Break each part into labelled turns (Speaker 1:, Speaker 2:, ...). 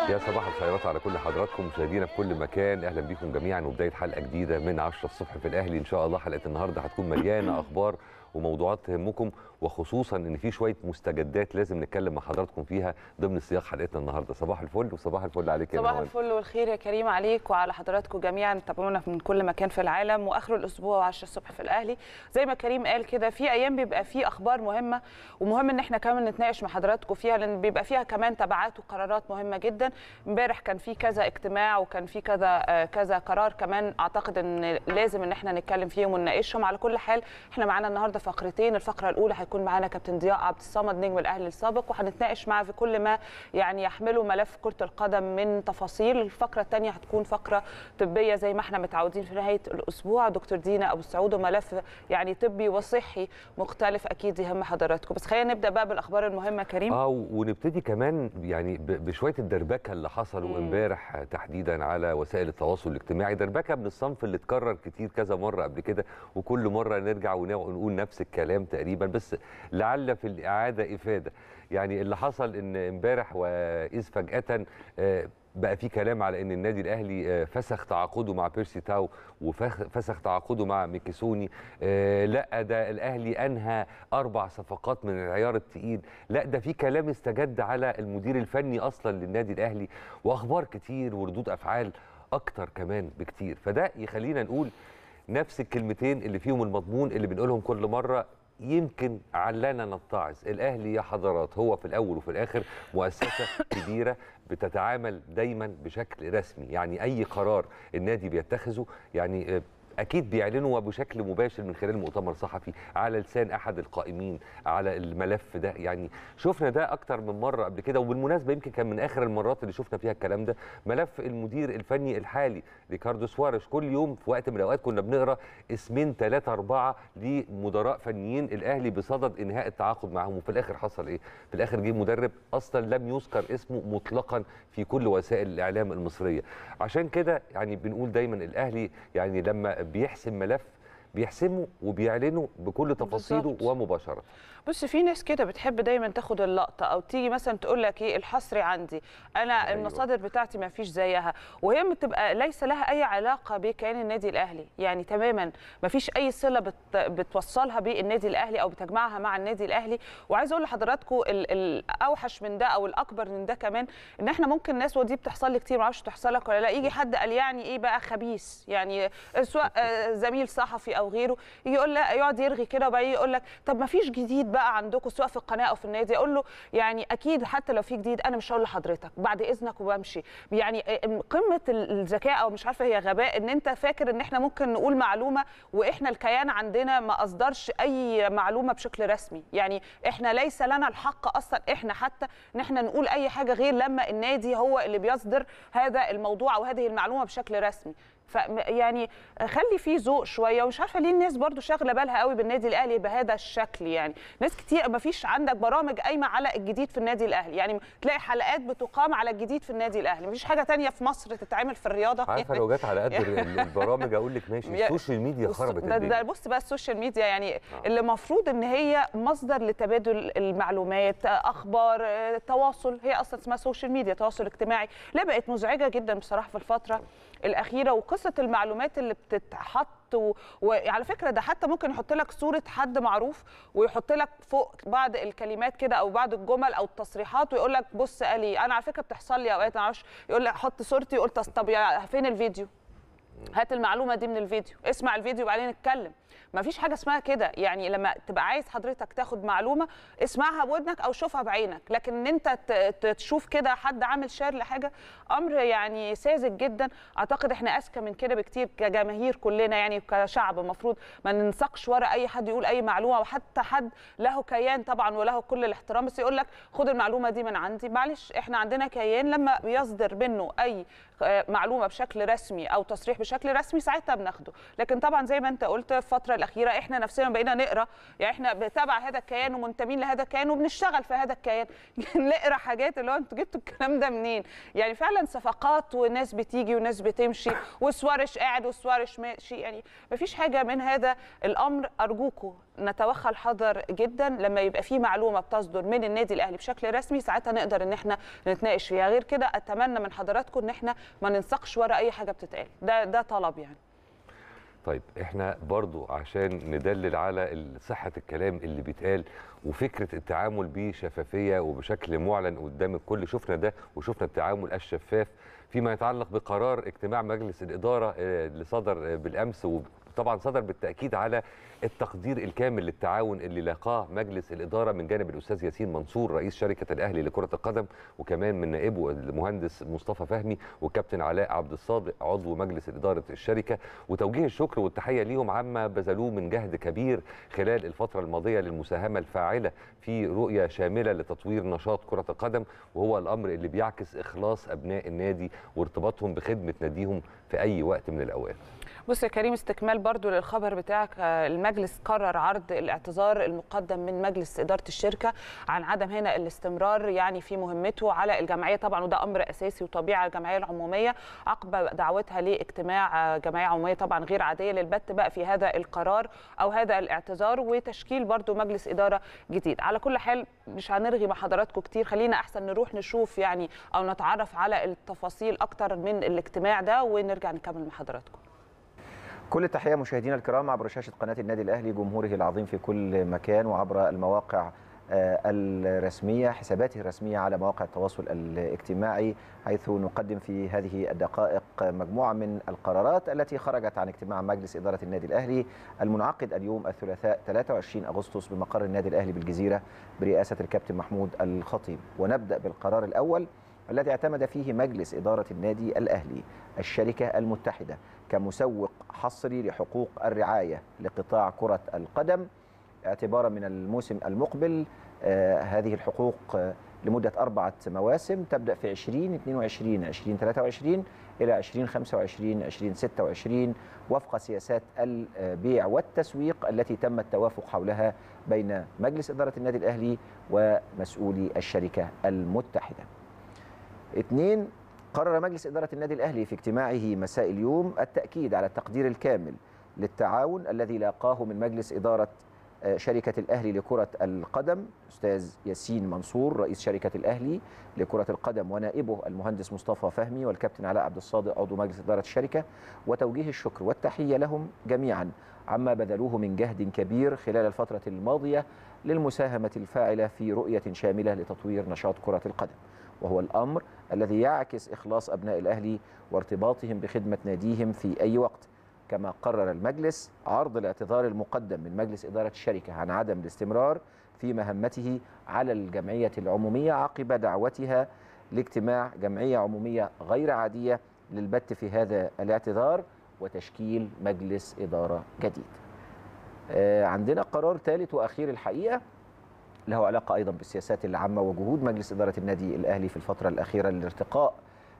Speaker 1: يا صباح الخيرات على كل حضراتكم مشاهدينا في كل مكان اهلا بيكم جميعا وبدايه حلقه جديده من 10 الصبح في الاهلي ان شاء الله حلقه النهارده هتكون مليانه اخبار وموضوعات تهمكم وخصوصا ان في شويه مستجدات لازم نتكلم مع حضراتكم فيها ضمن سياق حلقتنا النهارده صباح الفل وصباح الفل عليك يا
Speaker 2: صباح
Speaker 1: نوال.
Speaker 2: الفل والخير يا كريم عليك وعلى حضراتكم جميعا تابعونا من كل مكان في العالم واخر الاسبوع 10 الصبح في الاهلي زي ما كريم قال كده في ايام بيبقى في اخبار مهمه ومهم ان احنا كمان نتناقش مع حضراتكم فيها لان بيبقى فيها كمان تبعات وقرارات مهمه جدا امبارح كان في كذا اجتماع وكان في كذا آه، كذا قرار كمان اعتقد ان لازم ان احنا نتكلم فيهم ونناقشهم على كل حال احنا معانا النهارده فقرتين الفقره الاولى هيكون معانا كابتن ضياء عبد الصمد نجم الاهلي السابق وهنتناقش معاه في كل ما يعني يحمله ملف كره القدم من تفاصيل الفقره الثانيه هتكون فقره طبيه زي ما احنا متعودين في نهايه الاسبوع دكتور دينا ابو السعود وملف يعني طبي وصحي مختلف اكيد يهم حضراتكم بس خلينا نبدا بقى بالاخبار المهمه كريم
Speaker 1: اه ونبتدي كمان يعني ب- بشويه الدربكه اللي حصلوا
Speaker 2: مم.
Speaker 1: امبارح تحديدا على وسائل التواصل الاجتماعي دربكه من الصنف اللي اتكرر كتير كذا مره قبل كده وكل مره نرجع ون- ونقول نفس الكلام تقريبا بس لعل في الاعاده افاده يعني اللي حصل ان امبارح واذ فجاه آه، بقى في كلام على ان النادي الاهلي آه، فسخ تعاقده مع بيرسي تاو وفسخ تعاقده مع ميكيسوني آه، لا ده الاهلي انهى اربع صفقات من العيار التقيل لا ده في كلام استجد على المدير الفني اصلا للنادي الاهلي واخبار كتير وردود افعال اكتر كمان بكتير فده يخلينا نقول نفس الكلمتين اللي فيهم المضمون اللي بنقولهم كل مره يمكن علنا نتعظ الاهلي يا حضرات هو في الاول وفي الاخر مؤسسه كبيره بتتعامل دايما بشكل رسمي يعني اي قرار النادي بيتخذه يعني آه، اكيد بيعلنوا بشكل مباشر من خلال مؤتمر صحفي على لسان احد القائمين على الملف ده يعني شفنا ده اكتر من مره قبل كده وبالمناسبه يمكن كان من اخر المرات اللي شفنا فيها الكلام ده ملف المدير الفني الحالي ريكاردو سواريش كل يوم في وقت من الاوقات كنا بنقرا اسمين ثلاثه اربعه لمدراء فنيين الاهلي بصدد انهاء التعاقد معهم وفي الاخر حصل ايه في الاخر جه مدرب اصلا لم يذكر اسمه مطلقا في كل وسائل الاعلام المصريه عشان كده يعني بنقول دايما الاهلي يعني لما بيحسم ملف بيحسمه وبيعلنه بكل تفاصيله
Speaker 2: بالظبط.
Speaker 1: ومباشره
Speaker 2: بص في ناس كده بتحب دايما تاخد اللقطه او تيجي مثلا تقول لك ايه الحصري عندي انا
Speaker 1: أيوة.
Speaker 2: أيوة. المصادر بتاعتي ما فيش زيها وهي بتبقى ليس لها اي علاقه بكيان النادي الاهلي يعني تماما ما فيش اي صله بت بتوصلها بالنادي الاهلي او بتجمعها مع النادي الاهلي وعايزه اقول لحضراتكم ال- الاوحش من ده او الاكبر من ده كمان ان احنا ممكن ناس ودي بتحصل لي كتير ما اعرفش تحصل لك ولا لا يجي حد قال يعني ايه بقى خبيث يعني سواء آه، زميل صحفي او غيره يجي يقول لك يقعد يرغي كده وبعدين يقول لك طب ما فيش جديد بقى عندكم سواء في القناه او في النادي اقول له يعني اكيد حتى لو في جديد انا مش هقول لحضرتك بعد اذنك وبمشي يعني آه، قمه ال- الذكاء او مش عارفه هي غباء ان انت فاكر ان احنا ممكن نقول معلومه واحنا الكيان عندنا ما اصدرش اي معلومه بشكل رسمي يعني احنا ليس لنا الحق اصلا احنا حتى ان احنا نقول اي حاجه غير لما النادي هو اللي بيصدر هذا الموضوع او هذه المعلومه بشكل رسمي ف يعني خلي فيه ذوق شويه ومش عارفه ليه الناس برضو شاغله بالها قوي بالنادي الاهلي بهذا الشكل يعني ناس كتير ما فيش عندك برامج قايمه على الجديد في النادي الاهلي يعني تلاقي حلقات بتقام على الجديد في النادي الاهلي مفيش حاجه تانية في مصر تتعمل في الرياضه
Speaker 1: عارفه لو جت على قد ال- البرامج اقول لك ماشي
Speaker 2: يا-
Speaker 1: السوشيال ميديا
Speaker 2: والس-
Speaker 1: خربت
Speaker 2: ده, ده
Speaker 1: الدنيا
Speaker 2: بص بقى السوشيال ميديا يعني اللي المفروض ان هي مصدر لتبادل المعلومات اخبار آه، تواصل هي اصلا اسمها سوشيال ميديا تواصل اجتماعي لا بقت مزعجه جدا بصراحه في الفتره الاخيره وقصه المعلومات اللي بتتحط و... وعلى فكره ده حتى ممكن يحط لك صوره حد معروف ويحط لك فوق بعض الكلمات كده او بعض الجمل او التصريحات ويقول لك بص قالي انا على فكره بتحصل لي اوقات ما اعرفش يقول لك حط صورتي يقول طب طب يا- فين الفيديو هات المعلومه دي من الفيديو اسمع الفيديو وبعدين نتكلم ما فيش حاجه اسمها كده يعني لما تبقى عايز حضرتك تاخد معلومه اسمعها بودنك او شوفها بعينك لكن ان انت ت- ت- تشوف كده حد عامل شير لحاجه امر يعني ساذج جدا اعتقد احنا اذكى من كده بكتير كجماهير كلنا يعني كشعب المفروض ما ننسقش ورا اي حد يقول اي معلومه وحتى حد له كيان طبعا وله كل الاحترام بس يقول لك خد المعلومه دي من عندي معلش احنا عندنا كيان لما بيصدر منه اي آه، معلومه بشكل رسمي او تصريح بشكل رسمي ساعتها بناخده لكن طبعا زي ما انت قلت في الفتره الاخيره احنا نفسنا بقينا نقرا يعني احنا بتابع هذا الكيان ومنتمين لهذا الكيان وبنشتغل في هذا الكيان نقرا حاجات اللي هو انتوا جبتوا الكلام ده منين يعني فعلا صفقات وناس بتيجي وناس بتمشي وسوارش قاعد وسوارش ماشي يعني مفيش حاجه من هذا الامر ارجوكم نتوخى الحذر جدا لما يبقى في معلومه بتصدر من النادي الاهلي بشكل رسمي ساعتها نقدر ان احنا نتناقش فيها غير كده اتمنى من حضراتكم ان احنا ما ننسقش ورا اي حاجه بتتقال ده ده طلب يعني
Speaker 1: طيب احنا برضو عشان ندلل على صحة الكلام اللي بيتقال وفكرة التعامل بشفافية وبشكل معلن قدام الكل شفنا ده وشفنا التعامل الشفاف فيما يتعلق بقرار اجتماع مجلس الإدارة اللي صدر بالأمس طبعا صدر بالتاكيد على التقدير الكامل للتعاون اللي لاقاه مجلس الاداره من جانب الاستاذ ياسين منصور رئيس شركه الاهلي لكره القدم وكمان من نائبه المهندس مصطفى فهمي والكابتن علاء عبد الصادق عضو مجلس اداره الشركه وتوجيه الشكر والتحيه ليهم عما بذلوه من جهد كبير خلال الفتره الماضيه للمساهمه الفاعله في رؤيه شامله لتطوير نشاط كره القدم وهو الامر اللي بيعكس اخلاص ابناء النادي وارتباطهم بخدمه ناديهم في اي وقت من الاوقات
Speaker 2: بص يا كريم استكمال برضو للخبر بتاعك المجلس قرر عرض الاعتذار المقدم من مجلس إدارة الشركة عن عدم هنا الاستمرار يعني في مهمته على الجمعية طبعا وده أمر أساسي وطبيعي على الجمعية العمومية عقب دعوتها لاجتماع جمعية عمومية طبعا غير عادية للبت بقى في هذا القرار أو هذا الاعتذار وتشكيل برضو مجلس إدارة جديد على كل حال مش هنرغي مع حضراتكم كتير خلينا أحسن نروح نشوف يعني أو نتعرف على التفاصيل أكتر من الاجتماع ده ونرجع نكمل مع حضراتكم
Speaker 3: كل التحيه مشاهدينا الكرام عبر شاشه قناه النادي الاهلي جمهوره العظيم في كل مكان وعبر المواقع الرسميه حساباته الرسميه على مواقع التواصل الاجتماعي حيث نقدم في هذه الدقائق مجموعه من القرارات التي خرجت عن اجتماع مجلس اداره النادي الاهلي المنعقد اليوم الثلاثاء 23 اغسطس بمقر النادي الاهلي بالجزيره برئاسه الكابتن محمود الخطيب ونبدا بالقرار الاول الذي اعتمد فيه مجلس اداره النادي الاهلي الشركه المتحده كمسوق حصري لحقوق الرعايه لقطاع كره القدم اعتبارا من الموسم المقبل آه هذه الحقوق آه لمده اربعه مواسم تبدا في 2022 2023 الى 2025 2026 وفق سياسات البيع والتسويق التي تم التوافق حولها بين مجلس اداره النادي الاهلي ومسؤولي الشركه المتحده. اثنين قرر مجلس إدارة النادي الأهلي في اجتماعه مساء اليوم التأكيد على التقدير الكامل للتعاون الذي لاقاه من مجلس إدارة شركة الأهلي لكرة القدم أستاذ ياسين منصور رئيس شركة الأهلي لكرة القدم ونائبه المهندس مصطفى فهمي والكابتن علاء عبد الصادق عضو مجلس إدارة الشركة وتوجيه الشكر والتحية لهم جميعا عما بذلوه من جهد كبير خلال الفترة الماضية للمساهمة الفاعلة في رؤية شاملة لتطوير نشاط كرة القدم وهو الأمر الذي يعكس إخلاص أبناء الأهلي وارتباطهم بخدمة ناديهم في أي وقت كما قرر المجلس عرض الاعتذار المقدم من مجلس إدارة الشركة عن عدم الاستمرار في مهمته على الجمعية العمومية عقب دعوتها لاجتماع جمعية عمومية غير عادية للبت في هذا الاعتذار وتشكيل مجلس إدارة جديد عندنا قرار ثالث وأخير الحقيقة له علاقة أيضا بالسياسات العامة وجهود مجلس إدارة النادي الأهلي في الفترة الأخيرة للارتقاء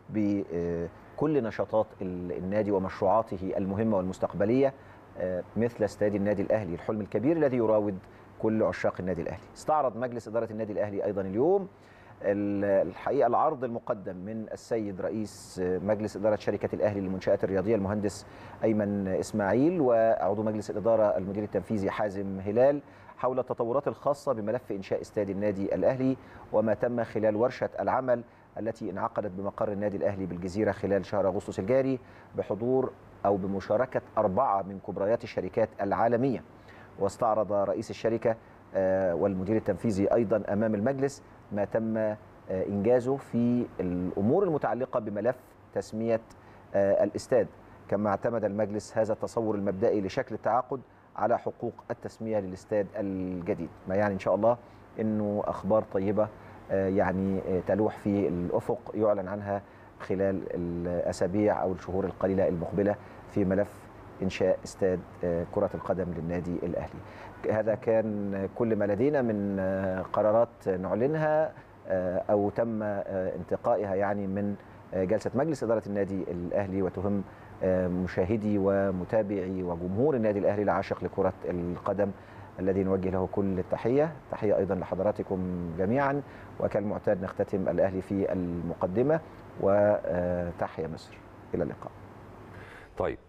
Speaker 3: بكل نشاطات النادي ومشروعاته المهمة والمستقبلية مثل استاد النادي الأهلي الحلم الكبير الذي يراود كل عشاق النادي الأهلي استعرض مجلس إدارة النادي الأهلي أيضا اليوم الحقيقة العرض المقدم من السيد رئيس مجلس إدارة شركة الأهلي للمنشآت الرياضية المهندس أيمن إسماعيل وعضو مجلس الإدارة المدير التنفيذي حازم هلال حول التطورات الخاصة بملف إنشاء استاد النادي الأهلي وما تم خلال ورشة العمل التي انعقدت بمقر النادي الأهلي بالجزيرة خلال شهر أغسطس الجاري بحضور أو بمشاركة أربعة من كبريات الشركات العالمية واستعرض رئيس الشركة والمدير التنفيذي أيضا أمام المجلس ما تم إنجازه في الأمور المتعلقة بملف تسمية الاستاد كما اعتمد المجلس هذا التصور المبدئي لشكل التعاقد على حقوق التسميه للاستاد الجديد ما يعني ان شاء الله انه اخبار طيبه يعني تلوح في الافق يعلن عنها خلال الاسابيع او الشهور القليله المقبله في ملف انشاء استاد كره القدم للنادي الاهلي هذا كان كل ما لدينا من قرارات نعلنها او تم انتقائها يعني من جلسه مجلس اداره النادي الاهلي وتهم مشاهدي ومتابعي وجمهور النادي الاهلي العاشق لكره القدم الذي نوجه له كل التحيه، تحيه ايضا لحضراتكم جميعا وكالمعتاد نختتم الاهلي في المقدمه وتحيا مصر الى اللقاء.
Speaker 1: طيب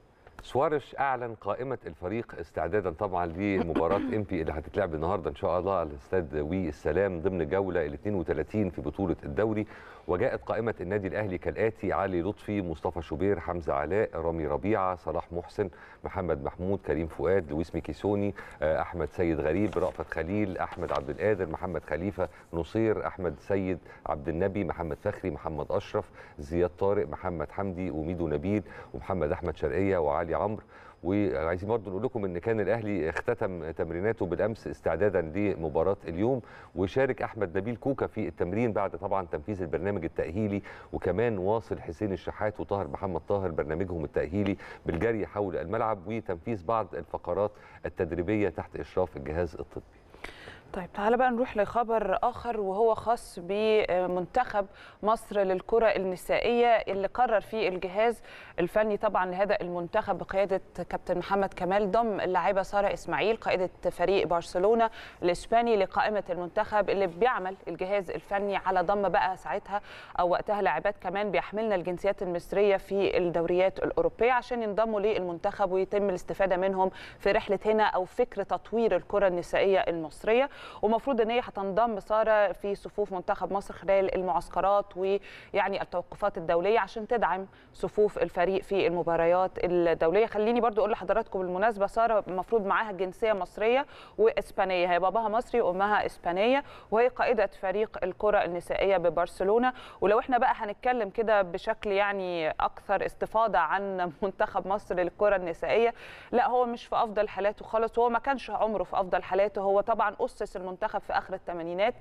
Speaker 1: سوارش اعلن قائمه الفريق استعدادا طبعا لمباراه امبي اللي هتتلعب النهارده ان شاء الله على استاد وي السلام ضمن جوله ال 32 في بطوله الدوري وجاءت قائمه النادي الاهلي كالاتي علي لطفي مصطفى شوبير حمزه علاء رامي ربيعه صلاح محسن محمد محمود كريم فؤاد لويس ميكيسوني احمد سيد غريب رأفت خليل احمد عبد القادر محمد خليفه نصير احمد سيد عبد النبي محمد فخري محمد اشرف زياد طارق محمد حمدي وميدو نبيل ومحمد احمد شرقيه وعلي عمرو وعايزين برضه نقول لكم ان كان الاهلي اختتم تمريناته بالامس استعدادا لمباراه اليوم وشارك احمد نبيل كوكا في التمرين بعد طبعا تنفيذ البرنامج التاهيلي وكمان واصل حسين الشحات وطاهر محمد طاهر برنامجهم التاهيلي بالجري حول الملعب وتنفيذ بعض الفقرات التدريبيه تحت اشراف الجهاز الطبي
Speaker 2: طيب تعالى بقى نروح لخبر اخر وهو خاص بمنتخب مصر للكره النسائيه اللي قرر فيه الجهاز الفني طبعا لهذا المنتخب بقياده كابتن محمد كمال ضم اللاعبه ساره اسماعيل قائده فريق برشلونه الاسباني لقائمه المنتخب اللي بيعمل الجهاز الفني على ضم بقى ساعتها او وقتها لاعبات كمان بيحملنا الجنسيات المصريه في الدوريات الاوروبيه عشان ينضموا للمنتخب ويتم الاستفاده منهم في رحله هنا او فكر تطوير الكره النسائيه المصريه ومفروض ان هي هتنضم ساره في صفوف منتخب مصر خلال المعسكرات ويعني التوقفات الدوليه عشان تدعم صفوف الفريق في المباريات الدوليه خليني برضو اقول لحضراتكم بالمناسبه ساره المفروض معاها جنسيه مصريه واسبانيه هي باباها مصري وامها اسبانيه وهي قائده فريق الكره النسائيه ببرشلونه ولو احنا بقى هنتكلم كده بشكل يعني اكثر استفاضه عن منتخب مصر للكره النسائيه لا هو مش في افضل حالاته خالص وهو ما كانش عمره في افضل حالاته هو طبعا اسس المنتخب في اخر الثمانينات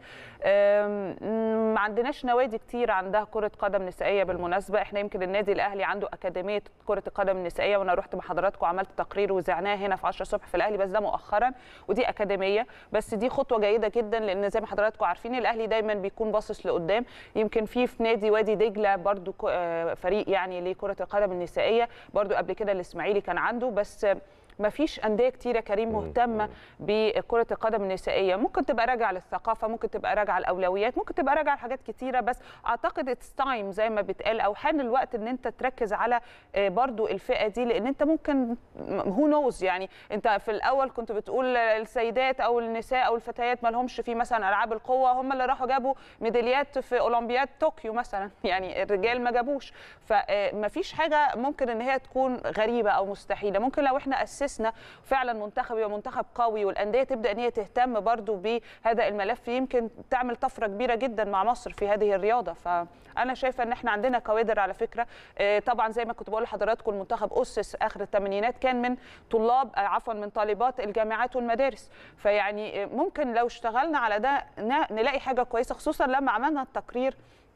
Speaker 2: ما عندناش نوادي كتير عندها كره قدم نسائيه بالمناسبه احنا يمكن النادي الاهلي عنده اكاديميه كره القدم النسائيه وانا رحت مع حضراتكم وعملت تقرير وزعناه هنا في 10 الصبح في الاهلي بس ده مؤخرا ودي اكاديميه بس دي خطوه جيده جدا لان زي ما حضراتكم عارفين الاهلي دايما بيكون باصص لقدام يمكن في في نادي وادي دجله برضو فريق يعني لكره القدم النسائيه برضو قبل كده الاسماعيلي كان عنده بس ما فيش انديه كتيره كريم مهتمه بكره القدم النسائيه ممكن تبقى راجعه للثقافه ممكن تبقى راجعه الاولويات ممكن تبقى راجعه لحاجات كتيره بس اعتقد اتس تايم زي ما بيتقال او حان الوقت ان انت تركز على برضو الفئه دي لان انت ممكن هو نوز يعني انت في الاول كنت بتقول السيدات او النساء او الفتيات ما لهمش في مثلا العاب القوه هم اللي راحوا جابوا ميداليات في اولمبياد طوكيو مثلا يعني الرجال ما جابوش فما فيش حاجه ممكن ان هي تكون غريبه او مستحيله ممكن لو احنا اسسنا فعلا منتخب يبقى منتخب قوي والانديه تبدا ان هي تهتم برضو بهذا الملف يمكن تعمل طفره كبيره جدا مع مصر في هذه الرياضه فانا شايفه ان احنا عندنا كوادر على فكره طبعا زي ما كنت بقول لحضراتكم المنتخب اسس اخر الثمانينات كان من طلاب عفوا من طالبات الجامعات والمدارس فيعني ممكن لو اشتغلنا على ده نلاقي حاجه كويسه خصوصا لما عملنا التقرير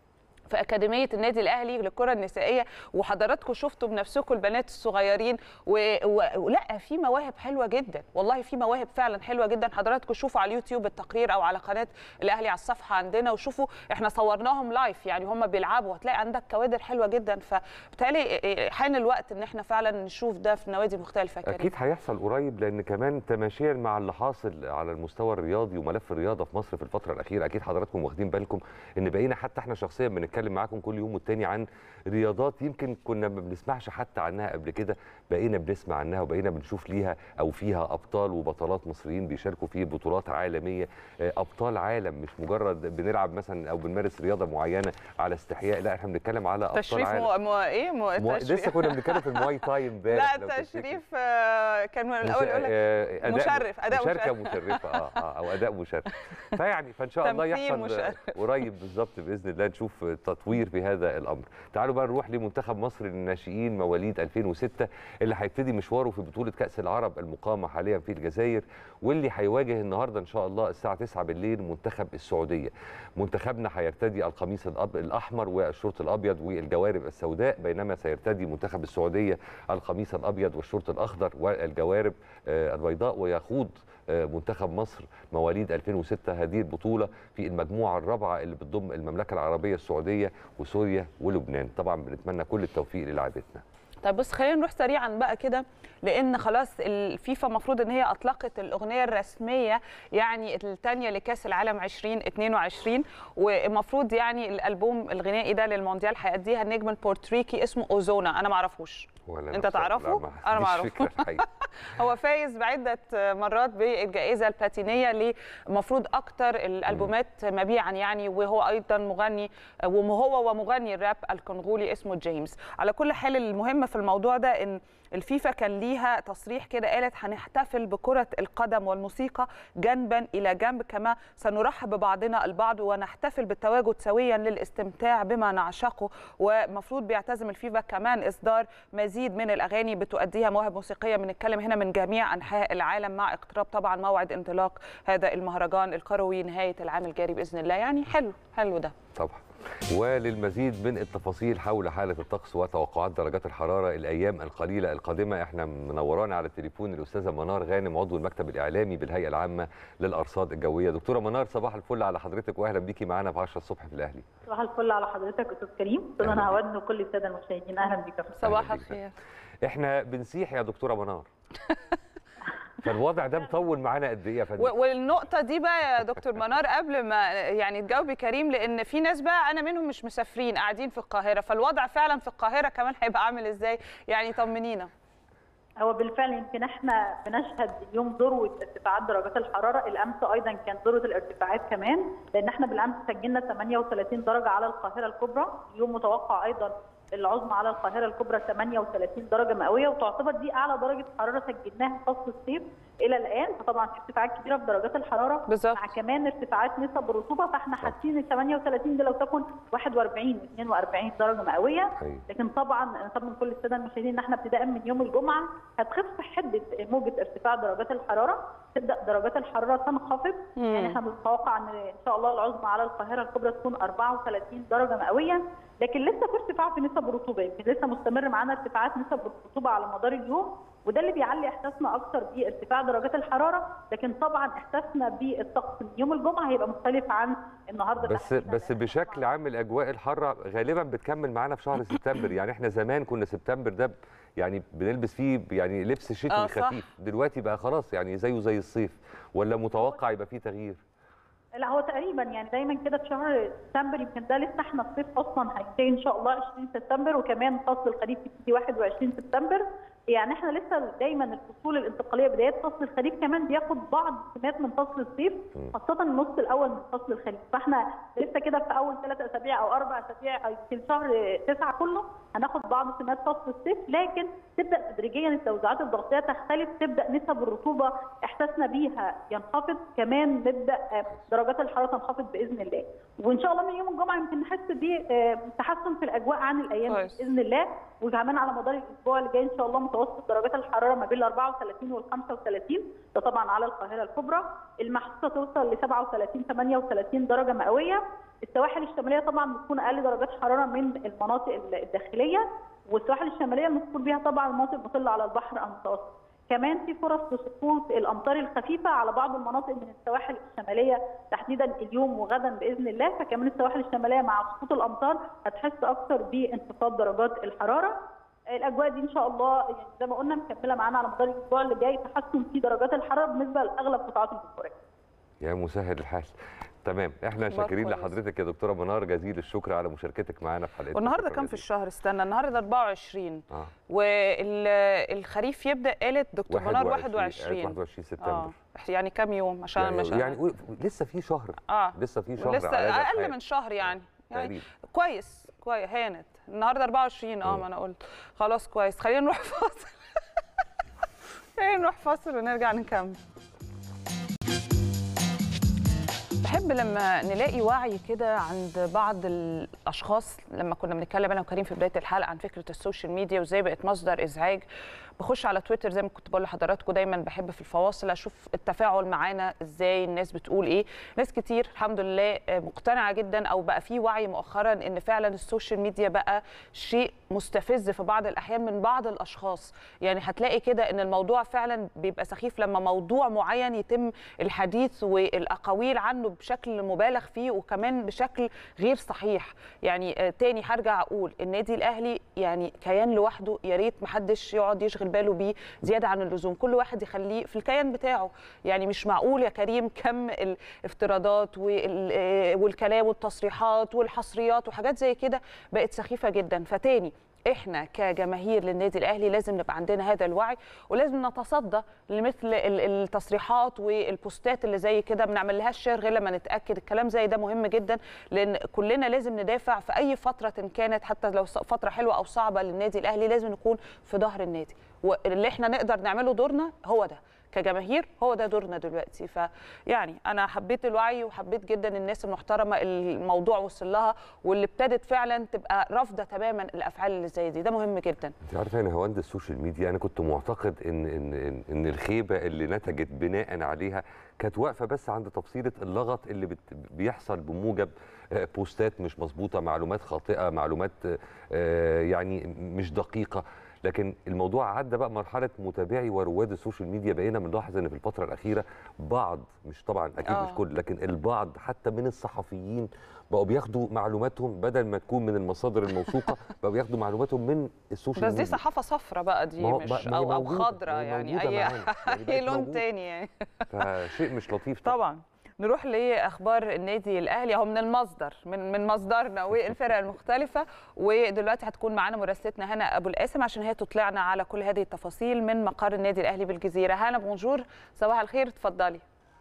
Speaker 2: في أكاديمية النادي الأهلي للكرة النسائية وحضراتكم شفتوا بنفسكم البنات الصغيرين و... و... ولا في مواهب حلوة جدا والله في مواهب فعلا حلوة جدا حضراتكم شوفوا على اليوتيوب التقرير أو على قناة الأهلي على الصفحة عندنا وشوفوا احنا صورناهم لايف يعني هم بيلعبوا هتلاقي عندك كوادر حلوة جدا فبالتالي حان الوقت ان احنا فعلا نشوف ده في نوادي مختلفة كريم.
Speaker 1: أكيد هيحصل قريب لأن كمان تماشيا مع اللي حاصل على المستوى الرياضي وملف الرياضة في مصر في الفترة الأخيرة أكيد حضراتكم واخدين بالكم إن بقينا حتى احنا شخصيا بنتكلم معاكم كل يوم والتاني عن رياضات يمكن كنا ما بنسمعش حتى عنها قبل كده بقينا بنسمع عنها وبقينا بنشوف ليها او فيها ابطال وبطلات مصريين بيشاركوا في بطولات عالميه ابطال عالم مش مجرد بنلعب مثلا او بنمارس رياضه معينه على استحياء لا احنا بنتكلم على ابطال
Speaker 2: تشريف
Speaker 1: عالم
Speaker 2: مو... مو... ايه مو...
Speaker 1: مو...
Speaker 2: تشريف.
Speaker 1: لسه كنا بنتكلم في المواي تاي امبارح
Speaker 2: لا تشريف آه، كان من الاول يقول لك مشرف اداء
Speaker 1: مشاركه
Speaker 2: مشرف.
Speaker 1: مشرفه اه اه او اداء مشرف فيعني فان شاء الله
Speaker 2: تمثيل
Speaker 1: يحصل
Speaker 2: مشرف.
Speaker 1: قريب بالظبط باذن الله نشوف تطوير في هذا الامر تعالوا بقى نروح لمنتخب مصر للناشئين مواليد 2006 اللي هيبتدي مشواره في بطوله كاس العرب المقامه حاليا في الجزائر واللي هيواجه النهارده ان شاء الله الساعه 9 بالليل منتخب السعوديه منتخبنا هيرتدي القميص الأب الاحمر والشورت الابيض والجوارب السوداء بينما سيرتدي منتخب السعوديه القميص الابيض والشورت الاخضر والجوارب آه، البيضاء ويخوض آه، منتخب مصر مواليد 2006 هذه البطوله في المجموعه الرابعه اللي بتضم المملكه العربيه السعوديه وسوريا ولبنان طبعا بنتمنى كل التوفيق للاعبتنا
Speaker 2: طيب بص خلينا نروح سريعا بقى كده لان خلاص الفيفا المفروض ان هي اطلقت الاغنيه الرسميه يعني الثانيه لكاس العالم 2022 والمفروض يعني الالبوم الغنائي ده للمونديال هيأديها النجم البورتريكي اسمه اوزونا انا ما اعرفوش
Speaker 1: ولا
Speaker 2: أنت
Speaker 1: نفسه؟
Speaker 2: تعرفه؟
Speaker 1: لا، ما
Speaker 2: أنا ما
Speaker 1: عنديش
Speaker 2: أعرفه.
Speaker 1: فكرة الحقيقة.
Speaker 2: هو فايز بعدة مرات بالجائزة البلاتينية لمفروض أكتر الألبومات مبيعا يعني وهو أيضا مغني وهو ومغني الراب الكونغولي اسمه جيمس على كل حال المهم في الموضوع ده إن الفيفا كان ليها تصريح كده قالت هنحتفل بكرة القدم والموسيقى جنبا إلى جنب كما سنرحب ببعضنا البعض ونحتفل بالتواجد سويا للاستمتاع بما نعشقه ومفروض بيعتزم الفيفا كمان إصدار مزيد من الأغاني بتؤديها مواهب موسيقية بنتكلم هنا من جميع أنحاء العالم مع اقتراب طبعا موعد انطلاق هذا المهرجان القروي نهاية العام الجاري بإذن الله يعني حلو حلو ده
Speaker 1: طبعا وللمزيد من التفاصيل حول حالة الطقس وتوقعات درجات الحرارة الأيام القليلة القادمة احنا منورانا على التليفون الأستاذة منار غانم عضو المكتب الإعلامي بالهيئة العامة للأرصاد الجوية دكتورة منار صباح الفل على حضرتك وأهلا بيكي معانا في 10 الصبح في الأهلي
Speaker 4: صباح الفل على حضرتك استاذ كريم استاذ
Speaker 1: أهلا
Speaker 4: انا
Speaker 1: بيك.
Speaker 4: هود وكل الساده المشاهدين اهلا بك يا فندم.
Speaker 2: صباح
Speaker 1: بيك.
Speaker 2: الخير
Speaker 1: احنا بنسيح يا دكتورة منار فالوضع ده مطول معانا قد ايه يا فندم؟
Speaker 2: و- والنقطة دي بقى يا دكتور منار قبل ما يعني تجاوبي كريم لأن في ناس بقى أنا منهم مش مسافرين قاعدين في القاهرة فالوضع فعلا في القاهرة كمان هيبقى عامل إزاي يعني طمنينا
Speaker 4: هو بالفعل يمكن احنا بنشهد يوم ذروه ارتفاعات درجات الحراره الامس ايضا كان ذروه الارتفاعات كمان لان احنا بالامس سجلنا 38 درجه على القاهره الكبرى اليوم متوقع ايضا العظمى على القاهره الكبرى 38 درجه مئويه وتعتبر دي اعلى درجه حراره سجلناها في فصل الصيف الى الان فطبعا في ارتفاعات كبيره في درجات الحراره
Speaker 2: بالظبط.
Speaker 4: مع كمان ارتفاعات نسب الرطوبه فاحنا حاسين ال 38 دي لو تكن 41 42 درجه مئويه
Speaker 1: أيوة.
Speaker 4: لكن طبعا انا طبعا كل الساده المشاهدين ان احنا ابتداء من يوم الجمعه هتخف حده موجه ارتفاع درجات الحراره تبدا درجات الحراره تنخفض يعني احنا بنتوقع ان ان شاء الله العظمى على القاهره الكبرى تكون 34 درجه مئويه لكن لسه في ارتفاع في نسب الرطوبه يمكن لسه مستمر معانا ارتفاعات نسب الرطوبه على مدار اليوم وده اللي بيعلي احساسنا اكثر بارتفاع درجات الحراره لكن طبعا احساسنا بالطقس من يوم الجمعه هيبقى مختلف عن النهارده
Speaker 1: بس
Speaker 4: تحديداً.
Speaker 1: بس بشكل عام الاجواء الحاره غالبا بتكمل معانا في شهر سبتمبر يعني احنا زمان كنا سبتمبر ده ب- يعني بنلبس فيه يعني لبس
Speaker 2: آه،
Speaker 1: شتوي
Speaker 2: صح.
Speaker 1: خفيف دلوقتي بقى خلاص يعني زيه زي الصيف ولا متوقع يبقى فيه تغيير
Speaker 4: لا هو تقريبا يعني دايما كده في شهر سبتمبر يمكن ده لسه احنا الصيف اصلا هينتهي ان شاء الله 20 سبتمبر وكمان فصل الخريف يبتدي 21 سبتمبر يعني احنا لسه دايما الفصول الانتقاليه بدايات فصل الخريف كمان بياخد بعض سمات من فصل الصيف خاصه النص الاول من فصل الخريف فاحنا لسه كده في اول ثلاث اسابيع او اربع اسابيع او يمكن شهر تسعه كله هناخد بعض سمات فصل الصيف لكن تبدا تدريجيا التوزيعات الضغطيه تختلف تبدا نسب الرطوبه احساسنا بيها ينخفض كمان نبدا آه، درجات الحراره تنخفض باذن الله وان شاء الله من يوم الجمعه يمكن نحس بتحسن في الاجواء عن الايام دي
Speaker 2: كويس.
Speaker 4: باذن الله وكمان على مدار الاسبوع اللي جاي ان شاء الله متوسط درجات الحراره ما بين ال 34 وال 35 ده طبعا على القاهره الكبرى المحسوسه توصل ل 37 38 درجه مئويه السواحل الشماليه طبعا بتكون اقل درجات حراره من المناطق الداخليه والسواحل الشماليه المذكور بيها طبعا المناطق المطله على البحر المتوسط كمان في فرص لسقوط الامطار الخفيفه على بعض المناطق من السواحل الشماليه تحديدا اليوم وغدا باذن الله فكمان السواحل الشماليه مع سقوط الامطار هتحس اكثر بانخفاض درجات الحراره الاجواء دي ان شاء الله يعني زي ما قلنا مكمله معانا على مدار الاسبوع اللي جاي تحسن في درجات الحراره بالنسبه لاغلب قطاعات الجمهوريه
Speaker 1: يا مسهل الحال تمام احنا
Speaker 2: أخبار
Speaker 1: شاكرين
Speaker 2: كويس.
Speaker 1: لحضرتك يا دكتوره منار جزيل الشكر على مشاركتك معانا في حلقتنا
Speaker 2: والنهارده
Speaker 1: الفقرة
Speaker 2: كام في
Speaker 1: دي.
Speaker 2: الشهر استنى النهارده 24
Speaker 1: اه
Speaker 2: والخريف يبدا قالت دكتور منار 21
Speaker 1: 21 سبتمبر
Speaker 2: اه يعني كام يوم عشان
Speaker 1: يعني,
Speaker 2: مش
Speaker 1: يعني قول- لسه في شهر
Speaker 2: اه
Speaker 1: لسه في شهر
Speaker 2: لسه
Speaker 1: على هذا
Speaker 2: اقل
Speaker 1: الحال.
Speaker 2: من شهر يعني يعني
Speaker 1: تقريبا.
Speaker 2: كويس كويس هانت النهارده 24 اه
Speaker 1: مم.
Speaker 2: ما انا قلت خلاص كويس خلينا نروح فاصل خلينا نروح فاصل ونرجع نكمل بحب لما نلاقي وعي كده عند بعض الاشخاص لما كنا بنتكلم انا وكريم في بدايه الحلقه عن فكره السوشيال ميديا وازاي بقت مصدر ازعاج بخش على تويتر زي ما كنت بقول لحضراتكم دايما بحب في الفواصل اشوف التفاعل معانا ازاي الناس بتقول ايه ناس كتير الحمد لله مقتنعه جدا او بقى في وعي مؤخرا ان فعلا السوشيال ميديا بقى شيء مستفز في بعض الاحيان من بعض الاشخاص يعني هتلاقي كده ان الموضوع فعلا بيبقى سخيف لما موضوع معين يتم الحديث والاقاويل عنه بشكل مبالغ فيه وكمان بشكل غير صحيح يعني آه، تاني هرجع اقول النادي الاهلي يعني كيان لوحده يا ريت محدش يقعد يشغل باله بيه زياده عن اللزوم كل واحد يخليه في الكيان بتاعه يعني مش معقول يا كريم كم الافتراضات وال- آه، والكلام والتصريحات والحصريات وحاجات زي كده بقت سخيفه جدا فتاني احنا كجماهير للنادي الاهلي لازم نبقى عندنا هذا الوعي ولازم نتصدى لمثل ال- التصريحات والبوستات اللي زي كده ما بنعملهاش شير غير لما نتاكد الكلام زي ده مهم جدا لان كلنا لازم ندافع في اي فتره إن كانت حتى لو ص- فتره حلوه او صعبه للنادي الاهلي لازم نكون في ظهر النادي واللي احنا نقدر نعمله دورنا هو ده كجماهير هو ده دورنا دلوقتي فيعني انا حبيت الوعي وحبيت جدا الناس المحترمه الموضوع وصل لها واللي ابتدت فعلا تبقى رافضه تماما الافعال اللي زي دي ده مهم جدا
Speaker 1: انت عارفه انا هواند السوشيال ميديا انا كنت معتقد ان ان ان, إن الخيبه اللي نتجت بناء عليها كانت واقفه بس عند تفصيله اللغط اللي بت بيحصل بموجب آه، بوستات مش مظبوطه معلومات خاطئه معلومات آه، يعني مش دقيقه لكن الموضوع عدى بقى مرحله متابعي ورواد السوشيال ميديا بقينا بنلاحظ ان في الفتره الاخيره بعض مش طبعا اكيد مش
Speaker 2: آه.
Speaker 1: كل لكن البعض حتى من الصحفيين بقوا بياخدوا معلوماتهم بدل ما تكون من المصادر الموثوقه بقوا بياخدوا معلوماتهم من السوشيال
Speaker 2: بس دي
Speaker 1: ميديا
Speaker 2: صحافه صفراء بقى دي
Speaker 1: ما هو-
Speaker 2: مش
Speaker 1: ما هي
Speaker 2: او او
Speaker 1: موجودة،
Speaker 2: خضراء
Speaker 1: ما هي
Speaker 2: يعني
Speaker 1: موجودة
Speaker 2: اي
Speaker 1: معانا، يعني بقت
Speaker 2: اي لون
Speaker 1: موجودة.
Speaker 2: تاني يعني
Speaker 1: فشيء مش لطيف طبعا
Speaker 2: طبعا نروح لاخبار النادي الاهلي اهو من المصدر من من مصدرنا والفرق المختلفه ودلوقتي هتكون معانا مراسلتنا هنا ابو القاسم عشان هي تطلعنا على كل هذه التفاصيل من مقر النادي الاهلي بالجزيره هنا بونجور صباح الخير اتفضلي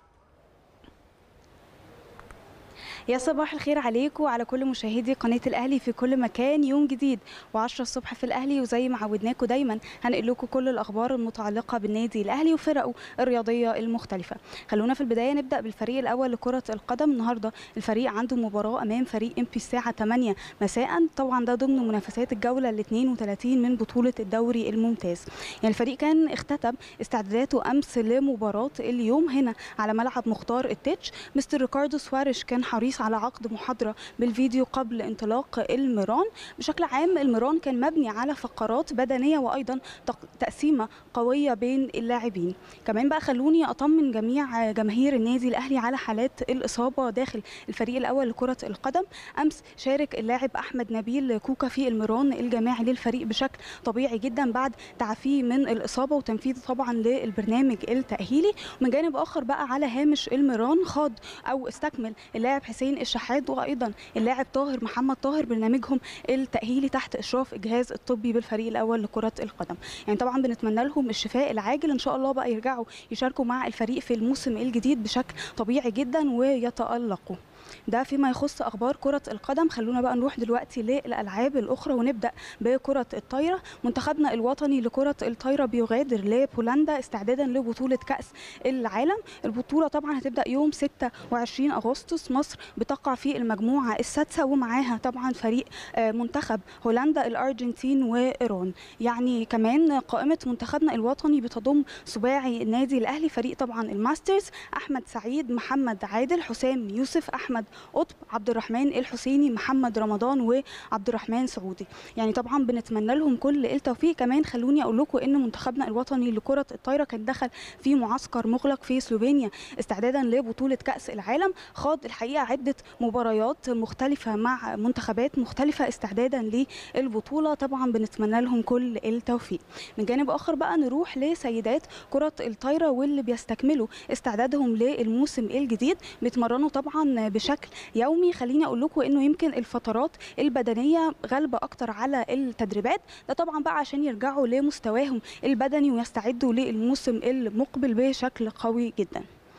Speaker 5: يا صباح الخير عليكم وعلى كل مشاهدي قناة الأهلي في كل مكان يوم جديد و10 الصبح في الأهلي وزي ما عودناكم دايما هنقل لكم كل الأخبار المتعلقة بالنادي الأهلي وفرقه الرياضية المختلفة خلونا في البداية نبدأ بالفريق الأول لكرة القدم النهاردة الفريق عنده مباراة أمام فريق ام بي الساعة 8 مساء طبعا ده ضمن منافسات الجولة ال 32 من بطولة الدوري الممتاز يعني الفريق كان اختتم استعداداته أمس لمباراة اليوم هنا على ملعب مختار التتش مستر ريكاردو سواريش كان حريص على عقد محاضرة بالفيديو قبل انطلاق المران بشكل عام المران كان مبني على فقرات بدنية وأيضا تق- تقسيمة قوية بين اللاعبين كمان بقى خلوني أطمن جميع جماهير النادي الأهلي على حالات الإصابة داخل الفريق الأول لكرة القدم أمس شارك اللاعب أحمد نبيل كوكا في المران الجماعي للفريق بشكل طبيعي جدا بعد تعافيه من الإصابة وتنفيذه طبعا للبرنامج التأهيلي ومن جانب آخر بقى على هامش المران خاض أو استكمل اللاعب حسين الشحات وأيضا اللاعب طاهر محمد طاهر برنامجهم التأهيلي تحت إشراف الجهاز الطبي بالفريق الأول لكرة القدم يعني طبعا بنتمنى لهم الشفاء العاجل إن شاء الله بقى يرجعوا يشاركوا مع الفريق في الموسم الجديد بشكل طبيعي جدا ويتألقوا ده فيما يخص اخبار كره القدم خلونا بقى نروح دلوقتي للالعاب الاخرى ونبدا بكره الطايره منتخبنا الوطني لكره الطايره بيغادر لبولندا استعدادا لبطوله كاس العالم البطوله طبعا هتبدا يوم 26 اغسطس مصر بتقع في المجموعه السادسه ومعاها طبعا فريق آه، منتخب هولندا الارجنتين وايران يعني كمان قائمه منتخبنا الوطني بتضم سباعي النادي الاهلي فريق طبعا الماسترز احمد سعيد محمد عادل حسام يوسف احمد قطب عبد الرحمن الحسيني محمد رمضان وعبد الرحمن سعودي يعني طبعا بنتمنى لهم كل التوفيق كمان خلوني اقول لكم ان منتخبنا الوطني لكره الطايره كان دخل في معسكر مغلق في سلوفينيا استعدادا لبطوله كاس العالم خاض الحقيقه عده مباريات مختلفه مع منتخبات مختلفه استعدادا للبطوله طبعا بنتمنى لهم كل التوفيق من جانب اخر بقى نروح لسيدات كره الطايره واللي بيستكملوا استعدادهم للموسم الجديد بيتمرنوا طبعا بشكل يومي خليني اقول لكم انه يمكن الفترات البدنيه غالبه اكتر على التدريبات ده طبعا بقى عشان يرجعوا لمستواهم البدني ويستعدوا للموسم المقبل بشكل قوي جدا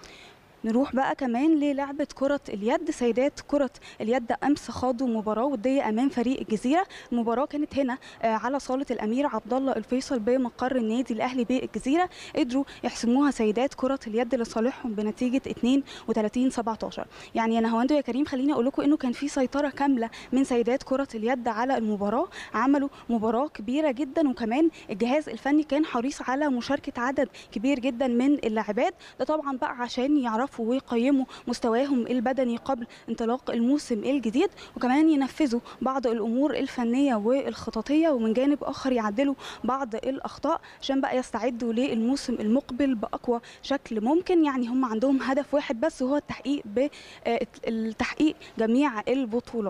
Speaker 5: نروح بقى كمان للعبة كرة اليد سيدات كرة اليد أمس خاضوا مباراة ودية أمام فريق الجزيرة المباراة كانت هنا آه، على صالة الأمير عبد الله الفيصل بمقر النادي الأهلي بالجزيرة قدروا يحسموها سيدات كرة اليد لصالحهم بنتيجة 32 17 يعني أنا هواندو يا كريم خليني أقول لكم إنه كان في سيطرة كاملة من سيدات كرة اليد على المباراة عملوا مباراة كبيرة جدا وكمان الجهاز الفني كان حريص على مشاركة عدد كبير جدا من اللاعبات ده طبعا بقى عشان يعرفوا ويقيموا مستواهم البدني قبل انطلاق الموسم الجديد وكمان ينفذوا بعض الامور الفنيه والخططيه ومن جانب اخر يعدلوا بعض الاخطاء عشان بقى يستعدوا للموسم المقبل باقوى شكل ممكن يعني هم عندهم هدف واحد بس وهو التحقيق بالتحقيق جميع البطولات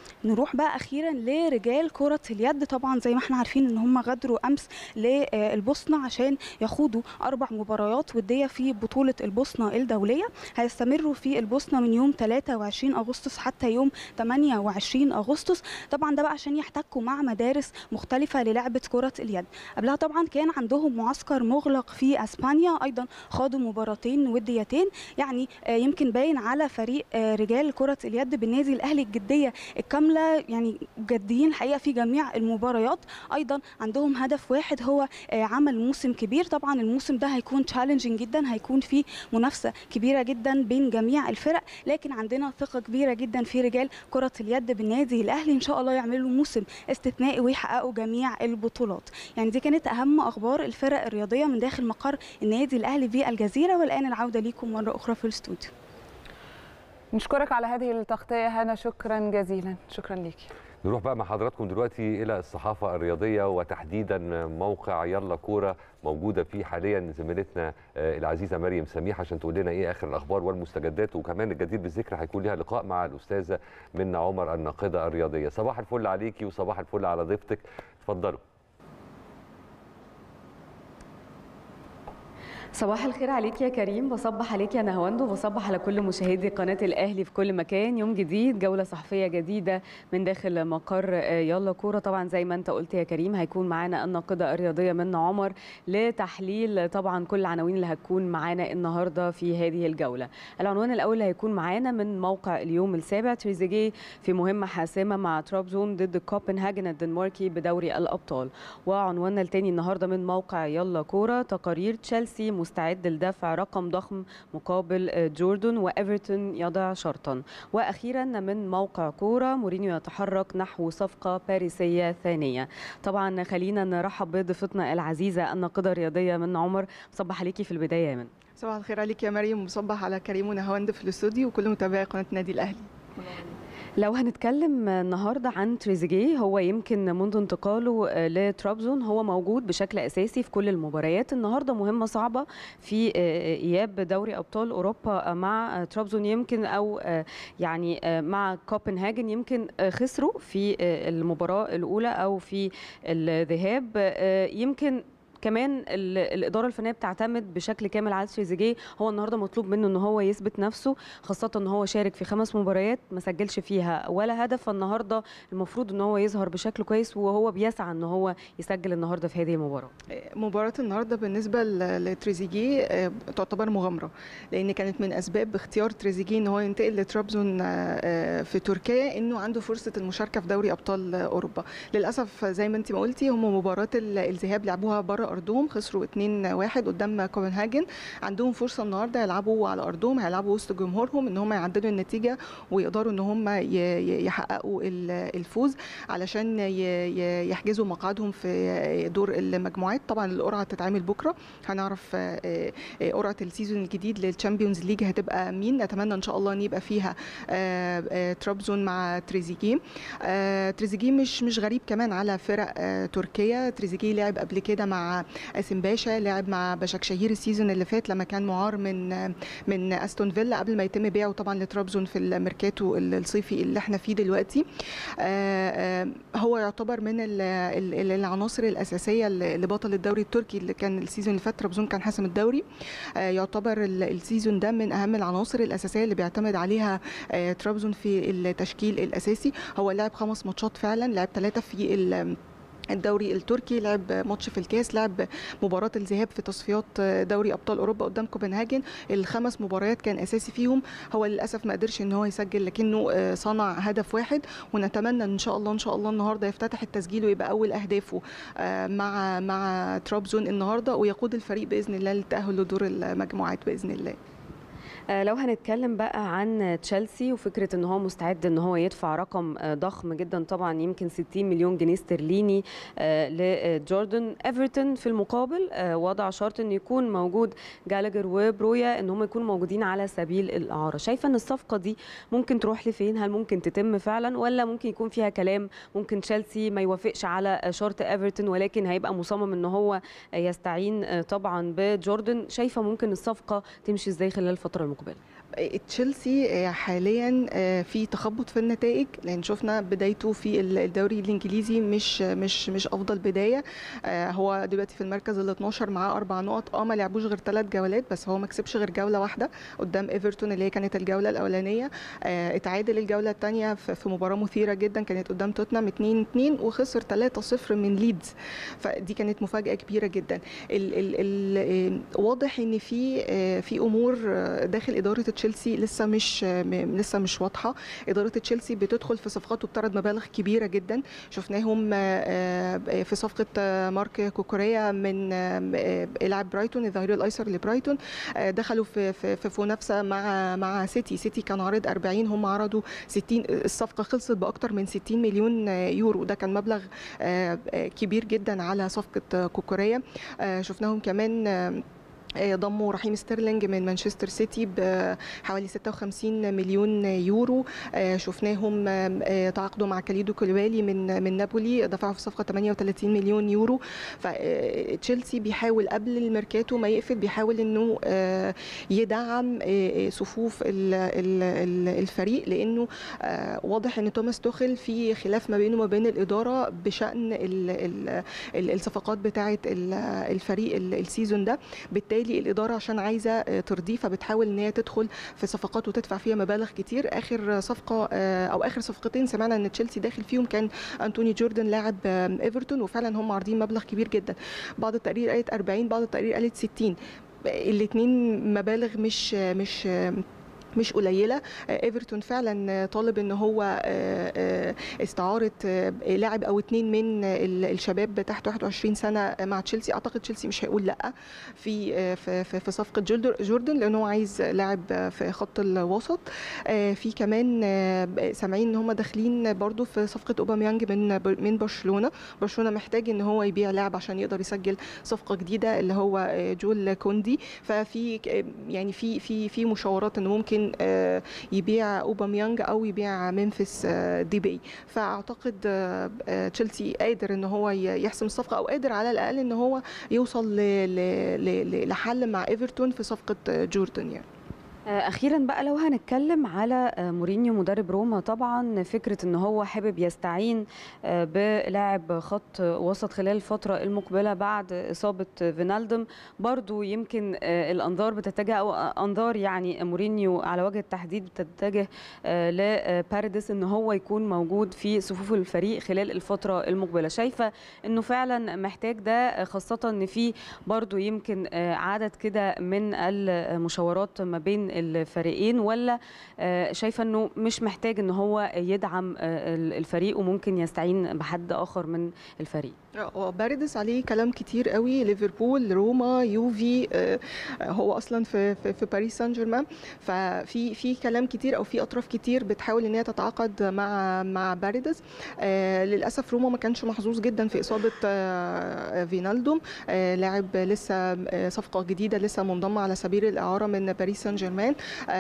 Speaker 5: نروح بقى اخيرا لرجال كره اليد طبعا زي ما احنا عارفين ان هم غادروا امس للبوسنه عشان يخوضوا اربع مباريات وديه في بطوله البوسنه الدوليه هيستمروا في البوسنه من يوم 23 اغسطس حتى يوم 28 اغسطس طبعا ده بقى عشان يحتكوا مع مدارس مختلفه للعبه كره اليد قبلها طبعا كان عندهم معسكر مغلق في اسبانيا ايضا خاضوا مباراتين وديتين يعني آه، يمكن باين على فريق آه، رجال كره اليد بالنادي الاهلي الجديه الكامله يعني جديين الحقيقه في جميع المباريات ايضا عندهم هدف واحد هو آه، عمل موسم كبير طبعا الموسم ده هيكون تشالنجينج جدا هيكون فيه منافسه كبيره جدا بين جميع الفرق لكن عندنا ثقه كبيره جدا في رجال كره اليد بالنادي الاهلي ان شاء الله يعملوا موسم استثنائي ويحققوا جميع البطولات يعني دي كانت اهم اخبار الفرق الرياضيه من داخل مقر النادي الاهلي بالجزيره والان العوده ليكم مره اخرى في الاستوديو
Speaker 2: نشكرك على هذه التغطيه هنا شكرا جزيلا شكرا ليكي
Speaker 1: نروح بقى مع حضراتكم دلوقتي الى الصحافه الرياضيه وتحديدا موقع يلا كوره موجوده فيه حاليا زميلتنا آه، العزيزه مريم سميح عشان تقول لنا ايه اخر الاخبار والمستجدات وكمان الجدير بالذكر هيكون ليها لقاء مع الاستاذه منى عمر الناقده الرياضيه صباح الفل عليكي وصباح الفل على ضيفتك اتفضلوا
Speaker 6: صباح الخير عليك يا كريم بصبح عليك يا نهواند وبصبح على كل مشاهدي قناة الأهلي في كل مكان يوم جديد جولة صحفية جديدة من داخل مقر آه، يلا كورة طبعا زي ما انت قلت يا كريم هيكون معانا الناقدة الرياضية منى عمر لتحليل طبعا كل العناوين اللي هتكون معانا النهاردة في هذه الجولة العنوان الأول اللي هيكون معانا من موقع اليوم السابع تريزيجيه في مهمة حاسمة مع ترابزون ضد كوبنهاجن الدنماركي بدوري الأبطال وعنواننا الثاني النهاردة من موقع يلا كورة تقارير تشيلسي مستعد لدفع رقم ضخم مقابل آه، جوردن وإيفرتون يضع شرطا وأخيرا من موقع كورة مورينيو يتحرك نحو صفقة باريسية ثانية طبعا خلينا نرحب بضيفتنا العزيزة الناقدة الرياضية من عمر صبح عليكي في البداية يا من
Speaker 7: صباح الخير عليك يا مريم وصبح على كريم ونهاوند في الاستوديو وكل متابعي قناه النادي الاهلي
Speaker 6: لو هنتكلم النهارده عن تريزيجيه هو يمكن منذ انتقاله آه، لترابزون هو موجود بشكل اساسي في كل المباريات النهارده مهمه صعبه في آه، اياب دوري ابطال اوروبا مع آه، ترابزون يمكن او آه، يعني آه، مع كوبنهاجن يمكن آه، خسروا في آه، المباراه الاولى او في الذهاب آه، يمكن كمان ال- الاداره الفنيه بتعتمد بشكل كامل على تريزيجيه هو النهارده مطلوب منه ان هو يثبت نفسه خاصه ان هو شارك في خمس مباريات ما سجلش فيها ولا هدف فالنهارده المفروض ان هو يظهر بشكل كويس وهو بيسعى ان هو يسجل النهارده في هذه المباراه
Speaker 7: مباراة النهارده بالنسبة ل- لتريزيجيه آه، تعتبر مغامرة لأن كانت من أسباب اختيار تريزيجيه إن هو ينتقل لترابزون آه، آه، في تركيا إنه عنده فرصة المشاركة في دوري أبطال آه، أوروبا للأسف زي ما أنت ما قلتي هم مباراة ال- الذهاب لعبوها بره أرضهم خسروا 2-1 قدام كوبنهاجن عندهم فرصة النهارده يلعبوا على أرضهم هيلعبوا وسط جمهورهم إن هم يعدلوا النتيجة ويقدروا إن هم ي- ي- يحققوا ال- الفوز علشان ي- ي- يحجزوا مقعدهم في دور المجموعات طبعا القرعه تتعمل بكره هنعرف آه، آه، قرعه السيزون الجديد للتشامبيونز ليج هتبقى مين نتمنى ان شاء الله ان يبقى فيها آه، آه، ترابزون مع تريزيجيه آه، تريزيجيه مش مش غريب كمان على فرق آه، تركيا تريزيجيه لعب قبل كده مع قاسم باشا لعب مع بشكشهير السيزون اللي فات لما كان معار من آه، من استون فيلا قبل ما يتم بيعه طبعا لترابزون في الميركاتو الصيفي اللي احنا فيه دلوقتي آه، آه، هو يعتبر من ال- ال- العناصر الاساسيه لبطل الدوري التركي اللي كان السيزون اللي فات ترابزون كان حاسم الدوري آه، يعتبر ال- السيزون ده من اهم العناصر الاساسيه اللي بيعتمد عليها آه، ترابزون في التشكيل الاساسي هو لعب خمس ماتشات فعلا لعب ثلاثه في ال- الدوري التركي لعب ماتش في الكاس لعب مباراة الذهاب في تصفيات دوري أبطال أوروبا قدام كوبنهاجن الخمس مباريات كان أساسي فيهم هو للأسف ما قدرش إن هو يسجل لكنه آه، صنع هدف واحد ونتمنى إن شاء الله إن شاء الله النهاردة يفتتح التسجيل ويبقى أول أهدافه آه، مع مع ترابزون النهاردة ويقود الفريق بإذن الله للتأهل لدور المجموعات بإذن الله
Speaker 6: آه، لو هنتكلم بقى عن تشيلسي وفكره ان هو مستعد ان هو يدفع رقم آه، ضخم جدا طبعا يمكن 60 مليون جنيه استرليني آه، لجوردن ايفرتون في المقابل آه، وضع شرط ان يكون موجود جالاجر وبرويا ان هم يكونوا موجودين على سبيل الاعاره شايفه ان الصفقه دي ممكن تروح لفين هل ممكن تتم فعلا ولا ممكن يكون فيها كلام ممكن تشيلسي ما يوافقش على آه، شرط ايفرتون ولكن هيبقى مصمم ان هو آه، يستعين آه، طبعا بجوردن شايفه ممكن الصفقه تمشي ازاي خلال الفتره المقبله
Speaker 7: تشيلسي آه، حاليا آه، في تخبط في النتائج لان شفنا بدايته في ال- الدوري الانجليزي مش مش مش افضل بدايه آه، هو دلوقتي في المركز ال 12 معاه اربع نقط اه ما لعبوش غير ثلاث جولات بس هو ما كسبش غير جوله واحده قدام ايفرتون اللي هي كانت الجوله الاولانيه آه، اتعادل الجوله الثانيه في في مباراه مثيره جدا كانت قدام توتنهام 2 2 وخسر 3 0 من ليدز فدي كانت مفاجاه كبيره جدا ال ال ال آه، واضح ان في آه، في امور آه، داخل اداره تشيلسي لسه مش آه، م- لسه مش واضحه اداره تشيلسي بتدخل في صفقات وبتعرض مبالغ كبيره جدا شفناهم آه، آه، في صفقه آه، مارك كوكوريا من آه، آه، لاعب برايتون الظهير الايسر لبرايتون آه، دخلوا في في في في منافسه مع مع سيتي سيتي كان عارض 40 هم عرضوا 60 الصفقه خلصت باكثر من 60 مليون آه، يورو ده كان مبلغ آه، آه، كبير جدا على صفقه آه، كوكوريا آه، شفناهم كمان آه، آه، ضموا رحيم ستيرلينج من مانشستر سيتي بحوالي 56 مليون يورو آه، شفناهم آه، آه، تعاقدوا مع كاليدو كولوالي من من نابولي دفعوا في صفقه 38 مليون يورو فتشيلسي بيحاول قبل الميركاتو ما يقفل بيحاول انه آه، يدعم آه، آه، صفوف ال- ال- ال- الفريق لانه آه، واضح ان توماس توخل في خلاف ما بينه وما بين الاداره بشان ال- ال- ال- الصفقات بتاعه ال- الفريق ال- السيزون ده بالتالي الاداره عشان عايزه آه، ترضيه فبتحاول ان هي تدخل في صفقات وتدفع فيها مبالغ كتير اخر صفقه آه، او اخر صفقتين سمعنا ان تشيلسي داخل فيهم كان انتوني جوردن لاعب آه، ايفرتون وفعلا هم عارضين مبلغ كبير جدا بعض التقارير قالت 40 بعض التقارير قالت 60 الاثنين مبالغ مش مش مش قليله ايفرتون فعلا طالب ان هو استعاره لاعب او اتنين من الشباب تحت 21 سنه مع تشيلسي اعتقد تشيلسي مش هيقول لا في في في في صفقه جولدر- جوردن لان هو عايز لاعب في خط الوسط في كمان سامعين ان هم داخلين برضو في صفقه اوباميانج من من برشلونه برشلونه محتاج ان هو يبيع لاعب عشان يقدر يسجل صفقه جديده اللي هو جول كوندي ففي يعني في في في مشاورات انه ممكن آه، يبيع اوباميانج او يبيع ممفيس آه، ديبي فاعتقد آه، آه، تشيلسي قادر ان هو ي- يحسم الصفقه او قادر على الاقل ان هو يوصل ل- ل- ل- لحل مع ايفرتون في صفقه آه، جوردن يعني
Speaker 6: آه، اخيرا بقى لو هنتكلم على آه، مورينيو مدرب روما طبعا فكره ان هو حابب يستعين آه، بلاعب خط وسط خلال الفتره المقبله بعد اصابه فينالدوم برضو يمكن آه، الانظار بتتجه او انظار يعني مورينيو على وجه التحديد بتتجه آه، لبارديس ان هو يكون موجود في صفوف الفريق خلال الفتره المقبله شايفه انه فعلا محتاج ده آه، خاصه ان في برضو يمكن آه، عدد كده من المشاورات ما بين الفريقين ولا آه، شايفه انه مش محتاج ان هو يدعم آه، الفريق وممكن يستعين بحد اخر من الفريق
Speaker 7: هو باردس عليه كلام كتير قوي ليفربول روما يوفي آه، هو اصلا في في, في باريس سان جيرمان ففي في كلام كتير او في اطراف كتير بتحاول ان هي تتعاقد مع مع باردس آه، للاسف روما ما كانش محظوظ جدا في اصابه آه، فينالدوم آه، لاعب لسه آه، صفقه جديده لسه منضمه على سبيل الاعاره من باريس سان جيرمان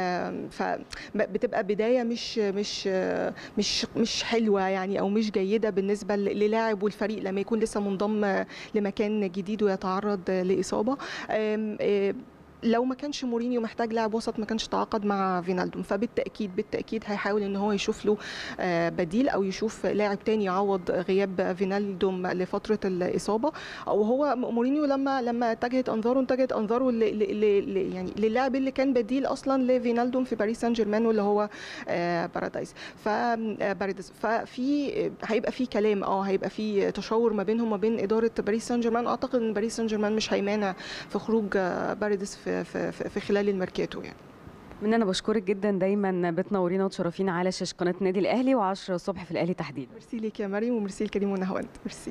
Speaker 7: فبتبقى بدايه مش مش آه، مش مش حلوه يعني او مش جيده بالنسبه للاعب والفريق لما يكون لسه منضم لمكان جديد ويتعرض لاصابه آم، آم، لو ما كانش مورينيو محتاج لاعب وسط ما كانش تعاقد مع فينالدوم فبالتاكيد بالتاكيد هيحاول ان هو يشوف له آه، بديل او يشوف لاعب تاني يعوض غياب فينالدوم لفتره الاصابه او هو مورينيو لما لما اتجهت انظاره اتجهت انظاره ل- ل- ل- ل- يعني للاعب اللي كان بديل اصلا لفينالدوم في باريس سان جيرمان واللي هو آه، بارادايس ف آه، بارادايس ففي هيبقى في كلام اه هيبقى في تشاور ما بينهم وما بين اداره باريس سان جيرمان اعتقد ان باريس سان جيرمان مش هيمانع في خروج آه، بارادايس في في في في خلال الميركاتو يعني
Speaker 6: من انا بشكرك جدا دايما بتنورينا وتشرفينا على شاشه قناه النادي الاهلي و10 الصبح في الاهلي تحديدا
Speaker 7: ميرسي ليك يا مريم وميرسي لكريم ونهاوند ميرسي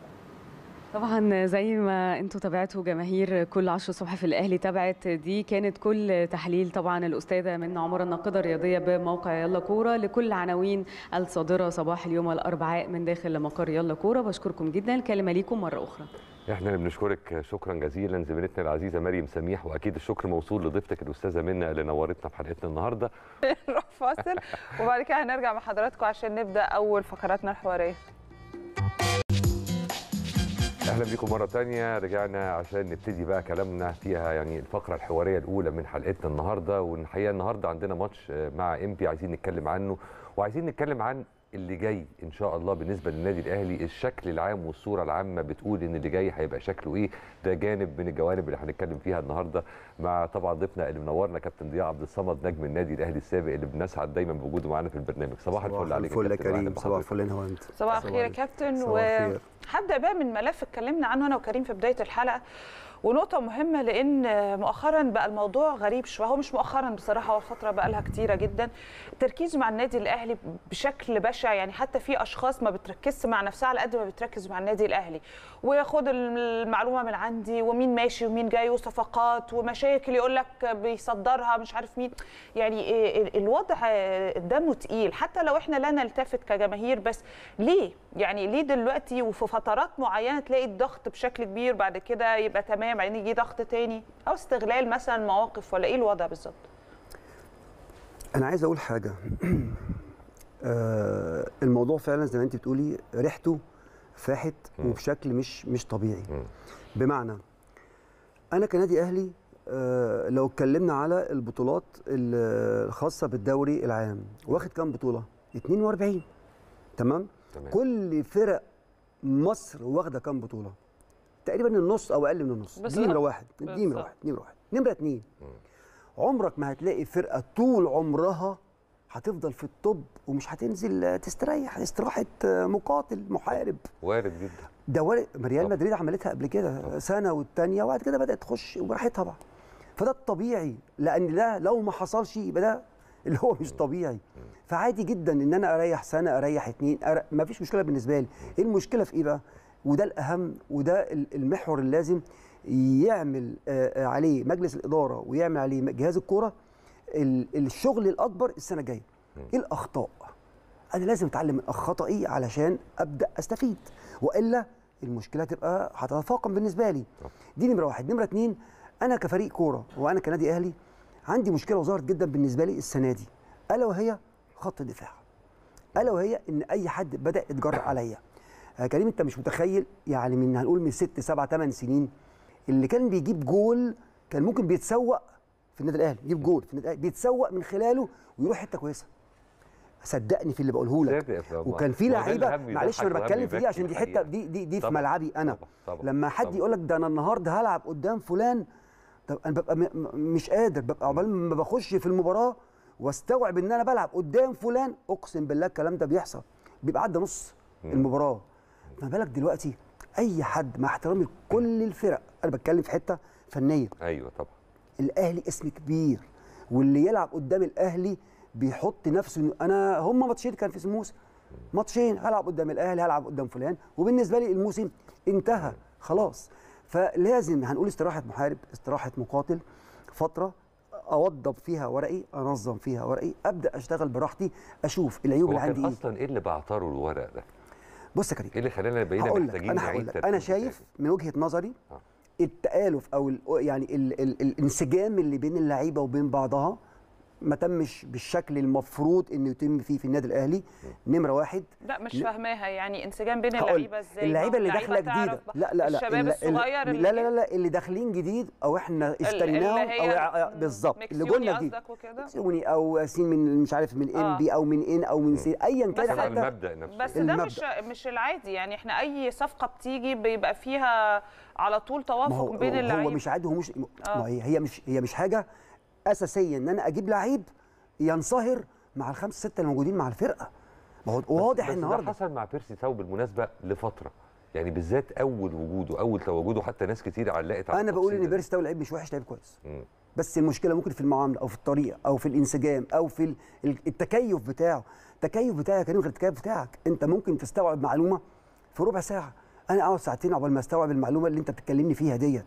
Speaker 6: طبعا زي ما انتم تابعتوا جماهير كل 10 الصبح في الاهلي تابعت دي كانت كل تحليل طبعا الاستاذه منى عمر الناقده الرياضيه بموقع يلا كوره لكل عناوين الصادره صباح اليوم الاربعاء من داخل مقر يلا كوره بشكركم جدا الكلمه ليكم مره اخرى
Speaker 1: احنا اللي بنشكرك شكرا جزيلا زميلتنا العزيزه مريم سميح واكيد الشكر موصول لضيفتك الاستاذه منى اللي نورتنا في حلقتنا النهارده
Speaker 2: نروح فاصل وبعد كده هنرجع مع حضراتكم عشان نبدا اول فقراتنا الحواريه
Speaker 1: اهلا بيكم مره تانية رجعنا عشان نبتدي بقى كلامنا فيها يعني الفقره الحواريه الاولى من حلقتنا النهارده والحقيقه النهارده عندنا ماتش مع امبي عايزين نتكلم عنه وعايزين نتكلم عن اللي جاي ان شاء الله بالنسبه للنادي الاهلي الشكل العام والصوره العامه بتقول ان اللي جاي هيبقى شكله ايه ده جانب من الجوانب اللي هنتكلم فيها النهارده مع طبعا ضيفنا اللي منورنا كابتن ضياء عبد الصمد نجم النادي الاهلي السابق اللي بنسعد دايما بوجوده معانا في البرنامج صباح الفل عليك
Speaker 8: الفل يا
Speaker 1: كابتن، وأهلا
Speaker 8: كريم صباح
Speaker 1: بحضرتك.
Speaker 8: الفل هنا وانت
Speaker 2: صباح الخير يا كابتن
Speaker 8: صباح الخير.
Speaker 2: وهبدا بقى من ملف اتكلمنا عنه انا وكريم في بدايه الحلقه ونقطة مهمة لأن مؤخرا بقى الموضوع غريب شوية هو مش مؤخرا بصراحة هو فترة بقى لها كتيرة جدا التركيز مع النادي الأهلي بشكل بشع يعني حتى في أشخاص ما بتركزش مع نفسها على قد ما بتركز مع النادي الأهلي وياخد المعلومة من عندي ومين ماشي ومين جاي وصفقات ومشاكل يقول لك بيصدرها مش عارف مين يعني إيه الوضع دمه تقيل حتى لو احنا لا نلتفت كجماهير بس ليه يعني ليه دلوقتي وفي فترات معينه تلاقي الضغط بشكل كبير بعد كده يبقى تمام بعدين يجي ضغط تاني او استغلال مثلا مواقف ولا ايه الوضع بالظبط
Speaker 8: انا عايز اقول حاجه آه الموضوع فعلا زي ما انت بتقولي ريحته فاحت
Speaker 1: مم.
Speaker 8: وبشكل مش مش طبيعي
Speaker 1: مم.
Speaker 8: بمعنى انا كنادي اهلي آه لو اتكلمنا على البطولات ال- الخاصه بالدوري العام واخد كام بطوله 42 تمام
Speaker 1: تمام.
Speaker 8: كل فرق مصر واخده كام بطوله تقريبا النص او اقل من النص
Speaker 2: بس
Speaker 8: دي
Speaker 2: لا.
Speaker 8: نمره واحد دي
Speaker 2: بالظبط.
Speaker 8: نمره واحد نمره واحد نمره اتنين عمرك ما هتلاقي فرقه طول عمرها هتفضل في الطب ومش هتنزل تستريح استراحه مقاتل محارب
Speaker 1: وارد جدا
Speaker 8: ده وارد ريال
Speaker 1: طب.
Speaker 8: مدريد عملتها قبل كده سنه والتانيه وبعد كده بدات تخش وراحتها بقى فده الطبيعي لان ده لو ما حصلش يبقى ده اللي هو مش طبيعي فعادي جدا ان انا اريح سنه اريح اتنين أر... ما فيش مشكله بالنسبه لي ايه المشكله في ايه بقى وده الاهم وده ال- المحور اللي لازم يعمل آه، آه، عليه مجلس الاداره ويعمل عليه جهاز الكوره ال- الشغل الاكبر السنه الجايه ايه الاخطاء انا لازم اتعلم من خطئي علشان ابدا استفيد والا المشكله تبقى هتتفاقم بالنسبه لي دي نمره واحد نمره اتنين انا كفريق كوره وانا كنادي اهلي عندي مشكله وظهرت جدا بالنسبه لي السنه دي الا وهي خط الدفاع الا وهي ان اي حد بدا يتجرأ عليا يا كريم انت مش متخيل يعني من هنقول من ست سبع ثمان سنين اللي كان بيجيب جول كان ممكن بيتسوق في النادي الاهلي يجيب جول في النادي الاهلي بيتسوق من خلاله ويروح حته كويسه صدقني في اللي بقوله لك
Speaker 1: صادق يا فندم.
Speaker 8: وكان في
Speaker 1: ما هو ده
Speaker 8: لعيبه
Speaker 1: الهم
Speaker 8: معلش
Speaker 1: يضحك
Speaker 8: انا
Speaker 1: وهم
Speaker 8: بتكلم في دي
Speaker 1: يبكي
Speaker 8: عشان دي
Speaker 1: الحقيقة.
Speaker 8: حته دي دي, دي في
Speaker 1: طبعاً،
Speaker 8: ملعبي انا
Speaker 1: طبعاً، طبعاً،
Speaker 8: لما حد
Speaker 1: طبعاً.
Speaker 8: يقول لك ده انا النهارده هلعب قدام فلان طب انا ببقى م- م- مش قادر ببقى عقبال ما بخش في المباراه واستوعب ان انا بلعب قدام فلان اقسم بالله الكلام ده بيحصل بيبقى عدى نص المباراه ما بالك دلوقتي اي حد مع احترامي لكل الفرق انا بتكلم في حته فنيه
Speaker 1: ايوه طبعا
Speaker 8: الاهلي اسم كبير واللي يلعب قدام الاهلي بيحط نفسه إنه انا هم ماتشين كان في الموسم ماتشين هلعب قدام الاهلي هلعب قدام فلان وبالنسبه لي الموسم انتهى خلاص فلازم هنقول استراحه محارب استراحه مقاتل فتره اوضب فيها ورقي انظم فيها ورقي ابدا اشتغل براحتي اشوف العيوب
Speaker 1: هو
Speaker 8: اللي عندي
Speaker 1: كان
Speaker 8: ايه
Speaker 1: اصلا ايه اللي بعتره الورق ده؟
Speaker 8: بص يا كريم
Speaker 1: ايه اللي خلانا بقينا
Speaker 8: هقول لك
Speaker 1: محتاجين
Speaker 8: انا
Speaker 1: نعيد
Speaker 8: هقول لك
Speaker 1: ترتيب
Speaker 8: انا
Speaker 1: الكتاب؟
Speaker 8: شايف من وجهه نظري
Speaker 1: آه.
Speaker 8: التآلف او ال يعني ال ال الانسجام اللي بين اللعيبه وبين بعضها ما تمش بالشكل المفروض انه يتم فيه في النادي الاهلي نمره واحد
Speaker 2: لا مش
Speaker 8: لا.
Speaker 2: فاهماها يعني انسجام بين
Speaker 8: هقول
Speaker 2: اللعيبه ازاي
Speaker 8: اللعيبه اللي
Speaker 2: ما هو
Speaker 8: داخله
Speaker 2: اللعيبة
Speaker 8: جديده
Speaker 2: تعرف
Speaker 8: لا لا لا
Speaker 2: الشباب
Speaker 8: ال- ال-
Speaker 2: الصغير
Speaker 8: لا لا لا لا اللي داخلين جديد او احنا اشتريناهم
Speaker 2: اللي
Speaker 8: او
Speaker 2: هي
Speaker 8: ع- بالظبط اللي
Speaker 2: مكسيوني
Speaker 8: قلنا جديد
Speaker 2: قصدك وكده
Speaker 8: مكسيوني او سين من مش عارف من
Speaker 2: آه.
Speaker 8: ام بي او من ان او من سي ايا
Speaker 2: بس
Speaker 8: كان
Speaker 1: كان على
Speaker 8: حتى
Speaker 1: المبدا نفسه
Speaker 2: بس ده
Speaker 8: المبدأ.
Speaker 2: مش مش العادي يعني احنا اي صفقه بتيجي بيبقى فيها على طول
Speaker 8: ما
Speaker 2: توافق
Speaker 8: هو
Speaker 2: بين
Speaker 8: هو
Speaker 2: اللعيبه
Speaker 8: مش عادي هو مش
Speaker 2: آه.
Speaker 8: ما هي هي مش هي مش حاجه اساسيه ان انا اجيب لعيب ينصهر مع الخمسه سته الموجودين مع الفرقه ما هو واضح
Speaker 1: بس
Speaker 8: النهارده
Speaker 1: ده حصل مع بيرسي تاو بالمناسبه لفتره يعني بالذات اول وجوده اول تواجده حتى ناس كتير علقت على
Speaker 8: انا بقول
Speaker 1: التفصيل
Speaker 8: ان
Speaker 1: ده.
Speaker 8: بيرسي تاو لعيب مش وحش لعيب كويس
Speaker 1: مم.
Speaker 8: بس المشكله ممكن في المعامله او في الطريقه او في الانسجام او في ال- ال- التكيف بتاعه التكيف بتاعي يا كريم غير التكيف بتاعك انت ممكن تستوعب معلومه في ربع ساعه انا اقعد ساعتين عقبال ما استوعب المعلومه اللي انت بتكلمني فيها ديت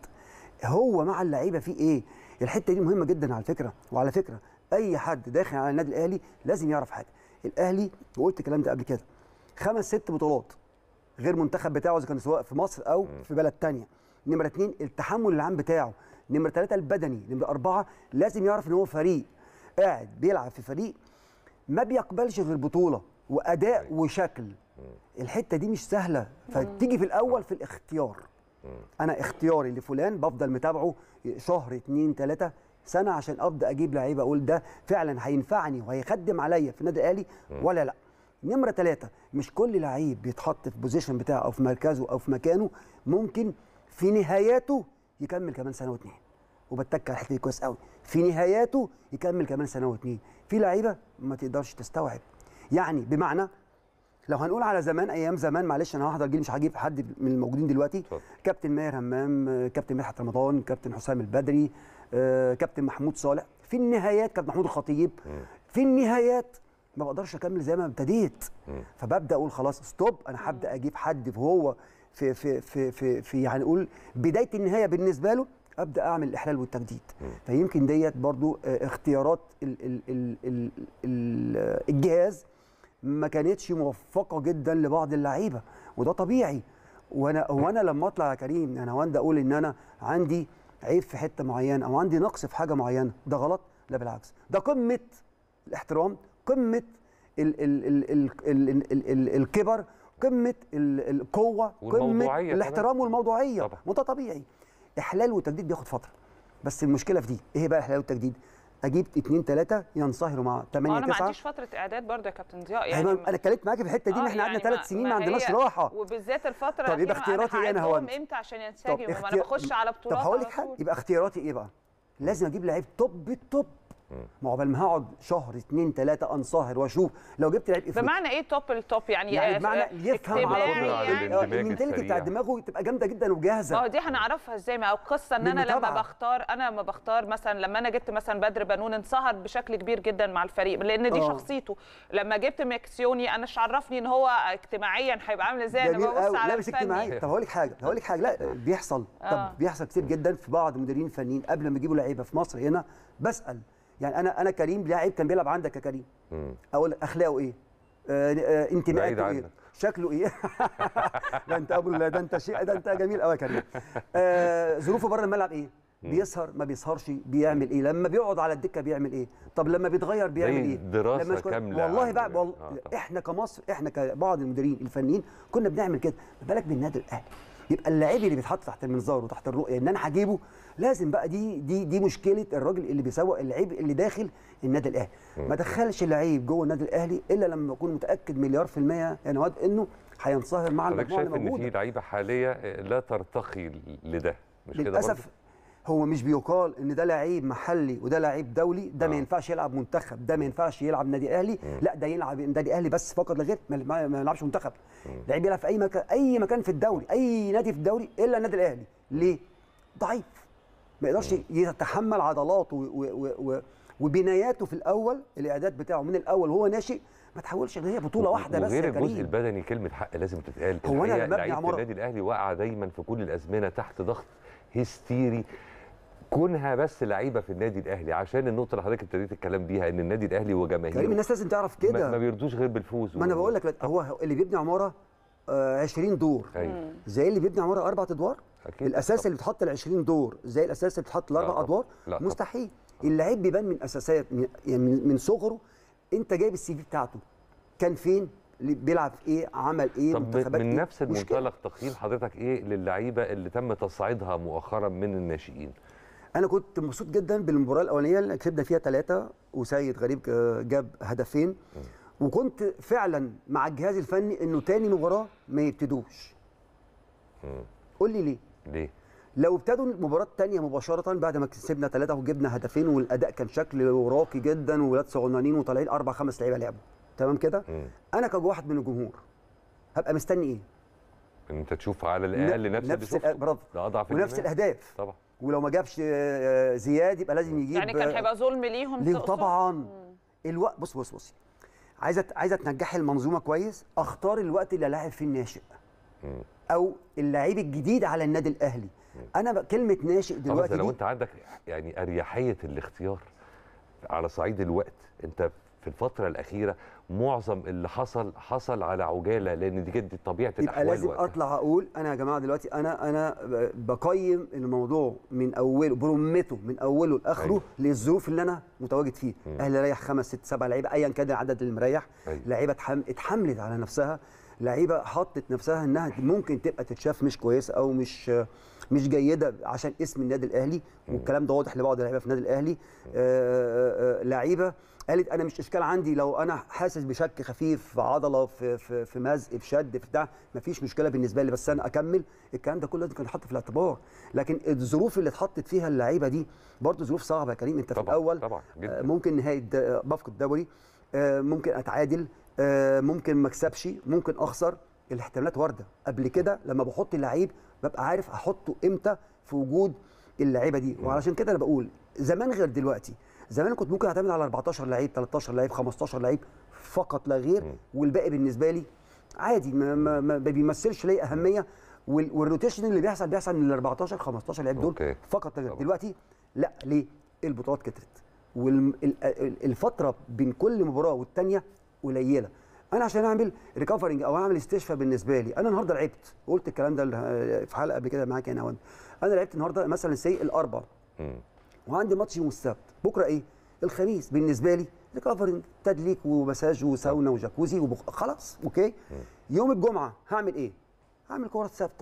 Speaker 8: هو مع اللعيبه في ايه الحته دي مهمه جدا على فكره وعلى فكره اي حد داخل على النادي الاهلي لازم يعرف حاجه الاهلي وقلت الكلام ده قبل كده خمس ست بطولات غير منتخب بتاعه اذا كان سواء في مصر او في بلد تانية نمره اتنين التحمل العام بتاعه نمره ثلاثه البدني نمره اربعه لازم يعرف ان هو فريق قاعد بيلعب في فريق ما بيقبلش غير بطوله واداء وشكل الحته دي مش سهله فتيجي في الاول في الاختيار انا اختياري لفلان بفضل متابعه شهر اتنين تلاته سنه عشان ابدا اجيب لعيبه اقول ده فعلا هينفعني وهيخدم عليا في النادي الاهلي ولا لا نمره ثلاثة مش كل لعيب بيتحط في بوزيشن بتاعه او في مركزه او في مكانه ممكن في نهاياته يكمل كمان سنه واتنين وبتك على الحته دي كويس قوي في نهاياته يكمل كمان سنه واتنين في لعيبه ما تقدرش تستوعب يعني بمعنى لو هنقول على زمان ايام زمان معلش انا هحضر جيل مش هجيب حد من الموجودين دلوقتي
Speaker 1: اتفضل.
Speaker 8: كابتن ماهر همام آه، كابتن مدحت رمضان كابتن حسام البدري آه، كابتن محمود صالح في النهايات كابتن محمود الخطيب في النهايات ما بقدرش اكمل زي ما ابتديت فببدا اقول خلاص ستوب انا هبدا اجيب حد هو في في في في, في يعني نقول بدايه النهايه بالنسبه له ابدا اعمل الاحلال والتجديد فيمكن ديت برضو آه، اختيارات ال ال ال ال ال الجهاز ما كانتش موفقه جدا لبعض اللعيبه وده طبيعي وانا وانا لما اطلع يا كريم انا واندا اقول ان انا عندي عيب في حته معينه او عندي نقص في حاجه معينه ده غلط لا بالعكس ده قمه الاحترام قمه ال ال ال ال ال ال ال ال الكبر قمه ال- القوه
Speaker 1: والموضوعية
Speaker 8: قمه
Speaker 1: كمان.
Speaker 8: الاحترام والموضوعيه
Speaker 1: طبعا.
Speaker 8: وده طبيعي احلال وتجديد بياخد فتره بس المشكله في دي ايه بقى احلال والتجديد اجيب اثنين ثلاثه ينصهروا مع 8
Speaker 2: انا ما
Speaker 8: 9
Speaker 2: عنديش فتره اعداد برضه يا كابتن ضياء
Speaker 8: يعني
Speaker 2: يعني
Speaker 8: انا اتكلمت معاك في الحته دي
Speaker 2: آه،
Speaker 8: ان احنا قعدنا
Speaker 2: يعني
Speaker 8: ثلاث سنين ما,
Speaker 2: ما
Speaker 8: عندناش
Speaker 2: هي-
Speaker 8: راحه
Speaker 2: وبالذات الفتره
Speaker 8: طب يبقى
Speaker 2: الأخيرة
Speaker 8: اختياراتي إيه أنا
Speaker 2: هعدهم
Speaker 8: هوند؟
Speaker 2: امتى عشان
Speaker 8: طب
Speaker 2: ينسجموا ما انا
Speaker 8: اختيار-
Speaker 2: بخش على
Speaker 8: طب
Speaker 2: بطولات
Speaker 8: هقول
Speaker 2: على
Speaker 8: لك حاجه
Speaker 2: طول.
Speaker 8: يبقى اختياراتي ايه بقى؟ لازم اجيب لعيب توب التوب ما عقبال ما هقعد شهر اثنين ثلاثه انصهر واشوف لو جبت لعيب افريقي
Speaker 2: بمعنى ايه توب التوب يعني
Speaker 8: يعني
Speaker 2: آه،
Speaker 8: بمعنى
Speaker 2: آه،
Speaker 8: يفهم على
Speaker 2: اجتماعي
Speaker 8: طول
Speaker 1: على
Speaker 2: يعني
Speaker 1: الاندماج
Speaker 8: المنتاليتي بتاع
Speaker 1: السريع.
Speaker 8: دماغه تبقى جامده جدا
Speaker 2: ما
Speaker 8: وجاهزه
Speaker 2: هو دي هنعرفها ازاي ما هو القصه ان انا لما
Speaker 8: بالمتابعة.
Speaker 2: بختار انا لما بختار مثلا لما انا جبت مثلا بدر بنون انصهر بشكل كبير جدا مع الفريق لان دي
Speaker 8: آه.
Speaker 2: شخصيته لما جبت ميكسيوني انا مش عرفني ان هو اجتماعيا هيبقى عامل ازاي انا
Speaker 8: جميل
Speaker 2: ببص
Speaker 8: قوي
Speaker 2: على
Speaker 8: لا مش اجتماعي
Speaker 2: الفني
Speaker 8: طب هقول لك حاجه هقول لك حاجه لا بيحصل
Speaker 2: آه.
Speaker 8: طب بيحصل كتير جدا في بعض المديرين الفنيين قبل ما يجيبوا لعيبه في مصر هنا بسال يعني انا انا كريم لعيب كان بيلعب عندك يا كريم
Speaker 1: مم.
Speaker 8: اقول لك اخلاقه ايه آه، آه،
Speaker 1: بعيد
Speaker 8: انتماءاته ايه
Speaker 1: عنك.
Speaker 8: شكله ايه ده انت ابو ده انت شيء ده انت جميل قوي يا كريم آه، ظروفه بره الملعب ايه بيسهر ما بيسهرش بيعمل ايه لما بيقعد على الدكه بيعمل ايه طب لما بيتغير بيعمل
Speaker 1: زي
Speaker 8: ايه
Speaker 1: دراسة
Speaker 8: لما يشكر-
Speaker 1: كاملة
Speaker 8: والله
Speaker 1: عن-
Speaker 8: بقى والله
Speaker 1: آه، طبعا.
Speaker 8: احنا كمصر احنا كبعض المديرين الفنيين كنا بنعمل كده ما بالك بالنادي الاهلي يبقى اللاعب اللي بيتحط تحت المنظار وتحت الرؤيه ان انا هجيبه لازم بقى دي دي دي مشكله الراجل اللي بيسوق اللعيب اللي داخل النادي الاهلي ما دخلش اللعيب جوه النادي الاهلي الا لما اكون متاكد مليار في الميه يا نواد انه هينصهر مع
Speaker 1: حضرتك
Speaker 8: المجموعه
Speaker 1: شايف
Speaker 8: اللي
Speaker 1: ان في
Speaker 8: موجوده
Speaker 1: لعيبه حاليه لا ترتقي لده مش كده برضه؟
Speaker 8: للاسف هو مش بيقال ان ده لعيب محلي وده لعيب دولي ده ما
Speaker 1: آه.
Speaker 8: ينفعش يلعب منتخب ده ما ينفعش يلعب نادي اهلي لا ده يلعب نادي اهلي بس فقط لا غير ما- ما ما يلعبش منتخب لعيب يلعب في اي مكان اي مكان في الدوري اي نادي في الدوري الا النادي الاهلي ليه ضعيف ما يقدرش يتحمل عضلاته و- و- و- وبناياته في الاول الاعداد بتاعه من الاول وهو ناشئ ما تحولش غير هي بطوله واحده بس
Speaker 1: وغير
Speaker 8: يا
Speaker 1: الجزء
Speaker 8: كريم
Speaker 1: البدني كلمه حق لازم تتقال
Speaker 8: هو أنا
Speaker 1: الحقيقة
Speaker 8: لما أبني
Speaker 1: لعيبه
Speaker 8: عمارة-
Speaker 1: النادي الاهلي واقعه دايما في كل الازمنه تحت ضغط هستيري كونها بس لعيبه في النادي الاهلي عشان النقطه اللي حضرتك ابتديت الكلام بيها ان النادي الاهلي وجماهيره
Speaker 8: كريم الناس لازم تعرف
Speaker 1: ما- ما
Speaker 8: كده
Speaker 1: بيرضوش غير بالفوز
Speaker 8: ما انا بقول لك هو اللي بيبني عماره آه، 20 دور
Speaker 1: أيوة.
Speaker 8: زي اللي بيبني عماره اربع ادوار
Speaker 1: أكيد.
Speaker 8: الاساس
Speaker 1: طبعا.
Speaker 8: اللي بيتحط ال 20 دور زي الاساس اللي بيتحط
Speaker 1: لا
Speaker 8: الاربع
Speaker 1: طبعا.
Speaker 8: ادوار
Speaker 1: لا طبعا.
Speaker 8: مستحيل اللعيب بيبان من اساسات من- يعني من من صغره انت جايب السي في بتاعته كان فين اللي بيلعب في ايه عمل ايه
Speaker 1: طب
Speaker 8: منتخبات
Speaker 1: من
Speaker 8: إيه؟
Speaker 1: نفس
Speaker 8: مشكلة.
Speaker 1: المنطلق تقييم حضرتك ايه للعيبه اللي تم تصعيدها مؤخرا من الناشئين
Speaker 8: انا كنت مبسوط جدا بالمباراه الاولانيه اللي كسبنا فيها ثلاثه وسيد غريب آه، جاب هدفين وكنت فعلا مع الجهاز الفني انه تاني مباراه ما يبتدوش قول لي ليه
Speaker 1: ليه
Speaker 8: لو ابتدوا المباراة الثانية مباشرة بعد ما كسبنا ثلاثة وجبنا هدفين والأداء كان شكل راقي جدا وولاد صغننين وطالعين أربع خمس لعيبة لعبوا تمام كده؟
Speaker 1: مم.
Speaker 8: أنا كواحد من الجمهور هبقى مستني إيه؟
Speaker 1: ان انت تشوف على الاقل نفس,
Speaker 8: نفس
Speaker 1: اللي
Speaker 8: الأ- برافو
Speaker 1: ده اضعف
Speaker 8: ونفس
Speaker 1: الإيمان.
Speaker 8: الأهداف
Speaker 1: طبعا
Speaker 8: ولو ما جابش آه، زياد يبقى لازم يجيب
Speaker 2: يعني كان
Speaker 8: آه،
Speaker 2: هيبقى ظلم ليهم
Speaker 8: ليه
Speaker 2: تقصد؟
Speaker 8: طبعا الوقت بص بص بص عايزه عايزه تنجحي المنظومه كويس اختار الوقت اللي الاعب فيه الناشئ
Speaker 1: مم.
Speaker 8: او اللعيب الجديد على النادي الاهلي انا بقى كلمه ناشئ
Speaker 1: خلاص
Speaker 8: دلوقتي
Speaker 1: لو
Speaker 8: دي
Speaker 1: انت عندك يعني اريحيه الاختيار على صعيد الوقت انت في الفتره الاخيره معظم اللي حصل حصل على عجاله لان دي كانت طبيعه
Speaker 8: يبقى
Speaker 1: الاحوال
Speaker 8: لازم
Speaker 1: وقتها.
Speaker 8: اطلع اقول انا يا جماعه دلوقتي انا انا بقيم الموضوع من اوله برمته من اوله لاخره
Speaker 1: أيوة.
Speaker 8: للظروف اللي انا متواجد فيه
Speaker 1: مم.
Speaker 8: اهلي ريح خمس ست سبع لعيبه ايا كان العدد اللي مريح
Speaker 1: أيوة.
Speaker 8: لعيبه اتحم- اتحملت على نفسها لعيبه حطت نفسها انها ممكن تبقى تتشاف مش كويسه او مش مش جيده عشان اسم النادي الاهلي والكلام ده واضح لبعض اللعيبه في النادي الاهلي آه، آه، آه، لعيبه قالت انا مش اشكال عندي لو انا حاسس بشك خفيف في عضله في في في مزق في شد في بتاع مفيش مشكله بالنسبه لي بس انا اكمل الكلام ده كله لازم كان يتحط في الاعتبار لكن الظروف اللي اتحطت فيها اللعيبه دي برضه ظروف صعبه يا كريم انت في
Speaker 1: طبعاً،
Speaker 8: الاول
Speaker 1: طبعاً، جداً.
Speaker 8: آه، ممكن نهايه د- بفقد الدوري آه، ممكن اتعادل آه، ممكن ما اكسبش ممكن اخسر الاحتمالات وارده قبل كده لما بحط اللعيب ببقى عارف احطه امتى في وجود اللعيبه دي وعلشان كده انا بقول زمان غير دلوقتي زمان كنت ممكن اعتمد على 14 لعيب 13 لعيب 15 لعيب فقط لا غير والباقي بالنسبه لي عادي ما, ما, ما بيمثلش لي اهميه وال- والروتيشن اللي بيحصل بيحصل من ال 14 15 لعيب دول
Speaker 1: أوكي.
Speaker 8: فقط لا غير
Speaker 1: طبعا.
Speaker 8: دلوقتي لا ليه البطولات كترت والفتره بين كل مباراه والتانيه قليله انا عشان اعمل ريكفرنج او اعمل استشفاء بالنسبه لي انا النهارده لعبت قلت الكلام ده في حلقه قبل كده معاك يا نوان انا لعبت النهارده مثلا سي الاربع
Speaker 1: مم.
Speaker 8: وعندي ماتش يوم السبت بكره ايه الخميس بالنسبه لي ريكفرنج تدليك ومساج وساونا وجاكوزي وبخ... خلاص اوكي يوم الجمعه هعمل ايه هعمل كره ثابته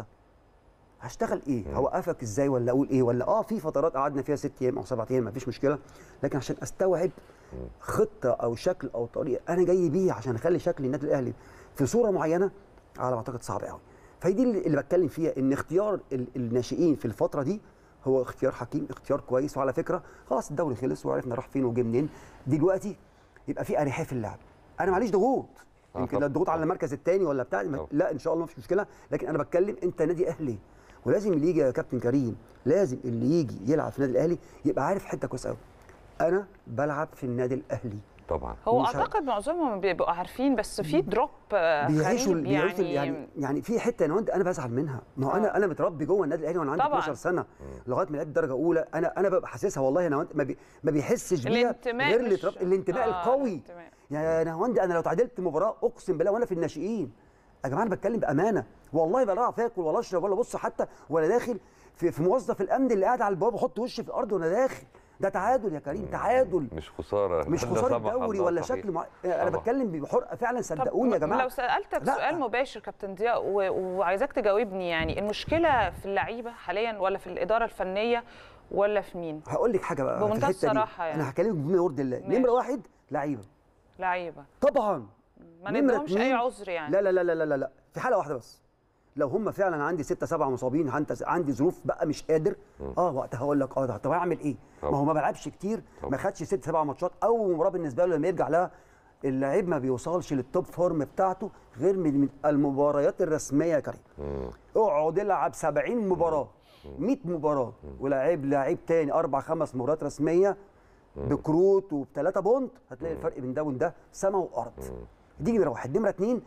Speaker 8: هشتغل ايه هوقفك ازاي ولا اقول ايه ولا اه في فترات قعدنا فيها ست ايام او سبعة ايام مفيش مشكله لكن عشان استوعب خطه او شكل او طريقه انا جاي بيه عشان اخلي شكل النادي الاهلي في صوره معينه على ما اعتقد صعب قوي فهي دي اللي اللي بتكلم فيها ان اختيار ال- الناشئين في الفتره دي هو اختيار حكيم اختيار كويس وعلى فكره خلاص الدوري خلص وعرفنا راح فين وجه منين دلوقتي يبقى في اريحيه في اللعب انا معليش ضغوط
Speaker 1: آه
Speaker 8: يمكن
Speaker 1: طبعاً.
Speaker 8: لا الضغوط على المركز الثاني ولا بتاع
Speaker 1: طبعاً.
Speaker 8: لا ان شاء الله مفيش مشكله لكن انا بتكلم انت نادي اهلي ولازم اللي يجي يا كابتن كريم لازم اللي يجي يلعب في النادي الاهلي يبقى عارف حته كويسه قوي انا بلعب في النادي الاهلي
Speaker 1: طبعا
Speaker 2: هو
Speaker 8: مش ه-
Speaker 2: اعتقد معظمهم بيبقوا عارفين بس في دروب آه،
Speaker 8: بيعيشوا
Speaker 2: غريب
Speaker 8: بيعيشوا
Speaker 2: يعني,
Speaker 8: يعني يعني في حته انا انا بزعل منها ما هو انا انا متربي جوه النادي الاهلي وانا عندي
Speaker 2: طبعاً.
Speaker 8: 12 سنه لغايه ما لعبت درجه اولى انا انا ببقى حاسسها والله انا ما, بي ما بيحسش بيها
Speaker 2: الانتماء
Speaker 8: غير اللي
Speaker 2: مش-
Speaker 8: ترب... الانتماء
Speaker 2: آه،
Speaker 8: القوي
Speaker 2: الانتماء.
Speaker 8: يا نهاوند انا لو تعادلت مباراه اقسم بالله وانا في الناشئين يا جماعه انا بتكلم بامانه والله بلا اعرف اكل ولا اشرب ولا ابص حتى ولا داخل في, في موظف الامن اللي قاعد على البوابه احط وشي في الارض وانا داخل ده تعادل يا كريم تعادل
Speaker 1: مش خساره
Speaker 8: مش
Speaker 1: ده
Speaker 8: خساره
Speaker 1: سمح
Speaker 8: دوري
Speaker 1: الله
Speaker 8: ولا
Speaker 1: صحيح.
Speaker 8: شكل مع... انا
Speaker 1: طبعاً.
Speaker 8: بتكلم بحرقه فعلا
Speaker 2: طب
Speaker 8: صدقوني يا جماعه
Speaker 2: لو سالتك
Speaker 8: لا.
Speaker 2: سؤال مباشر كابتن ضياء و- وعايزاك تجاوبني يعني المشكله في اللعيبه حاليا ولا في الاداره الفنيه ولا في مين
Speaker 8: هقول لك حاجه بقى في
Speaker 2: بمنتهى
Speaker 8: الحته دي
Speaker 2: الصراحة يعني.
Speaker 8: انا هكلمك بما يرضي الله
Speaker 2: ماشي.
Speaker 8: نمره واحد لعيبه
Speaker 2: لعيبه
Speaker 8: طبعا
Speaker 2: ما
Speaker 8: نمرة
Speaker 2: ندهمش اي
Speaker 8: اتنين-
Speaker 2: عذر يعني
Speaker 8: لا لا لا لا لا لا في حاله واحده بس لو هم فعلا عندي ستة سبعة مصابين عند- عندي ظروف بقى مش قادر اه وقتها هقول لك اه ده طب اعمل ايه؟
Speaker 1: طبعا.
Speaker 8: ما هو ما بلعبش كتير
Speaker 1: طبعا.
Speaker 8: ما خدش ست سبع ماتشات اول مباراه بالنسبه له لما يرجع لها اللعيب ما بيوصلش للتوب فورم بتاعته غير من من المباريات الرسميه يا كريم
Speaker 1: مم.
Speaker 8: اقعد العب 70 مباراه 100 مباراه ولاعب لعيب تاني اربع خمس مباريات رسميه بكروت وبثلاثه بونت هتلاقي الفرق بين ده وبين ده سما وارض دي نمره واحد نمره اتنين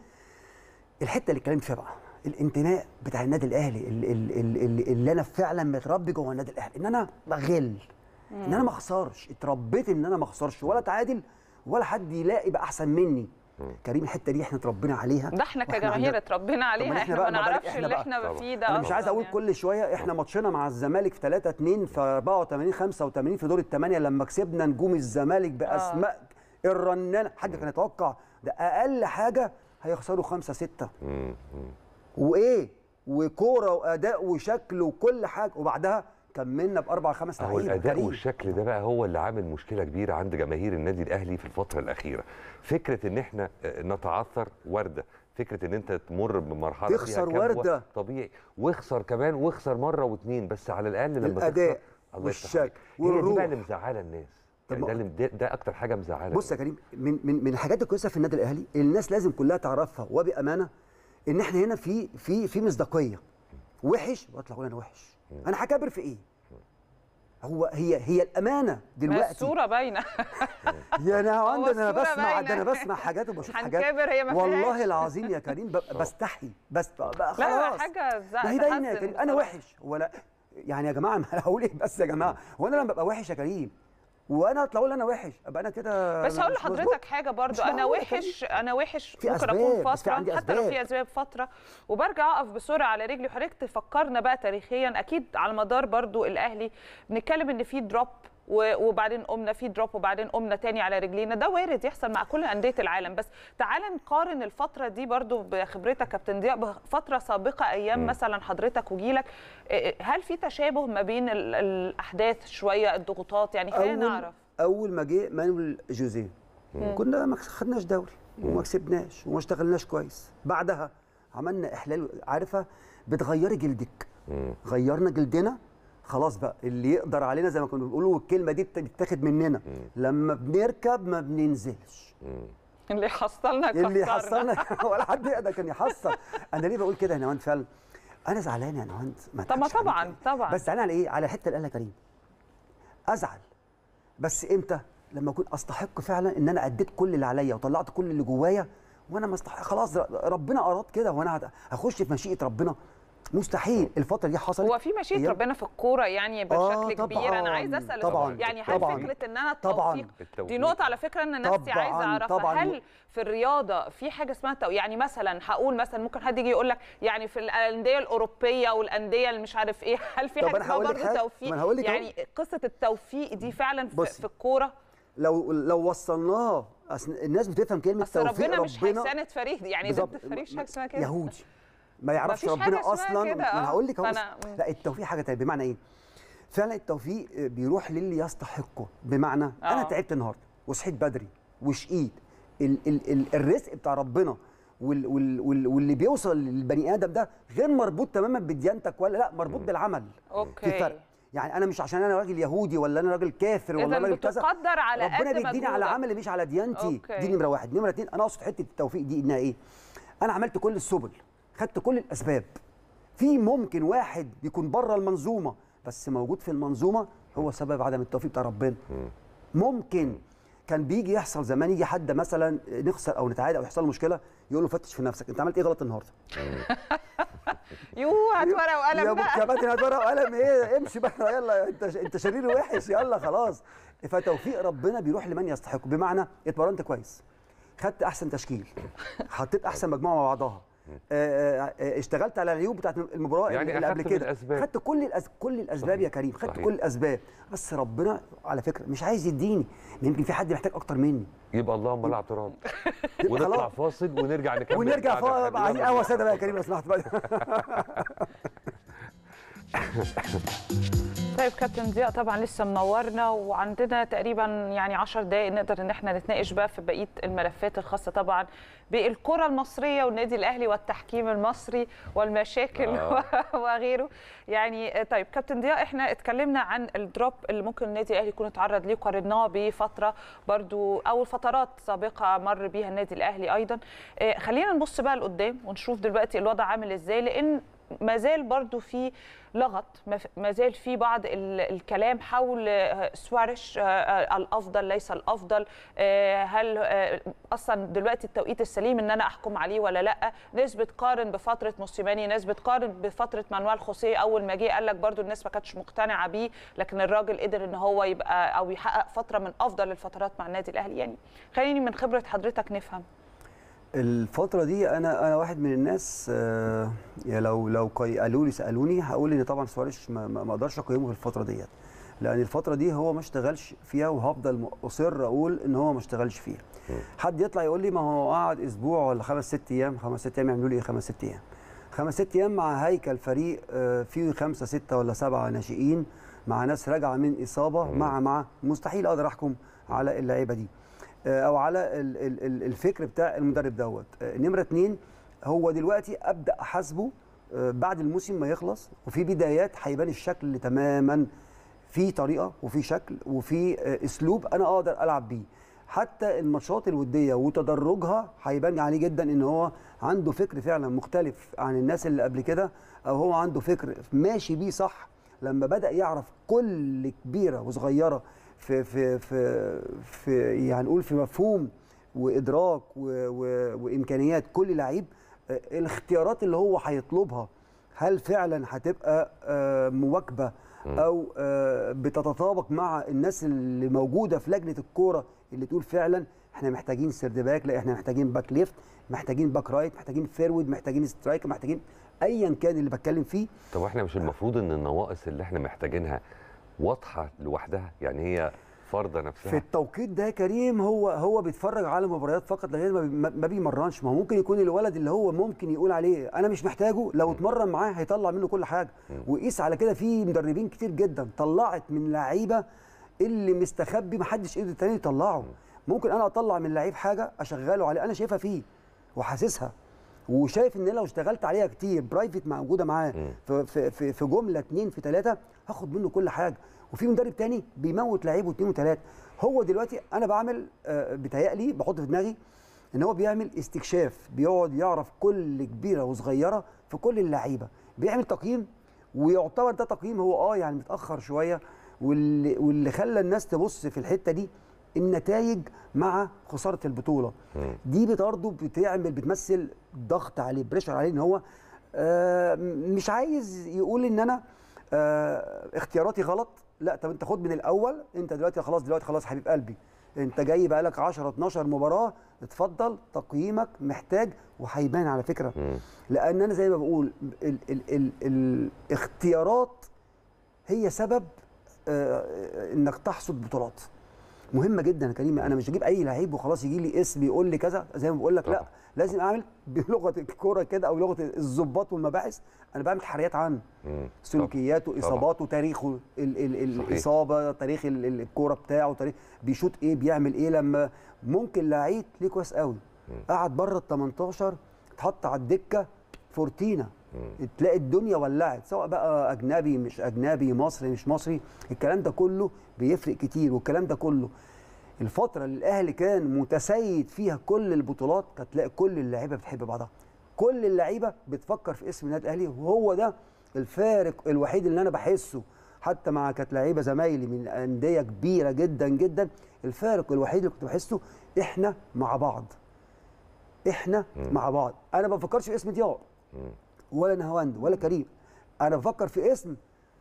Speaker 8: الحته اللي اتكلمت فيها بقى الانتماء بتاع النادي الاهلي اللي, اللي, اللي, اللي انا فعلا متربي جوه النادي الاهلي ان انا بغل ان انا ما اخسرش اتربيت ان انا ما اخسرش ولا اتعادل ولا حد يلاقي بقى احسن مني كريم الحته دي احنا اتربينا عليها
Speaker 2: ده احنا
Speaker 8: وإحنا
Speaker 2: كجماهير
Speaker 8: عندنا-
Speaker 2: اتربينا
Speaker 8: طب
Speaker 2: عليها
Speaker 8: ما
Speaker 2: احنا
Speaker 8: بقى-
Speaker 2: ما
Speaker 8: ما بالك
Speaker 2: نعرفش
Speaker 8: إحنا
Speaker 2: اللي
Speaker 8: بقى.
Speaker 2: احنا
Speaker 1: طبعاً.
Speaker 2: فيه ده
Speaker 8: انا مش
Speaker 2: أصلاً
Speaker 8: عايز اقول
Speaker 2: يعني.
Speaker 8: كل شويه احنا ماتشنا مع الزمالك في 3 2 في 84 85 في دور الثمانيه لما كسبنا نجوم الزمالك باسماء الرنانه حد كان يتوقع ده اقل حاجه هيخسروا 5 6
Speaker 1: مم. مم.
Speaker 8: وايه وكوره واداء وشكل وكل حاجه وبعدها كملنا باربع خمس
Speaker 1: هو
Speaker 8: لعيبه
Speaker 1: الاداء
Speaker 8: كريم.
Speaker 1: والشكل ده بقى هو اللي عامل مشكله كبيره عند جماهير النادي الاهلي في الفتره الاخيره فكره ان احنا آه، نتعثر ورده فكره ان انت تمر بمرحله فيها
Speaker 8: تخسر
Speaker 1: كبوة
Speaker 8: وردة.
Speaker 1: طبيعي واخسر كمان واخسر مره واثنين بس على الاقل لما
Speaker 8: الأداء
Speaker 1: تخسر الله يفتح
Speaker 8: والشكل
Speaker 1: عليك. هي دي
Speaker 8: والروح.
Speaker 1: بقى اللي مزعله الناس
Speaker 8: طب
Speaker 1: يعني
Speaker 8: ما-
Speaker 1: ده, اللي ده, ده اكتر حاجه مزعله
Speaker 8: بص يا كريم من من من الحاجات الكويسه في النادي الاهلي اللي الناس لازم كلها تعرفها وبامانه ان احنا هنا في في في مصداقيه وحش واطلع اقول انا وحش انا هكابر في ايه هو هي هي الامانه
Speaker 2: ما
Speaker 8: دلوقتي
Speaker 2: الصوره باينه
Speaker 8: يا انا
Speaker 2: هو
Speaker 8: عندي انا
Speaker 2: الصورة
Speaker 8: بسمع
Speaker 2: باينة.
Speaker 8: ده انا بسمع حاجات وبشوف حاجات
Speaker 2: هنكابر هي ما
Speaker 8: والله
Speaker 2: فيهاش.
Speaker 8: العظيم يا كريم ببقى بستحي بس بقى
Speaker 2: لا لا
Speaker 8: خلاص
Speaker 2: حاجه زع-
Speaker 8: ما هي باينه يا
Speaker 2: تحزن
Speaker 8: كريم انا
Speaker 2: بصراحة.
Speaker 8: وحش ولا يعني يا جماعه ما أنا هقول ايه بس يا جماعه هو انا لما ببقى وحش يا كريم وانا اطلع اقول انا وحش ابقى انا كده
Speaker 2: بس هقول
Speaker 8: مش مظبوط.
Speaker 2: لحضرتك حاجه برضو
Speaker 8: مش
Speaker 2: انا
Speaker 8: معقولة
Speaker 2: وحش انا وحش
Speaker 8: في
Speaker 2: ممكن
Speaker 8: أسباب،
Speaker 2: اكون
Speaker 8: بس في
Speaker 2: فتره
Speaker 8: عندي
Speaker 2: حتى لو
Speaker 8: أسباب.
Speaker 2: في اسباب فتره وبرجع اقف بسرعه على رجلي وحضرتك تفكرنا بقى تاريخيا اكيد على مدار برضو الاهلي بنتكلم ان في دروب و- وبعدين قمنا في دروب وبعدين قمنا تاني على رجلينا ده وارد يحصل مع كل انديه العالم بس تعال نقارن الفتره دي برضو بخبرتك كابتن ضياء بفتره سابقه ايام مثلا حضرتك وجيلك إيه، هل في تشابه ما بين ال- الاحداث شويه الضغوطات يعني خلينا
Speaker 8: اول
Speaker 2: نعرف
Speaker 8: اول ما جه مانويل جوزيه كنا ما خدناش دوري وما كسبناش وما اشتغلناش كويس بعدها عملنا احلال عارفه بتغيري جلدك غيرنا جلدنا خلاص بقى اللي يقدر علينا زي ما كنا بنقولوا الكلمه دي بتتاخد مننا لما بنركب ما بننزلش
Speaker 2: اللي حصلنا
Speaker 8: اللي
Speaker 2: كسرنا.
Speaker 8: يحصلنا ولا حد يقدر كان يحصل انا ليه بقول كده يا نوان فعلا انا زعلان يا نوان ما
Speaker 2: طب ما
Speaker 8: أضحكش عليك
Speaker 2: طبعاً،
Speaker 8: يعني.
Speaker 2: طبعاً.
Speaker 8: بس زعلان على ايه على الحته اللي قالها كريم ازعل بس امتى لما اكون استحق فعلا ان انا اديت كل اللي عليا وطلعت كل اللي جوايا وانا مستحق خلاص ربنا اراد كده وانا هت- هخش في مشيئه ربنا مستحيل الفتره دي حصلت
Speaker 2: هو في مشيئه
Speaker 8: أيام-
Speaker 2: ربنا في الكوره يعني
Speaker 8: آه،
Speaker 2: بشكل كبير انا
Speaker 8: طبعاً،
Speaker 2: عايزه اسال
Speaker 8: طبعاً،
Speaker 2: السؤال. يعني هل
Speaker 8: طبعاً.
Speaker 2: فكره ان انا
Speaker 8: طبعاً.
Speaker 2: التوفيق دي
Speaker 1: التوفيق.
Speaker 2: نقطه على فكره ان نفسي
Speaker 8: طبعاً،
Speaker 2: عايزه اعرفها
Speaker 8: طبعاً.
Speaker 2: هل في الرياضه في حاجه اسمها تو... يعني مثلا هقول مثلا ممكن حد يجي يقول لك يعني في الانديه الاوروبيه والانديه اللي مش عارف ايه هل في
Speaker 8: طب
Speaker 2: حاجه
Speaker 8: أنا
Speaker 2: اسمها
Speaker 8: هقول لك
Speaker 2: برضه
Speaker 8: حاجة. ما
Speaker 2: توفيق
Speaker 8: أنا هقول لك أهو.
Speaker 2: يعني قصه التوفيق دي فعلا في,
Speaker 8: بصي.
Speaker 2: في الكوره
Speaker 8: لو لو وصلناه أصل الناس بتفهم كلمه
Speaker 2: بس
Speaker 8: توفيق
Speaker 2: ربنا مش هيساند فريق يعني ضد
Speaker 8: بالظبط.
Speaker 2: فريق مش حاجه اسمها كده
Speaker 8: يهودي ما يعرفش
Speaker 2: مفيش حاجة
Speaker 8: ربنا
Speaker 2: اسمها
Speaker 8: اصلا
Speaker 2: كده،
Speaker 8: ما
Speaker 2: آه.
Speaker 8: انا هقول لك اهو
Speaker 2: فأنا- مم.
Speaker 8: لا التوفيق حاجه تانية بمعنى ايه فعلا التوفيق بيروح للي يستحقه بمعنى
Speaker 2: آه.
Speaker 8: انا تعبت النهارده وصحيت بدري وشقيت ال ال ال الرزق بتاع ربنا وال وال وال واللي بيوصل للبني ادم ده غير مربوط تماما بديانتك ولا لا مربوط بالعمل
Speaker 2: أوكي.
Speaker 8: في فرق يعني انا مش عشان انا راجل يهودي ولا انا راجل كافر ولا
Speaker 2: إذن
Speaker 8: راجل كذا
Speaker 2: بتقدر على
Speaker 8: ربنا
Speaker 2: قد
Speaker 8: بيديني على
Speaker 2: مجهودك.
Speaker 8: عملي مش على ديانتي
Speaker 2: أوكي.
Speaker 8: دي نمره واحد نمره اتنين انا اقصد حته التوفيق دي انها ايه انا عملت كل السبل خدت كل الاسباب في ممكن واحد يكون بره المنظومه بس موجود في المنظومه هو سبب عدم التوفيق بتاع ربنا ممكن كان بيجي يحصل زمان يجي حد مثلا نخسر او نتعادل او يحصل له مشكله يقول له فتش في نفسك انت عملت ايه غلط النهارده
Speaker 2: يو هات ورقه
Speaker 8: يا
Speaker 2: وقلم
Speaker 8: ابو
Speaker 2: بقى
Speaker 8: الكباتن هات ورقه وقلم ايه امشي بقى يلا انت انت شرير وحش يلا خلاص فتوفيق ربنا بيروح لمن يستحق بمعنى اتمرنت كويس خدت احسن تشكيل حطيت احسن مجموعه مع بعضها آه، آه، آه، اشتغلت على العيوب بتاعت المباراه
Speaker 1: يعني
Speaker 8: اللي قبل
Speaker 1: أخدت
Speaker 8: كده
Speaker 1: بالأسباب.
Speaker 8: خدت كل الأس... كل الاسباب يا كريم خدت
Speaker 1: صحيح.
Speaker 8: كل الاسباب بس ربنا على فكره مش عايز يديني يمكن في حد محتاج اكتر مني
Speaker 1: يبقى اللهم لا اعتراض ونطلع
Speaker 8: خلاص.
Speaker 1: فاصل ونرجع نكمل
Speaker 8: ونرجع
Speaker 1: بعد
Speaker 8: فوق
Speaker 1: الحلقة.
Speaker 8: عايزين
Speaker 1: يلا
Speaker 8: قهوه
Speaker 1: بينا.
Speaker 8: ساده بقى يا كريم لو سمحت بقى
Speaker 2: طيب كابتن ضياء طبعا لسه منورنا وعندنا تقريبا يعني 10 دقائق نقدر ان احنا نتناقش بقى في بقيه الملفات الخاصه طبعا بالكره المصريه والنادي الاهلي والتحكيم المصري والمشاكل
Speaker 1: آه.
Speaker 2: وغيره يعني طيب كابتن ضياء احنا اتكلمنا عن الدروب اللي ممكن النادي الاهلي يكون اتعرض ليه قارناه بفتره برضو او فترات سابقه مر بيها النادي الاهلي ايضا آه، خلينا نبص بقى لقدام ونشوف دلوقتي الوضع عامل ازاي لان ما زال برضو في لغط ما- ما زال في بعض ال- الكلام حول آه، سواريش آه، آه، الافضل ليس الافضل آه، هل آه، اصلا دلوقتي التوقيت السليم ان انا احكم عليه ولا لا ناس بتقارن بفتره موسيماني ناس بتقارن بفتره مانويل خوسيه اول ما جه قال لك برضو الناس ما كانتش مقتنعه بيه لكن الراجل قدر ان هو يبقى او يحقق فتره من افضل الفترات مع النادي الاهلي يعني خليني من خبره حضرتك نفهم
Speaker 8: الفترة دي أنا أنا واحد من الناس آه، يا لو لو قي- قالوا لي سألوني هقول إن طبعا سواريش ما ما ما أقدرش أقيمه في الفترة ديت لأن الفترة دي هو ما اشتغلش فيها وهفضل م- أصر أقول إن هو ما اشتغلش فيها. حد يطلع يقول لي ما هو قعد أسبوع ولا خمس ست أيام خمس ست أيام يعملوا لي إيه خمس ست أيام؟ خمس ست أيام مع هيكل فريق آه، فيه خمسة ستة ولا سبعة ناشئين مع ناس راجعة من إصابة مع مع مستحيل أقدر أحكم على اللعيبة دي. آه، او على ال- ال- ال- الفكر بتاع المدرب دوت آه، نمره اتنين هو دلوقتي ابدا احاسبه آه، بعد الموسم ما يخلص وفي بدايات هيبان الشكل تماما في طريقه وفي شكل وفي آه، اسلوب انا اقدر العب بيه حتى الماتشات الوديه وتدرجها هيبان عليه جدا ان هو عنده فكر فعلا مختلف عن الناس اللي قبل كده او هو عنده فكر ماشي بيه صح لما بدا يعرف كل كبيره وصغيره في في في في يعني نقول في مفهوم وادراك و و وامكانيات كل لعيب آه، الاختيارات اللي هو هيطلبها هل فعلا هتبقى آه، مواكبه او آه، بتتطابق مع الناس اللي موجوده في لجنه الكوره اللي تقول فعلا احنا محتاجين سيرد باك لا احنا محتاجين باك ليفت محتاجين باك رايت محتاجين فيرود محتاجين سترايك محتاجين ايا كان اللي بتكلم فيه
Speaker 1: طب احنا مش المفروض ان النواقص اللي احنا محتاجينها واضحه لوحدها يعني هي فرضه نفسها
Speaker 8: في التوقيت ده يا كريم هو هو بيتفرج على مباريات فقط لغايه ما بي- ما ما بيمرنش ما هو ممكن يكون الولد اللي هو ممكن يقول عليه انا مش محتاجه لو اتمرن معاه هيطلع منه كل حاجه وقيس على كده في مدربين كتير جدا طلعت من لعيبه اللي مستخبي ما حدش قدر تاني يطلعه ممكن انا اطلع من لعيب حاجه اشغله عليه انا شايفها فيه وحاسسها وشايف ان لو اشتغلت عليها كتير برايفت موجوده معاه في, في, في, في جمله اتنين في ثلاثه هاخد منه كل حاجه وفي مدرب تاني بيموت لعيبه اتنين وثلاثه هو دلوقتي انا بعمل آه، بيتهيألي بحط في دماغي ان هو بيعمل استكشاف بيقعد يعرف كل كبيره وصغيره في كل اللعيبه بيعمل تقييم ويعتبر ده تقييم هو اه يعني متاخر شويه واللي واللي خلى الناس تبص في الحته دي النتائج مع خساره البطوله دي برضه بتعمل بتمثل ضغط عليه بريشر عليه ان هو آه، مش عايز يقول ان انا آه، اختياراتي غلط لا طب انت خد من الاول انت دلوقتي خلاص دلوقتي خلاص حبيب قلبي انت جاي بقالك 10 12 مباراه اتفضل تقييمك محتاج وهيبان على فكره لان انا زي ما بقول ال ال ال الاختيارات هي سبب آه، انك تحصد بطولات مهمه جدا يا كريم انا مش هجيب اي لعيب وخلاص يجي لي اسم يقول لي كذا زي ما بقول لك لا
Speaker 1: طبعا.
Speaker 8: لازم اعمل بلغه الكوره كده او لغه الضباط والمباحث انا بعمل تحريات عنه
Speaker 1: مم.
Speaker 8: سلوكياته
Speaker 1: طبعا.
Speaker 8: اصاباته تاريخه ال ال
Speaker 1: صحيح.
Speaker 8: الاصابه تاريخ ال- ال- الكوره بتاعه تاريخ بيشوط ايه بيعمل ايه لما ممكن لعيب ليه كويس قوي قعد بره ال 18 اتحط على الدكه فورتينا تلاقي الدنيا ولعت سواء بقى اجنبي مش اجنبي مصري مش مصري الكلام ده كله بيفرق كتير والكلام ده كله الفتره اللي الاهلي كان متسيد فيها كل البطولات كانت تلاقي كل اللعيبه بتحب بعضها كل اللعيبه بتفكر في اسم النادي الاهلي وهو ده الفارق الوحيد اللي انا بحسه حتى مع كانت لعيبه زمايلي من انديه كبيره جدا جدا الفارق الوحيد اللي كنت بحسه احنا مع بعض احنا مع بعض انا ما بفكرش في اسم دياب ولا نهاوند ولا كريم انا بفكر في اسم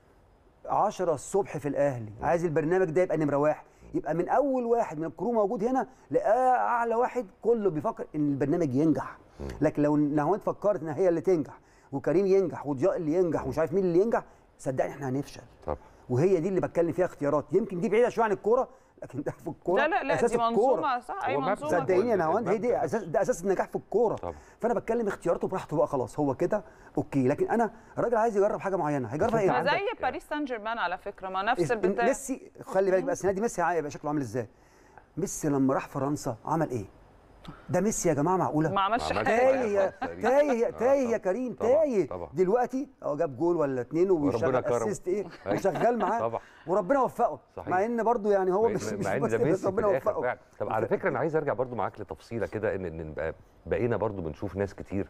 Speaker 8: 10 الصبح في الاهلي عايز البرنامج ده يبقى نمره واحد يبقى من اول واحد من الكرو موجود هنا لاعلى واحد كله بيفكر ان البرنامج ينجح لكن لو نهاوند فكرت ان هي اللي تنجح وكريم ينجح وضياء اللي ينجح ومش عارف مين اللي ينجح صدقني احنا هنفشل
Speaker 1: طبعا
Speaker 8: وهي دي اللي بتكلم فيها اختيارات يمكن دي بعيده شويه عن الكوره لكن ده في الكوره
Speaker 2: لا لا لا
Speaker 8: أساس
Speaker 2: دي
Speaker 8: الكورة.
Speaker 2: منظومه صح اي
Speaker 1: هو مبدأ.
Speaker 2: منظومه
Speaker 8: صدقيني يا نهاوند هي دي
Speaker 1: المبدأ.
Speaker 8: اساس ده اساس النجاح في الكوره
Speaker 1: طبعا.
Speaker 8: فانا بتكلم اختياراته براحته بقى خلاص هو كده اوكي لكن انا الراجل عايز يجرب حاجه معينه هيجربها
Speaker 1: أنت
Speaker 8: ايه؟
Speaker 2: ما زي
Speaker 1: عندك-
Speaker 2: باريس سان جيرمان على فكره ما نفس
Speaker 8: إيه،
Speaker 2: البتاع
Speaker 8: ميسي خلي بالك بقى السنه دي ميسي هيبقى شكله عامل ازاي؟ ميسي لما راح فرنسا عمل ايه؟ ده ميسي يا جماعه معقوله؟
Speaker 2: ما عملش
Speaker 1: ما عملش
Speaker 2: حاجه
Speaker 8: تايه يا
Speaker 1: تقريباً.
Speaker 8: تايه
Speaker 1: آه،
Speaker 8: تايه يا
Speaker 1: طبعاً.
Speaker 8: كريم
Speaker 1: طبعاً،
Speaker 8: تايه
Speaker 1: طبعاً.
Speaker 8: دلوقتي اه جاب جول ولا اتنين وبيشغل
Speaker 1: وربنا كرمه.
Speaker 8: اسيست ايه
Speaker 1: أيوة.
Speaker 8: وشغال معاه
Speaker 1: طبعاً.
Speaker 8: وربنا وفقه
Speaker 1: صحيح.
Speaker 8: مع ان برضه يعني هو
Speaker 1: مع-
Speaker 8: مش مش
Speaker 1: مع ان
Speaker 8: بس
Speaker 1: ده
Speaker 8: بس
Speaker 1: ميسي في
Speaker 8: ربنا
Speaker 1: الاخر
Speaker 8: وفقه
Speaker 1: فعلا طب على فكره انا عايز ارجع برضو معاك لتفصيله كده ان ان بقى- بقينا برضو بنشوف ناس كتير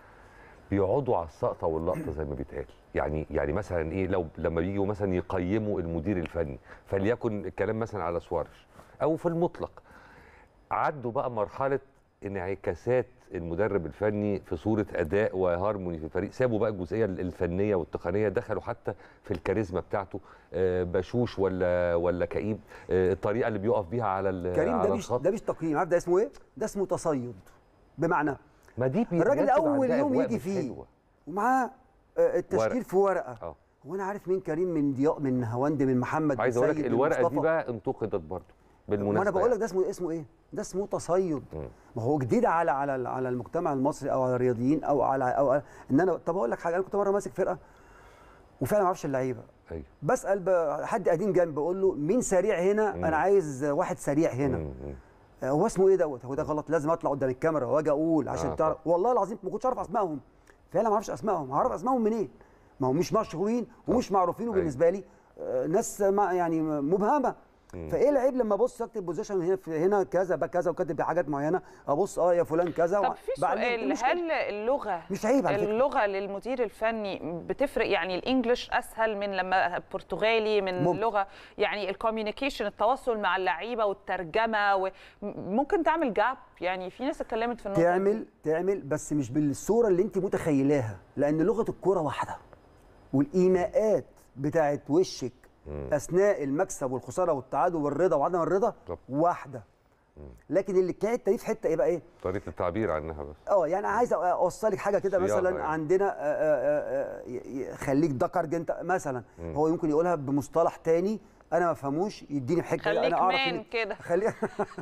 Speaker 1: بيقعدوا على السقطه واللقطه زي ما بيتقال يعني يعني مثلا ايه لو لما بيجوا مثلا يقيموا المدير الفني فليكن الكلام مثلا على سوارش او في المطلق عدوا بقى مرحله انعكاسات المدرب الفني في صوره اداء وهارموني في الفريق سابوا بقى الجزئيه الفنيه والتقنيه دخلوا حتى في الكاريزما بتاعته آه، بشوش ولا ولا كئيب آه، الطريقه اللي بيقف بيها على ال-
Speaker 8: كريم
Speaker 1: على
Speaker 8: ده مش
Speaker 1: الخط
Speaker 8: ده مش تقييم عارف ده اسمه ايه؟ ده اسمه تصيد بمعنى
Speaker 1: ما دي بي-
Speaker 8: الراجل
Speaker 1: بيرتب
Speaker 8: اول
Speaker 1: عندها
Speaker 8: يوم
Speaker 1: أجواء
Speaker 8: يجي
Speaker 1: مش
Speaker 8: فيه
Speaker 1: حلوة.
Speaker 8: ومعاه آه، التشكيل
Speaker 1: ورق.
Speaker 8: في ورقه
Speaker 1: اه
Speaker 8: هو انا عارف مين كريم من ضياء من هواند من محمد من
Speaker 1: عايز اقول لك
Speaker 8: سيد، من
Speaker 1: الورقه دي
Speaker 8: مصطفى.
Speaker 1: بقى انتقدت برضه بالمناسبه
Speaker 8: وانا بقول لك
Speaker 1: يعني.
Speaker 8: ده اسمه اسمه ايه؟ ده اسمه تصيد
Speaker 1: مم.
Speaker 8: ما هو جديد على على على المجتمع المصري او على الرياضيين او على او على ان انا طب اقول لك حاجه انا كنت مره ماسك فرقه وفعلا ما اعرفش اللعيبه
Speaker 1: ايوه
Speaker 8: بسال ب- حد قديم جنبي بقول له مين سريع هنا
Speaker 1: مم.
Speaker 8: انا عايز واحد سريع هنا
Speaker 1: مم، مم.
Speaker 8: هو اسمه ايه دوت هو ده غلط لازم اطلع قدام الكاميرا واجي اقول عشان
Speaker 1: آه،
Speaker 8: تعرف والله العظيم ما كنتش اعرف اسمائهم فعلا ما اعرفش اسمائهم هعرف اسمائهم منين ما هم مش مشهورين ومش معروفين
Speaker 1: أيوة.
Speaker 8: وبالنسبه لي آه، ناس ما يعني مبهمه فايه العيب لما ابص اكتب بوزيشن هنا في هنا كذا بقى كذا وكاتب حاجات معينه ابص اه يا فلان كذا
Speaker 2: طب في
Speaker 8: بعدين إيه
Speaker 2: سؤال
Speaker 8: المشكلة؟
Speaker 2: هل اللغه
Speaker 8: مش عيب على فكره
Speaker 2: اللغه للمدير الفني بتفرق يعني الانجليش اسهل من لما برتغالي من
Speaker 8: ممكن.
Speaker 2: لغه يعني الكوميونيكيشن التواصل مع اللعيبه والترجمه وممكن تعمل جاب يعني في ناس اتكلمت في النقطه دي.
Speaker 8: تعمل تعمل بس مش بالصوره اللي انت متخيلاها لان لغه الكوره واحده والايماءات بتاعت وشك اثناء المكسب والخساره والتعادل والرضا وعدم الرضا
Speaker 1: طب.
Speaker 8: واحده لكن اللي الحته دي في حته ايه بقى ايه
Speaker 1: طريقه التعبير عنها بس
Speaker 8: اه يعني عايز اوصلك حاجه كده
Speaker 1: صياغة
Speaker 8: مثلا
Speaker 1: يعني.
Speaker 8: عندنا آه، آه، آه، ي- ي- خليك دكر جنت مثلا
Speaker 1: مم.
Speaker 8: هو يمكن يقولها بمصطلح تاني انا ما فهموش يديني بحجه
Speaker 2: خليك
Speaker 8: انا اعرف
Speaker 2: مان
Speaker 8: إن-
Speaker 2: كده
Speaker 8: خلي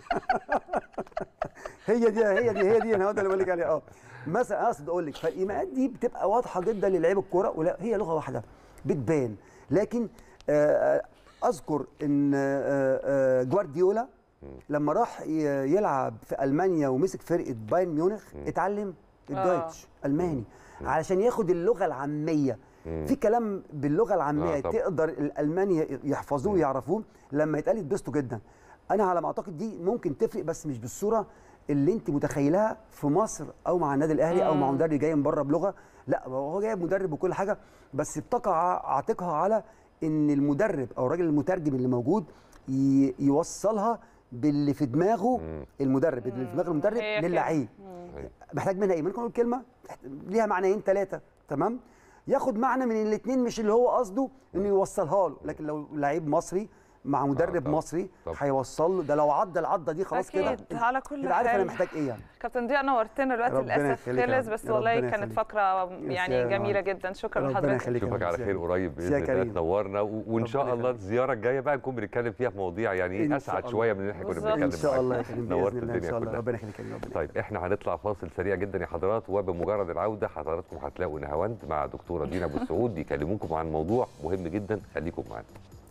Speaker 8: هي دي هي دي هي دي انا هو ده اللي بقول لك عليه اه مثلا اقصد اقول لك فالايماءات دي بتبقى واضحه جدا للعيب الكوره ولا هي لغه واحده بتبان لكن آه، اذكر ان آه، آه، جوارديولا لما راح ي- يلعب في المانيا ومسك فرقه بايرن ميونخ اتعلم الدويتش الماني علشان ياخد اللغه العاميه في كلام باللغه العاميه
Speaker 1: آه، طبعا.
Speaker 8: تقدر الالمان يحفظوه ويعرفوه لما يتقال يتبسطوا جدا انا على ما اعتقد دي ممكن تفرق بس مش بالصوره اللي انت متخيلها في مصر او مع النادي الاهلي او مع مدرب جاي من بره بلغه لا هو جايب مدرب وكل حاجه بس بتقع عاتقها على ان المدرب او الراجل المترجم اللي موجود ي- يوصلها باللي في دماغه المدرب اللي في دماغ المدرب
Speaker 2: هي كده.
Speaker 8: للعيب محتاج منها ايه ممكن اقول كلمه ليها معنيين ثلاثه تمام ياخد معنى من الاثنين مش اللي هو قصده انه يوصلها له لكن لو لعيب مصري مع مدرب
Speaker 1: طبعا.
Speaker 8: مصري
Speaker 1: طبعا.
Speaker 8: هيوصل له ده لو عدى العضه دي خلاص كده
Speaker 2: أكيد، على كل
Speaker 8: يبقى عارف انا
Speaker 2: حال.
Speaker 8: محتاج ايه يعني
Speaker 2: كابتن ضياء نورتنا الوقت
Speaker 8: ربنا
Speaker 2: للاسف
Speaker 8: يخليك يا
Speaker 2: خلص
Speaker 8: رب.
Speaker 2: بس
Speaker 8: ربنا
Speaker 2: والله
Speaker 8: يخليك.
Speaker 2: كانت فقره يعني
Speaker 8: يا
Speaker 2: جميله
Speaker 8: معلم.
Speaker 2: جدا شكرا
Speaker 8: ربنا
Speaker 2: لحضرتك
Speaker 8: يخليك يا
Speaker 1: اشوفك على
Speaker 8: معلم.
Speaker 1: خير قريب باذن
Speaker 8: يا
Speaker 1: الله
Speaker 8: كريم.
Speaker 1: تنورنا و- وان شاء
Speaker 8: ربنا
Speaker 1: الله
Speaker 8: يخليك.
Speaker 1: الزياره الجايه بقى نكون بنتكلم فيها في مواضيع يعني
Speaker 8: إن
Speaker 1: ايه
Speaker 8: شاء
Speaker 1: اسعد
Speaker 8: الله.
Speaker 1: شويه من اللي احنا كنا
Speaker 2: بالظبط.
Speaker 1: بنتكلم
Speaker 8: ان شاء الله يا
Speaker 1: معاك.
Speaker 8: كريم
Speaker 1: نورت
Speaker 8: باذن الله ان
Speaker 1: الدنيا
Speaker 8: شاء الله
Speaker 1: كلها
Speaker 8: ربنا يخليك يا كريم ربنا
Speaker 1: طيب احنا هنطلع فاصل سريع جدا يا حضرات وبمجرد العوده حضراتكم هتلاقوا نهاوند مع دكتوره دينا ابو السعود يكلموكم عن موضوع مهم جدا خليكم معانا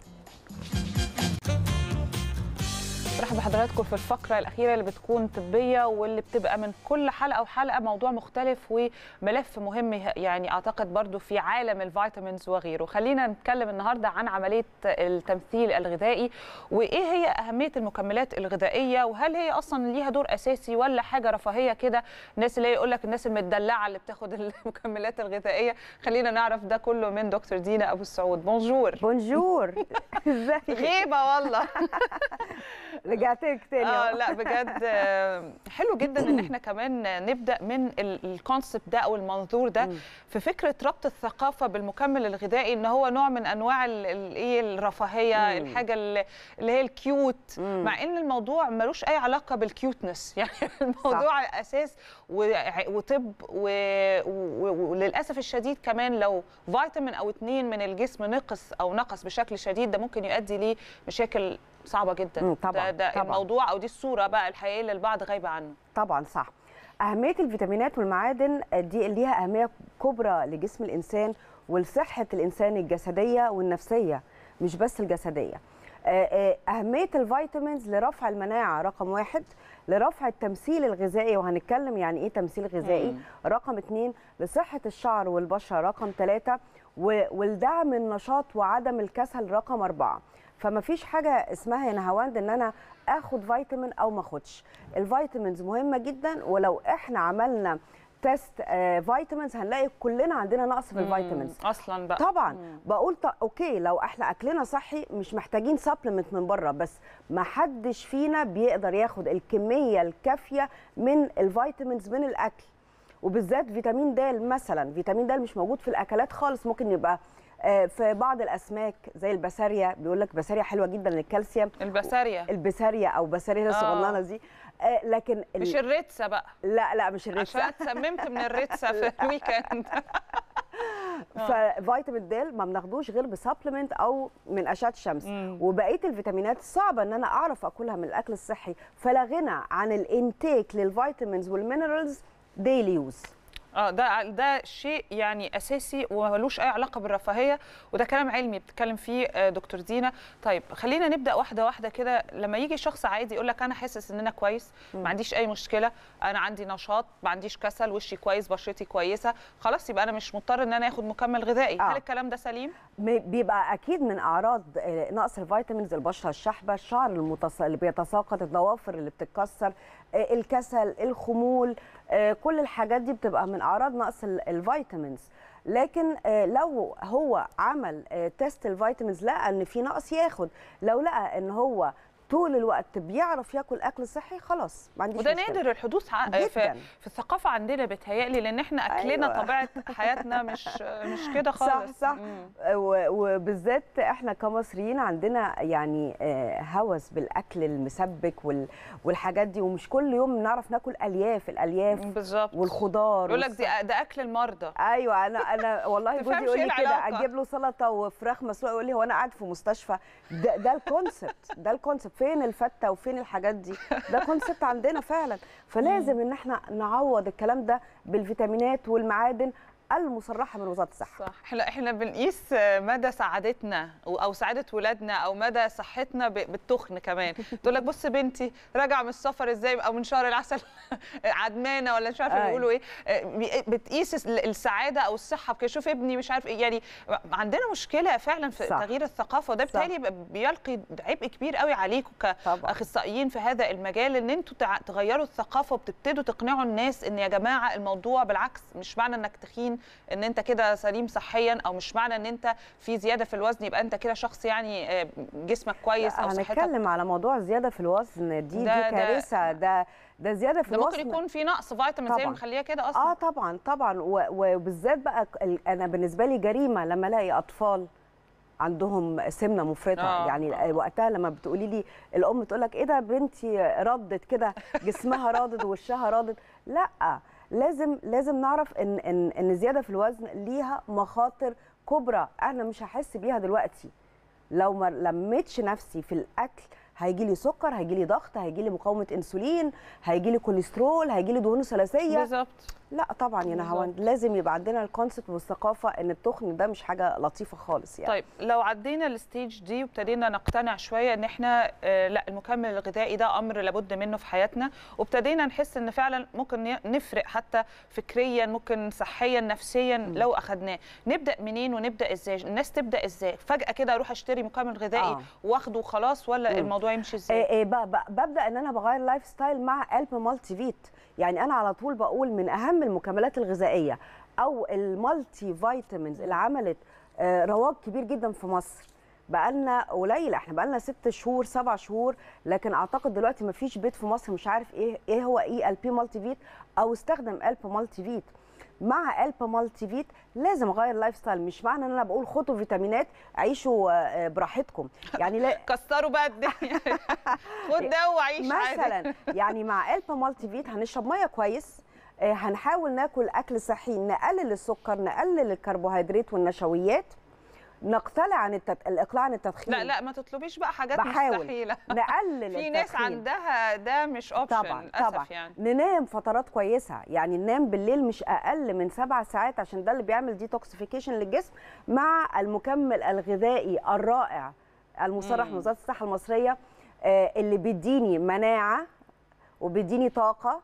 Speaker 2: برحب بحضراتكم في الفقرة الأخيرة اللي بتكون طبية واللي بتبقى من كل حلقة وحلقة موضوع مختلف وملف مهم يعني أعتقد برضو في عالم الفيتامينز وغيره خلينا نتكلم النهاردة عن عملية التمثيل الغذائي وإيه هي أهمية المكملات الغذائية وهل هي أصلا ليها دور أساسي ولا حاجة رفاهية كده الناس اللي يقول لك الناس المدلعة اللي بتاخد المكملات الغذائية خلينا نعرف ده كله من دكتور دينا أبو السعود بونجور
Speaker 9: بونجور ازيك
Speaker 2: غيبة والله
Speaker 9: رجعت لك تاني
Speaker 2: اه
Speaker 9: أهو.
Speaker 2: لا بجد آه، حلو جدا ان احنا كمان نبدا من الكونسبت ده او المنظور ده في فكره ربط الثقافه بالمكمل الغذائي ان هو نوع من انواع ال- ال- ايه الرفاهيه الحاجه اللي اللي هي الكيوت مع ان الموضوع ملوش اي علاقه بالكيوتنس يعني الموضوع اساس وع- وطب و- و- وللاسف الشديد كمان لو فيتامين او اتنين من الجسم نقص او نقص بشكل شديد ده ممكن يؤدي لمشاكل صعبه جدا
Speaker 9: مم، طبعاً،
Speaker 2: ده, ده
Speaker 9: طبعاً.
Speaker 2: الموضوع او دي الصوره بقى الحقيقيه اللي البعض غايبه عنه
Speaker 9: طبعا صح اهميه الفيتامينات والمعادن دي ليها اهميه كبرى لجسم الانسان ولصحه الانسان الجسديه والنفسيه مش بس الجسديه آه، آه، أهمية الفيتامينز لرفع المناعة رقم واحد لرفع التمثيل الغذائي وهنتكلم يعني إيه تمثيل غذائي
Speaker 2: مم.
Speaker 9: رقم اتنين لصحة الشعر والبشرة رقم ثلاثة و- ولدعم النشاط وعدم الكسل رقم أربعة فما فيش حاجة اسمها يا نهاوند إن أنا آخد فيتامين أو ما أخدش الفيتامينز مهمة جدا ولو إحنا عملنا تيست آه، فيتامينز هنلاقي كلنا عندنا نقص في الفيتامينز
Speaker 2: اصلا بقى
Speaker 9: طبعا بقول ط... اوكي لو احنا اكلنا صحي مش محتاجين سبلمنت من بره بس ما حدش فينا بيقدر ياخد الكميه الكافيه من الفيتامينز من الاكل وبالذات فيتامين د مثلا فيتامين د مش موجود في الاكلات خالص ممكن يبقى آه، في بعض الاسماك زي البسارية بيقول لك بسارية حلوه جدا للكالسيوم
Speaker 2: البسارية
Speaker 9: البسارية او بسارية
Speaker 2: آه.
Speaker 9: الصغننه دي آه، لكن ال-
Speaker 2: مش الريتسا بقى
Speaker 9: لا لا مش الريتسا
Speaker 2: عشان اتسممت من الريتسا في الويكند
Speaker 9: ففيتامين د ما بناخدوش غير بسبلمنت او من اشعه الشمس وبقيه الفيتامينات صعبه ان انا اعرف اكلها من الاكل الصحي فلا غنى عن الانتيك للفيتامينز والمينرالز ديلي يوز
Speaker 2: اه ده ده شيء يعني اساسي وملوش اي علاقه بالرفاهيه وده كلام علمي بتتكلم فيه آه، دكتور دينا طيب خلينا نبدا واحده واحده كده لما يجي شخص عادي يقول لك انا حاسس ان انا كويس ما عنديش اي مشكله انا عندي نشاط ما عنديش كسل وشي كويس بشرتي كويسه خلاص يبقى انا مش مضطر ان انا اخد مكمل غذائي
Speaker 9: آه.
Speaker 2: هل الكلام ده سليم
Speaker 9: م- بيبقى اكيد من اعراض آه، نقص الفيتامينز البشره الشحبه الشعر المتص... اللي بيتساقط الضوافر اللي بتتكسر آه، الكسل الخمول آه، كل الحاجات دي بتبقى من اعراض نقص ال- الفيتامينز لكن آه، لو هو عمل آه، تيست الفيتامينز لقى ان في نقص ياخد لو لقى ان هو طول الوقت بيعرف ياكل اكل صحي خلاص ما عنديش
Speaker 2: وده
Speaker 9: مشكلة.
Speaker 2: نادر الحدوث ع- في,
Speaker 9: جداً.
Speaker 2: في الثقافه عندنا بتهيألي لان احنا اكلنا
Speaker 9: أيوة.
Speaker 2: طبيعه حياتنا مش مش كده
Speaker 9: صح
Speaker 2: خالص
Speaker 9: صح
Speaker 2: مم.
Speaker 9: و- وبالذات احنا كمصريين عندنا يعني آه، هوس بالاكل المسبك وال- والحاجات دي ومش كل يوم نعرف ناكل الياف الالياف
Speaker 2: بالظبط
Speaker 9: والخضار
Speaker 2: يقول لك
Speaker 9: والص-
Speaker 2: دي ده اكل المرضى
Speaker 9: ايوه انا انا والله جوزي
Speaker 2: تفهمش
Speaker 9: يقول
Speaker 2: إيه
Speaker 9: لي كده
Speaker 2: العلاقة؟
Speaker 9: اجيب له سلطه وفراخ مسلوقه يقول لي هو انا قاعد في مستشفى ده ده الكونسبت ده الكونسبت فين الفته وفين الحاجات دي ده كونسبت عندنا فعلا فلازم ان احنا نعوض الكلام ده بالفيتامينات والمعادن المصرحه من وزاره الصحه
Speaker 2: صح احنا احنا بنقيس مدى سعادتنا او سعاده ولادنا او مدى صحتنا ب- بالتخن كمان تقول لك بص بنتي راجعه من السفر ازاي او من شهر العسل عدمانه ولا مش عارفه
Speaker 9: أيوة.
Speaker 2: بيقولوا ايه آه، بي- بتقيس الس- السعاده او الصحه بكده شوف ابني مش عارف ايه يعني عندنا مشكله فعلا في
Speaker 9: صح.
Speaker 2: تغيير الثقافه وده
Speaker 9: صح.
Speaker 2: بالتالي بيبقى بيلقي عبء كبير قوي عليكم
Speaker 9: طبعا.
Speaker 2: كاخصائيين في هذا المجال ان انتوا تع- تغيروا الثقافه وبتبتدوا تقنعوا الناس ان يا جماعه الموضوع بالعكس مش معنى انك تخين ان انت كده سليم صحيا او مش معنى ان انت في زياده في الوزن يبقى انت كده شخص يعني آه، جسمك كويس او صحتك
Speaker 9: هنتكلم على موضوع زياده في الوزن دي دي
Speaker 2: ده- ده-
Speaker 9: كارثه ده ده زياده في
Speaker 2: ده
Speaker 9: الوزن
Speaker 2: ممكن يكون في نقص فيتامين زي
Speaker 9: طبعاً.
Speaker 2: ما مخليها كده اصلا
Speaker 9: اه طبعا طبعا و- وبالذات بقى ال- انا بالنسبه لي جريمه لما الاقي اطفال عندهم سمنه مفرطه
Speaker 2: آه،
Speaker 9: يعني
Speaker 2: آه.
Speaker 9: وقتها لما بتقولي لي الام تقول لك ايه ده بنتي ردت كده جسمها رادد ووشها رادد لا لازم لازم نعرف ان ان ان الزياده في الوزن ليها مخاطر كبرى انا مش هحس بيها دلوقتي لو ما لميتش نفسي في الاكل هيجي لي سكر هيجي لي ضغط هيجي لي مقاومه انسولين هيجي لي كوليسترول هيجي لي دهون ثلاثيه
Speaker 2: بالظبط
Speaker 9: لا طبعا يا
Speaker 2: بالظبط.
Speaker 9: نهاوند لازم يبقى عندنا الكونسبت والثقافه ان التخن ده مش حاجه لطيفه خالص يعني
Speaker 2: طيب لو عدينا الستيج دي وابتدينا نقتنع شويه ان احنا آه، لا المكمل الغذائي ده امر لابد منه في حياتنا وابتدينا نحس ان فعلا ممكن ي- نفرق حتى فكريا ممكن صحيا نفسيا لو اخدناه نبدا منين ونبدا ازاي الناس تبدا ازاي فجاه كده اروح اشتري مكمل غذائي
Speaker 9: آه.
Speaker 2: واخده وخلاص ولا
Speaker 9: مم.
Speaker 2: الموضوع يمشي ازاي
Speaker 9: إيه إيه ب- ب- ببدا ان انا بغير لايف ستايل مع قلب مالتي فيت يعني انا على طول بقول من اهم المكملات الغذائيه او المالتي فيتامينز اللي عملت آه، رواج كبير جدا في مصر بقالنا قليل احنا بقالنا ست شهور سبع شهور لكن اعتقد دلوقتي ما فيش بيت في مصر مش عارف ايه ايه هو اي ال بي مالتي فيت او استخدم الب مالتي فيت مع الب مالتي فيت لازم اغير لايف ستايل مش معنى ان انا بقول خدوا فيتامينات عيشوا آه، براحتكم يعني لا
Speaker 2: كسروا بقى الدنيا خد ده وعيش عادي
Speaker 9: مثلا يعني مع الب مالتي فيت هنشرب ميه كويس آه، هنحاول ناكل اكل صحي نقلل السكر نقلل الكربوهيدرات والنشويات نقتلع عن التد... الاقلاع عن التدخين
Speaker 2: لا لا ما تطلبيش بقى حاجات
Speaker 9: بحاول
Speaker 2: مستحيله
Speaker 9: نقلل
Speaker 2: في ناس
Speaker 9: التدخين.
Speaker 2: عندها ده مش اوبشن
Speaker 9: طبعا
Speaker 2: للاسف
Speaker 9: طبعا
Speaker 2: يعني
Speaker 9: ننام فترات كويسه يعني ننام بالليل مش اقل من سبع ساعات عشان ده اللي بيعمل ديتوكسيفيكيشن للجسم مع المكمل الغذائي الرائع المصرح
Speaker 2: مم.
Speaker 9: من وزاره الصحه المصريه آه، اللي بيديني مناعه وبيديني طاقه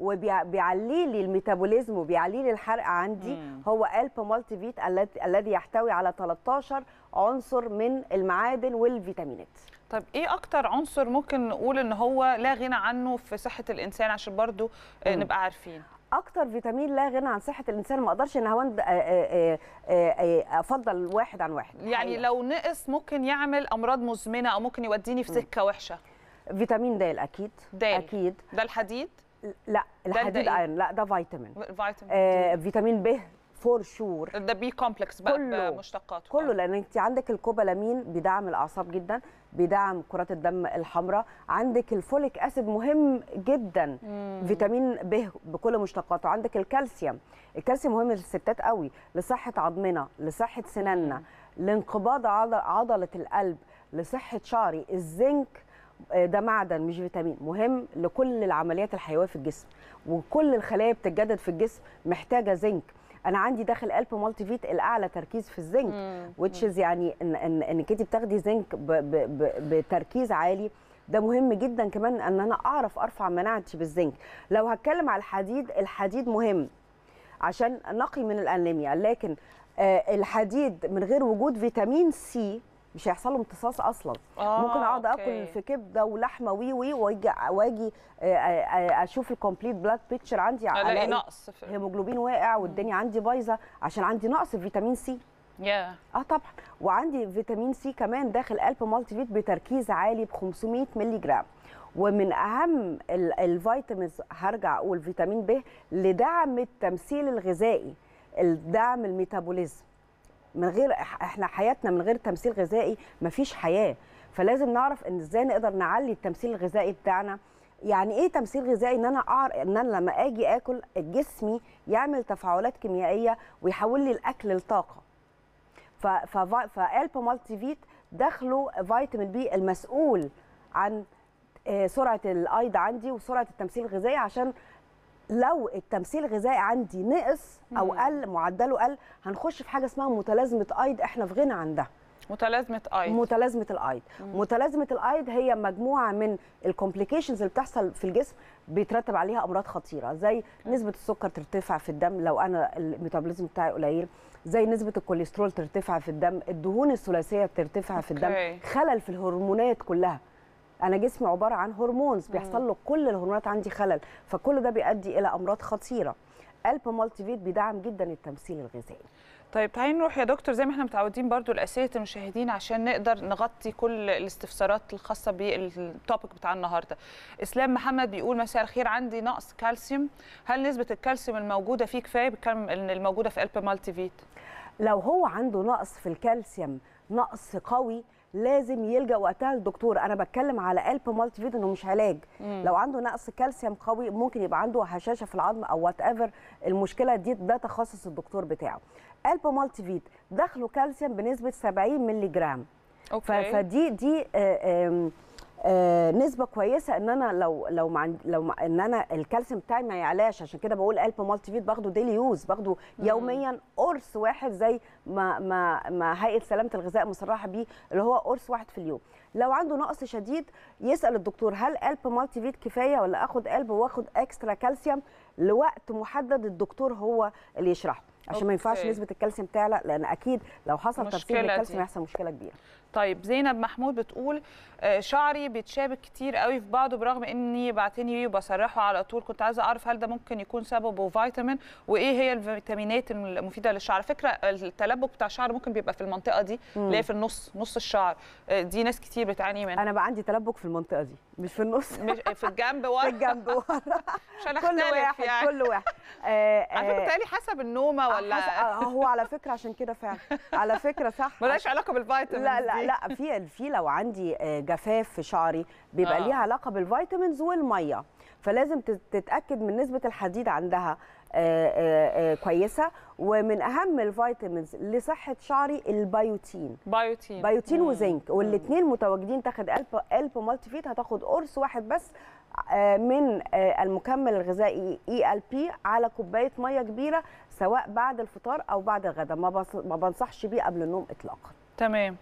Speaker 9: وبيعلي لي الميتابوليزم وبيعلي لي الحرق عندي
Speaker 2: مم.
Speaker 9: هو الب مالتي فيت الذي الذي يحتوي على 13 عنصر من المعادن والفيتامينات
Speaker 2: طيب ايه اكتر عنصر ممكن نقول ان هو لا غنى عنه في صحه الانسان عشان برضو آه،
Speaker 9: مم.
Speaker 2: نبقى عارفين
Speaker 9: اكتر فيتامين لا غنى عن صحه الانسان ما اقدرش ان هوند آه، آه، آه، آه، افضل واحد عن واحد
Speaker 2: يعني
Speaker 9: حقيقة.
Speaker 2: لو نقص ممكن يعمل امراض مزمنه او ممكن يوديني في سكه وحشه
Speaker 9: فيتامين د اكيد
Speaker 2: د
Speaker 9: اكيد
Speaker 2: ده الحديد
Speaker 9: لا الحديد
Speaker 2: إيه؟
Speaker 9: ايرون لا ده فيتامين
Speaker 2: فيتامين
Speaker 9: آه فيتامين ب فور شور
Speaker 2: ده بي كومبلكس بقى
Speaker 9: كله.
Speaker 2: بمشتقاته
Speaker 9: كله لان انت عندك الكوبالامين بيدعم الاعصاب جدا بيدعم كرات الدم الحمراء عندك الفوليك اسيد مهم جدا
Speaker 2: مم.
Speaker 9: فيتامين ب بكل مشتقاته عندك الكالسيوم الكالسيوم مهم للستات قوي لصحه عظمنا لصحه سناننا لانقباض عضل عضله القلب لصحه شعري الزنك آه، ده معدن مش فيتامين مهم لكل العمليات الحيويه في الجسم وكل الخلايا بتتجدد في الجسم محتاجه زنك انا عندي داخل قلب مالتي فيت الاعلى تركيز في الزنك
Speaker 2: مم.
Speaker 9: وتشز يعني ان ان انك انت بتاخدي زنك ب ب ب بتركيز عالي ده مهم جدا كمان ان انا اعرف ارفع مناعتي بالزنك لو هتكلم على الحديد الحديد مهم عشان نقي من الانيميا لكن آه الحديد من غير وجود فيتامين سي مش هيحصل له امتصاص اصلا
Speaker 2: آه،
Speaker 9: ممكن اقعد
Speaker 2: أوكي.
Speaker 9: اكل في كبده ولحمه وي وي واجي واجي آه، آه، اشوف الكومبليت بلاد بيكتشر عندي
Speaker 2: الاقي نقص في
Speaker 9: هيموجلوبين واقع والدنيا عندي بايظه عشان عندي نقص في فيتامين سي
Speaker 2: يا
Speaker 9: اه طبعا وعندي فيتامين سي كمان داخل قلب مالتي فيت بتركيز عالي ب 500 مللي جرام ومن اهم ال- الفيتامينز هرجع اقول فيتامين ب لدعم التمثيل الغذائي الدعم الميتابوليزم من غير إح- احنا حياتنا من غير تمثيل غذائي مفيش حياه فلازم نعرف ان ازاي نقدر نعلي التمثيل الغذائي بتاعنا يعني ايه تمثيل غذائي ان انا اعرف ان انا لما اجي اكل جسمي يعمل تفاعلات كيميائيه ويحول لي الاكل لطاقه ف- ففا- فالب مالتي فيت دخله فيتامين بي المسؤول عن آه، سرعه الايض عندي وسرعه التمثيل الغذائي عشان لو التمثيل الغذائي عندي نقص او
Speaker 2: مم.
Speaker 9: قل معدله قل هنخش في حاجه اسمها متلازمه ايض احنا في غنى عن ده
Speaker 2: متلازمه ايض
Speaker 9: متلازمه الايض متلازمه الايض هي مجموعه من الكومبليكيشنز اللي بتحصل في الجسم بيترتب عليها امراض خطيره زي نسبه السكر ترتفع في الدم لو انا الميتابوليزم بتاعي قليل زي نسبه الكوليسترول ترتفع في الدم الدهون الثلاثيه ترتفع في الدم
Speaker 2: أوكي.
Speaker 9: خلل في الهرمونات كلها انا جسمي عباره عن هرمونز بيحصل له كل الهرمونات عندي خلل فكل ده بيؤدي الى امراض خطيره قلب مالتي فيت بيدعم جدا التمثيل الغذائي
Speaker 2: طيب تعالي نروح يا دكتور زي ما احنا متعودين برضو لاسئله المشاهدين عشان نقدر نغطي كل الاستفسارات الخاصه بالتوبيك بتاع النهارده. اسلام محمد بيقول مساء الخير عندي نقص كالسيوم، هل نسبه الكالسيوم الموجوده فيه كفايه بكم الموجوده في قلب مالتي فيت؟
Speaker 9: لو هو عنده نقص في الكالسيوم نقص قوي لازم يلجا وقتها للدكتور انا بتكلم على قلب مالتي فيت انه مش علاج
Speaker 2: مم.
Speaker 9: لو عنده نقص كالسيوم قوي ممكن يبقى عنده هشاشه في العظم او وات ايفر المشكله دي ده تخصص الدكتور بتاعه قلب مالتي فيت دخله كالسيوم بنسبه 70 مللي جرام ف-
Speaker 2: اوكي
Speaker 9: فدي دي آه، آم، آه، نسبه كويسه ان انا لو لو ما عند- لو ما- ان انا الكالسيوم بتاعي ما يعلاش عشان كده بقول قلب مالتي فيت باخده ديلي يوز باخده يوميا قرص واحد زي ما ما ما هيئه سلامه الغذاء مصرحه بيه اللي هو قرص واحد في اليوم لو عنده نقص شديد يسال الدكتور هل قلب مالتي فيت كفايه ولا اخد قلب واخد اكسترا كالسيوم لوقت محدد الدكتور هو اللي يشرحه عشان ما ينفعش
Speaker 2: أوكي.
Speaker 9: نسبه الكالسيوم تعلى لان اكيد لو حصل
Speaker 2: مشكلة
Speaker 9: ترسيب للكالسيوم
Speaker 2: دي.
Speaker 9: هيحصل مشكله كبيره
Speaker 2: طيب زينب محمود بتقول آه، شعري بيتشابك كتير قوي في بعضه برغم اني بعتني بيه وبسرحه على طول كنت عايزه اعرف هل ده ممكن يكون سببه فيتامين وايه هي الفيتامينات المفيده للشعر فكره التلبك بتاع الشعر ممكن بيبقى في المنطقه دي اللي هي في النص نص الشعر آه، دي ناس كتير بتعاني منها
Speaker 9: انا بقى عندي تلبك في المنطقه دي مش في النص
Speaker 2: مش في الجنب
Speaker 9: في
Speaker 2: ورا
Speaker 9: الجنب ورا
Speaker 2: عشان
Speaker 9: كل
Speaker 2: اختلف
Speaker 9: واحد
Speaker 2: يعني
Speaker 9: كل واحد آه
Speaker 2: على فكره
Speaker 9: آه،
Speaker 2: بتهيألي حسب النومه ولا
Speaker 9: حس- آه، هو على فكره عشان كده فعلا على فكره صح
Speaker 2: ملهاش علاقه بالفيتامين
Speaker 9: لا لا لا في في لو عندي آه، جفاف في شعري بيبقى
Speaker 2: آه.
Speaker 9: ليها علاقه بالفيتامينز والميه فلازم تت- تتاكد من نسبه الحديد عندها آه، آه، آه، كويسه ومن اهم الفيتامينز لصحه شعري البيوتين
Speaker 2: بايوتين
Speaker 9: بيوتين
Speaker 2: مم.
Speaker 9: وزنك والاثنين متواجدين تاخد قلب قلب مالتي فيت هتاخد قرص واحد بس آه، من آه، المكمل الغذائي اي ال بي على كوبايه ميه كبيره سواء بعد الفطار او بعد الغداء ما بص- ما بنصحش بيه قبل النوم اطلاقا
Speaker 2: تمام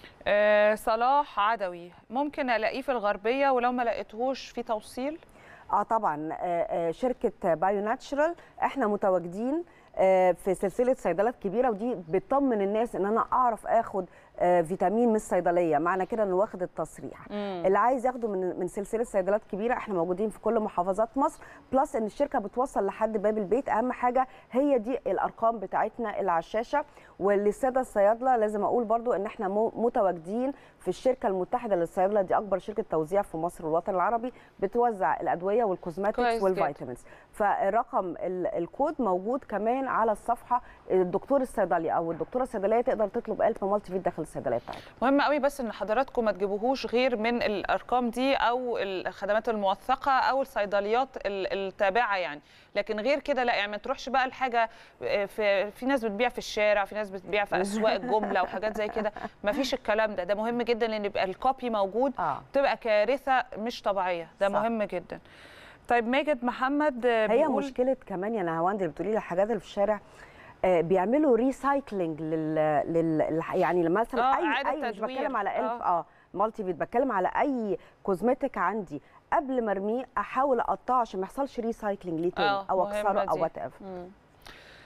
Speaker 2: آه صلاح عدوي ممكن الاقيه في الغربيه ولو ما لقيتهوش في توصيل
Speaker 9: اه طبعا آه، آه، شركه بايو ناتشرال احنا متواجدين آه، في سلسله صيدلات كبيره ودي بتطمن الناس ان انا اعرف اخد آه، فيتامين من الصيدليه معنى كده انه واخد التصريح
Speaker 2: مم.
Speaker 9: اللي عايز ياخده من من سلسله صيدلات كبيره احنا موجودين في كل محافظات مصر بلس ان الشركه بتوصل لحد باب البيت اهم حاجه هي دي الارقام بتاعتنا اللي على الشاشه وللساده الصيادله لازم اقول برضو ان احنا مو- متواجدين في الشركه المتحده للصيادله دي اكبر شركه توزيع في مصر والوطن العربي بتوزع الادويه
Speaker 2: كويس
Speaker 9: والكوزماتكس
Speaker 2: جدا.
Speaker 9: والفيتامينز فالرقم ال- الكود موجود كمان على الصفحه الدكتور الصيدلي او الدكتوره الصيدليه تقدر تطلب قلب مالتي فيت داخل الصيدليه بتاعتها
Speaker 2: مهم قوي بس ان حضراتكم ما تجيبوهوش غير من الارقام دي او الخدمات الموثقه او الصيدليات ال- التابعه يعني لكن غير كده لا يعني ما تروحش بقى الحاجه في في ناس بتبيع في الشارع في ناس بتبيع في اسواق الجمله وحاجات زي كده ما فيش الكلام ده ده مهم جدا ان يبقى الكوبي موجود
Speaker 9: اه
Speaker 2: تبقى كارثه مش طبيعيه ده
Speaker 9: صح.
Speaker 2: مهم جدا طيب ماجد محمد
Speaker 9: هي
Speaker 2: بيقول
Speaker 9: مشكله كمان يا نهاوند اللي بتقولي لي الحاجات اللي في الشارع آه، بيعملوا ريسايكلينج لل... لل... يعني مثلا
Speaker 2: آه،
Speaker 9: اي
Speaker 2: إعادة
Speaker 9: اي مش
Speaker 2: تدوير.
Speaker 9: بتكلم على قلب
Speaker 2: آه.
Speaker 9: اه, مالتي فيت بتكلم على اي كوزمتيك عندي قبل ما ارميه احاول اقطعه عشان ما يحصلش ريسايكلينج ليه تاني
Speaker 2: آه،
Speaker 9: او
Speaker 2: مهمة
Speaker 9: اكسره او
Speaker 2: دي.
Speaker 9: وات ايفر
Speaker 2: مم.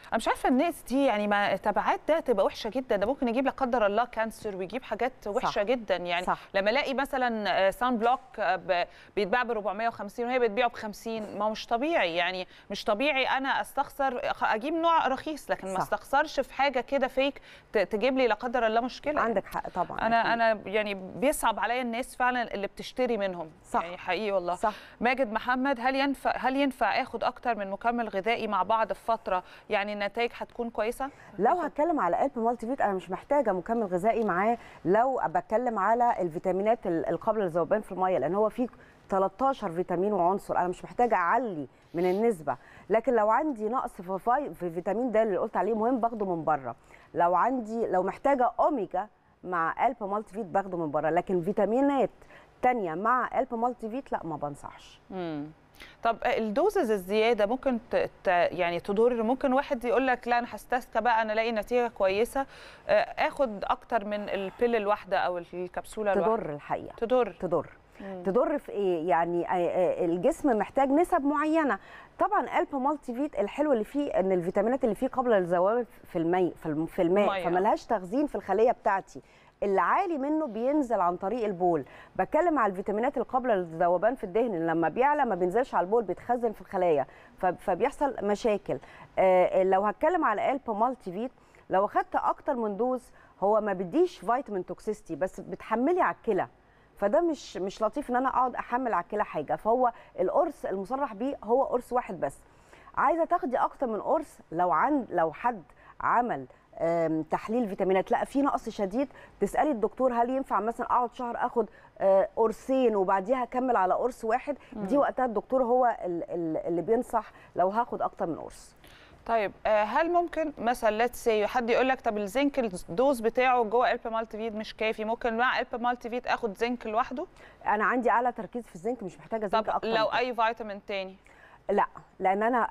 Speaker 2: انا مش عارفه الناس دي يعني ما تبعات ده تبقى وحشه جدا ده ممكن يجيب لا قدر الله كانسر ويجيب حاجات وحشه
Speaker 9: صح.
Speaker 2: جدا يعني
Speaker 9: صح.
Speaker 2: لما الاقي مثلا سان بلوك ب- بيتباع ب 450 وهي بتبيعه ب 50 ما هو مش طبيعي يعني مش طبيعي انا استخسر أخ- اجيب نوع رخيص لكن ما
Speaker 9: صح.
Speaker 2: استخسرش في حاجه كده فيك ت- تجيب لي لا قدر الله مشكله
Speaker 9: عندك حق طبعا
Speaker 2: انا
Speaker 9: أكيد.
Speaker 2: انا يعني بيصعب عليا الناس فعلا اللي بتشتري منهم
Speaker 9: صح.
Speaker 2: يعني حقيقي والله
Speaker 9: صح
Speaker 2: ماجد محمد هل ينفع هل ينفع اخد اكتر من مكمل غذائي مع بعض في فتره يعني النتائج هتكون كويسه
Speaker 9: لو هتكلم على قلب مالتي فيت انا مش محتاجه مكمل غذائي معاه لو بتكلم على الفيتامينات ال- القابله للذوبان في الميه لان هو فيه 13 فيتامين وعنصر انا مش محتاجه اعلي من النسبه لكن لو عندي نقص في, في, في فيتامين د اللي قلت عليه مهم باخده من بره لو عندي لو محتاجه اوميجا مع قلب مالتي فيت باخده من بره لكن فيتامينات تانية مع قلب مالتي فيت لا ما بنصحش
Speaker 2: مم. طب الدوزز الزياده ممكن ت... ت... يعني تضر ممكن واحد يقول لك لا انا هستسكى بقى انا الاقي نتيجه كويسه آه، اخد اكتر من البيل الواحده او الكبسوله الواحده
Speaker 9: تضر الحقيقه
Speaker 2: تضر
Speaker 9: تضر تضر في ايه يعني آه، آه، الجسم محتاج نسب معينه طبعا قلب مالتي فيت الحلو اللي فيه ان الفيتامينات اللي فيه قابله للذوبان في المي في الم- في الماء
Speaker 2: مية.
Speaker 9: فملهاش تخزين في الخليه بتاعتي اللي عالي منه بينزل عن طريق البول بتكلم على الفيتامينات القابله للذوبان في الدهن لما بيعلى ما بينزلش على البول بيتخزن في الخلايا ف- فبيحصل مشاكل آه، لو هتكلم على قلب مالتي فيت لو اخدت اكتر من دوز هو ما بيديش فيتامين توكسيستي بس بتحملي على الكلى فده مش مش لطيف ان انا اقعد احمل على الكلى حاجه فهو القرص المصرح بيه هو قرص واحد بس عايزه تاخدي اكتر من قرص لو عند لو حد عمل آم، تحليل فيتامينات لا في نقص شديد تسالي الدكتور هل ينفع مثلا اقعد شهر اخد آه، قرصين وبعديها اكمل على قرص واحد دي وقتها الدكتور هو ال- ال- اللي بينصح لو هاخد اكتر من قرص
Speaker 2: طيب آه، هل ممكن مثلا ليتس سي حد يقول لك طب الزنك الدوز بتاعه جوه قلب مالتي فيت مش كافي ممكن مع قلب مالتي فيت اخد زنك لوحده
Speaker 9: انا عندي اعلى تركيز في الزنك مش محتاجه زنك
Speaker 2: طب
Speaker 9: اكتر
Speaker 2: لو
Speaker 9: من كده.
Speaker 2: اي فيتامين تاني
Speaker 9: لا لان انا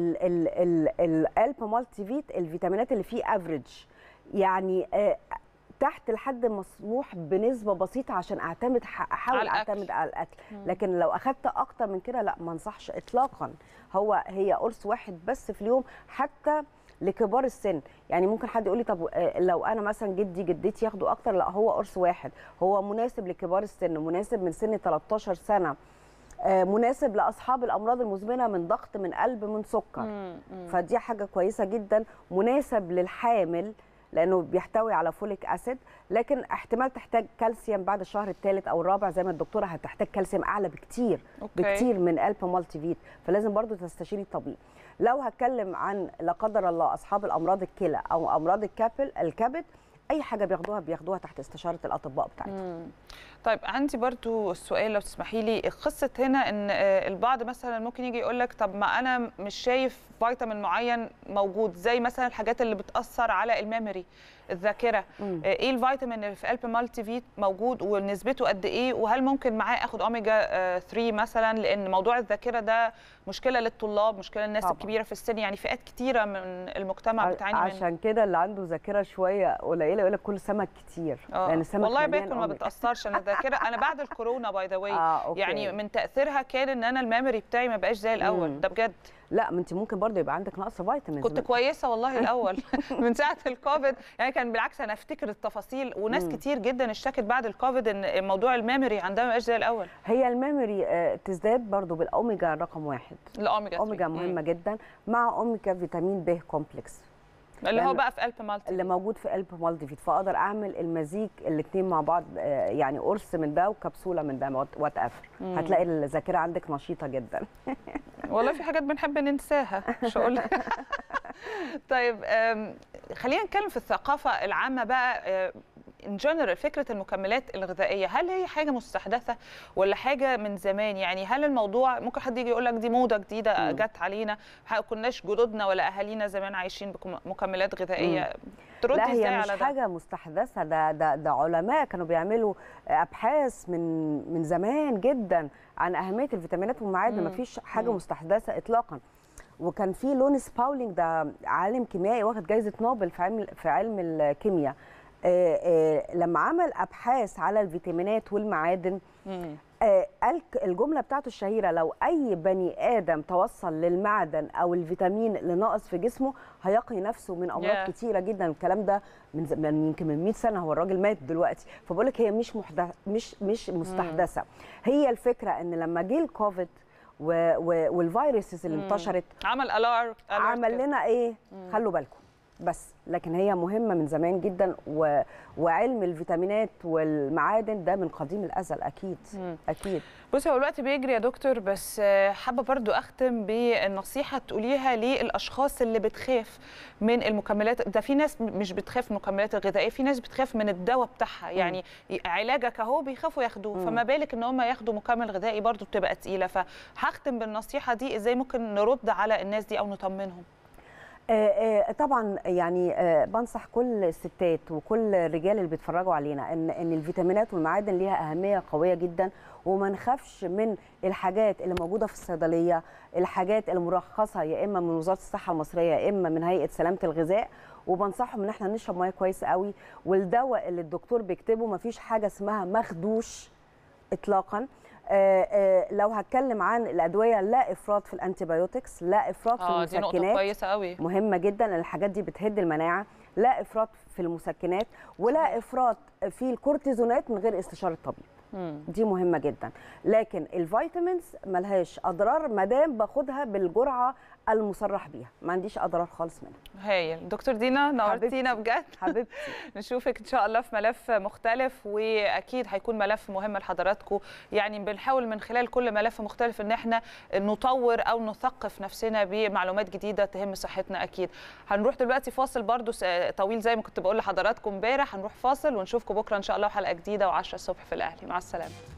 Speaker 9: الالب مالتي فيت الفيتامينات اللي فيه افريج يعني آه، تحت الحد مسموح بنسبه بسيطه عشان اعتمد ح- احاول
Speaker 2: على الأكل.
Speaker 9: اعتمد على الاكل لكن لو اخدت اكتر من كده لا ما انصحش اطلاقا هو هي قرص واحد بس في اليوم حتى لكبار السن يعني ممكن حد يقول لي طب آه، لو انا مثلا جدي جدتي ياخدوا اكتر لا هو قرص واحد هو مناسب لكبار السن مناسب من سن 13 سنه آه، مناسب لاصحاب الامراض المزمنه من ضغط من قلب من سكر فدي حاجه كويسه جدا مناسب للحامل لانه بيحتوي على فوليك اسيد لكن احتمال تحتاج كالسيوم بعد الشهر الثالث او الرابع زي ما الدكتوره هتحتاج كالسيوم اعلى بكتير
Speaker 2: أوكي.
Speaker 9: بكتير من قلب مالتي فيت فلازم برضو تستشيري الطبيب لو هتكلم عن لا قدر الله اصحاب الامراض الكلى او امراض الكابل الكبد اي حاجه بياخدوها بياخدوها تحت استشاره الاطباء بتاعتهم
Speaker 2: طيب عندي برضو السؤال لو تسمحي لي قصه هنا ان آه، البعض مثلا ممكن يجي يقول لك طب ما انا مش شايف فيتامين معين موجود زي مثلا الحاجات اللي بتاثر على الميموري الذاكره
Speaker 9: مم.
Speaker 2: آه، ايه الفيتامين اللي في قلب مالتي فيت موجود ونسبته قد ايه وهل ممكن معاه اخد اوميجا آه، 3 مثلا لان موضوع الذاكره ده مشكله للطلاب مشكله للناس
Speaker 9: طبعاً.
Speaker 2: الكبيره في السن يعني فئات كتيره من المجتمع بتعاني منه
Speaker 9: عشان كده اللي عنده ذاكره شويه قليله يقول لك كل سمك كتير
Speaker 2: آه.
Speaker 9: لان السمك
Speaker 2: والله
Speaker 9: مليان
Speaker 2: باكل ما
Speaker 9: أوميجا.
Speaker 2: بتاثرش انا الذاكره انا بعد الكورونا باي ذا واي
Speaker 9: آه، أوكي.
Speaker 2: يعني من تاثيرها كان ان انا الميموري بتاعي ما بقاش زي الاول
Speaker 9: مم.
Speaker 2: ده بجد
Speaker 9: لا ما انت ممكن برضه يبقى عندك نقص فيتامينز
Speaker 2: كنت كويسه والله الاول من ساعه الكوفيد يعني كان بالعكس انا افتكر التفاصيل وناس
Speaker 9: مم.
Speaker 2: كتير جدا اشتكت بعد الكوفيد ان موضوع الميموري عندها ما بقاش زي الاول
Speaker 9: هي الميموري آه، تزداد برضو بالاوميجا رقم واحد
Speaker 2: الاوميجا
Speaker 9: اوميجا
Speaker 2: 3.
Speaker 9: مهمه جدا مع اوميجا فيتامين ب كومبلكس
Speaker 2: مم. اللي هو
Speaker 9: لأن-
Speaker 2: بقى في قلب مالتي
Speaker 9: اللي موجود في قلب مالتي فيت فاقدر اعمل المزيج الاثنين مع بعض آه، يعني قرص من ده وكبسوله من ده وات ايفر هتلاقي الذاكره عندك نشيطه جدا
Speaker 2: والله في حاجات بنحب ننساها مش هقول طيب أم، خلينا نتكلم في الثقافه العامه بقى ان جنرال فكره المكملات الغذائيه هل هي حاجه مستحدثه ولا حاجه من زمان يعني هل الموضوع ممكن حد يجي يقول لك دي موضه جديده جت علينا ما كناش جدودنا ولا اهالينا زمان عايشين بمكملات غذائيه تردي
Speaker 9: لا
Speaker 2: ازاي
Speaker 9: هي مش
Speaker 2: على ده
Speaker 9: حاجه مستحدثه ده ده ده علماء كانوا بيعملوا ابحاث من من زمان جدا عن اهميه الفيتامينات والمعادن
Speaker 2: مم.
Speaker 9: مفيش حاجه
Speaker 2: مم.
Speaker 9: مستحدثه اطلاقا وكان في لونس باولينج ده عالم كيميائي واخد جائزه نوبل في علم في علم الكيمياء آه، آه، لما عمل ابحاث على الفيتامينات والمعادن
Speaker 2: مم.
Speaker 9: آه، قال ك- الجمله بتاعته الشهيره لو اي بني ادم توصل للمعدن او الفيتامين اللي ناقص في جسمه هيقي نفسه من امراض
Speaker 2: Yeah.
Speaker 9: كتيره جدا الكلام ده من, ز- من يمكن من 100 سنه هو الراجل مات دلوقتي فبقول لك هي مش محدث مش مش مستحدثه هي الفكره ان لما جه الكوفيد و- و- والفيروسز اللي
Speaker 2: مم.
Speaker 9: انتشرت
Speaker 2: عمل الار
Speaker 9: عمل لنا ايه خلوا بالكم بس لكن هي مهمه من زمان جدا و... وعلم الفيتامينات والمعادن ده من قديم الازل اكيد
Speaker 2: مم.
Speaker 9: اكيد
Speaker 2: بصي هو الوقت بيجري يا دكتور بس آه، حابه برضو اختم بالنصيحه تقوليها للاشخاص اللي بتخاف من المكملات ده في ناس مش بتخاف من المكملات الغذائيه في ناس بتخاف من الدواء بتاعها يعني علاجك اهو بيخافوا ياخدوه
Speaker 9: مم.
Speaker 2: فما بالك ان هم ياخدوا مكمل غذائي برضو بتبقى تقيله فهختم بالنصيحه دي ازاي ممكن نرد على الناس دي او نطمنهم
Speaker 9: آه، آه، طبعا يعني آه، بنصح كل الستات وكل الرجال اللي بيتفرجوا علينا ان ان الفيتامينات والمعادن ليها اهميه قويه جدا وما نخافش من الحاجات اللي موجوده في الصيدليه الحاجات المرخصه يا اما من وزاره الصحه المصريه يا اما من هيئه سلامه الغذاء وبنصحهم ان احنا نشرب ميه كويس قوي والدواء اللي الدكتور بيكتبه ما فيش حاجه اسمها مخدوش اطلاقا آه، آه، لو هتكلم عن الادويه لا افراط في الانتيبيوتكس لا افراط في
Speaker 2: اه دي نقطه
Speaker 9: المسكنات
Speaker 2: كويسه قوي
Speaker 9: مهمه جدا لأن الحاجات دي بتهد المناعه لا افراط في المسكنات ولا افراط في الكورتيزونات من غير استشاره طبيب
Speaker 2: مم.
Speaker 9: دي مهمه جدا لكن الفيتامينز ملهاش اضرار ما دام باخدها بالجرعه المصرح بيها ما عنديش اضرار خالص منها
Speaker 2: هايل دكتور دينا نورتينا بجد
Speaker 9: حبيبتي
Speaker 2: نشوفك ان شاء الله في ملف مختلف واكيد هيكون ملف مهم لحضراتكم يعني بنحاول من خلال كل ملف مختلف ان احنا نطور او نثقف نفسنا بمعلومات جديده تهم صحتنا اكيد هنروح دلوقتي فاصل برضو س- طويل زي ما كنت بقول لحضراتكم امبارح هنروح فاصل ونشوفكم بكره ان شاء الله حلقه جديده و10 الصبح في الاهلي مع السلامه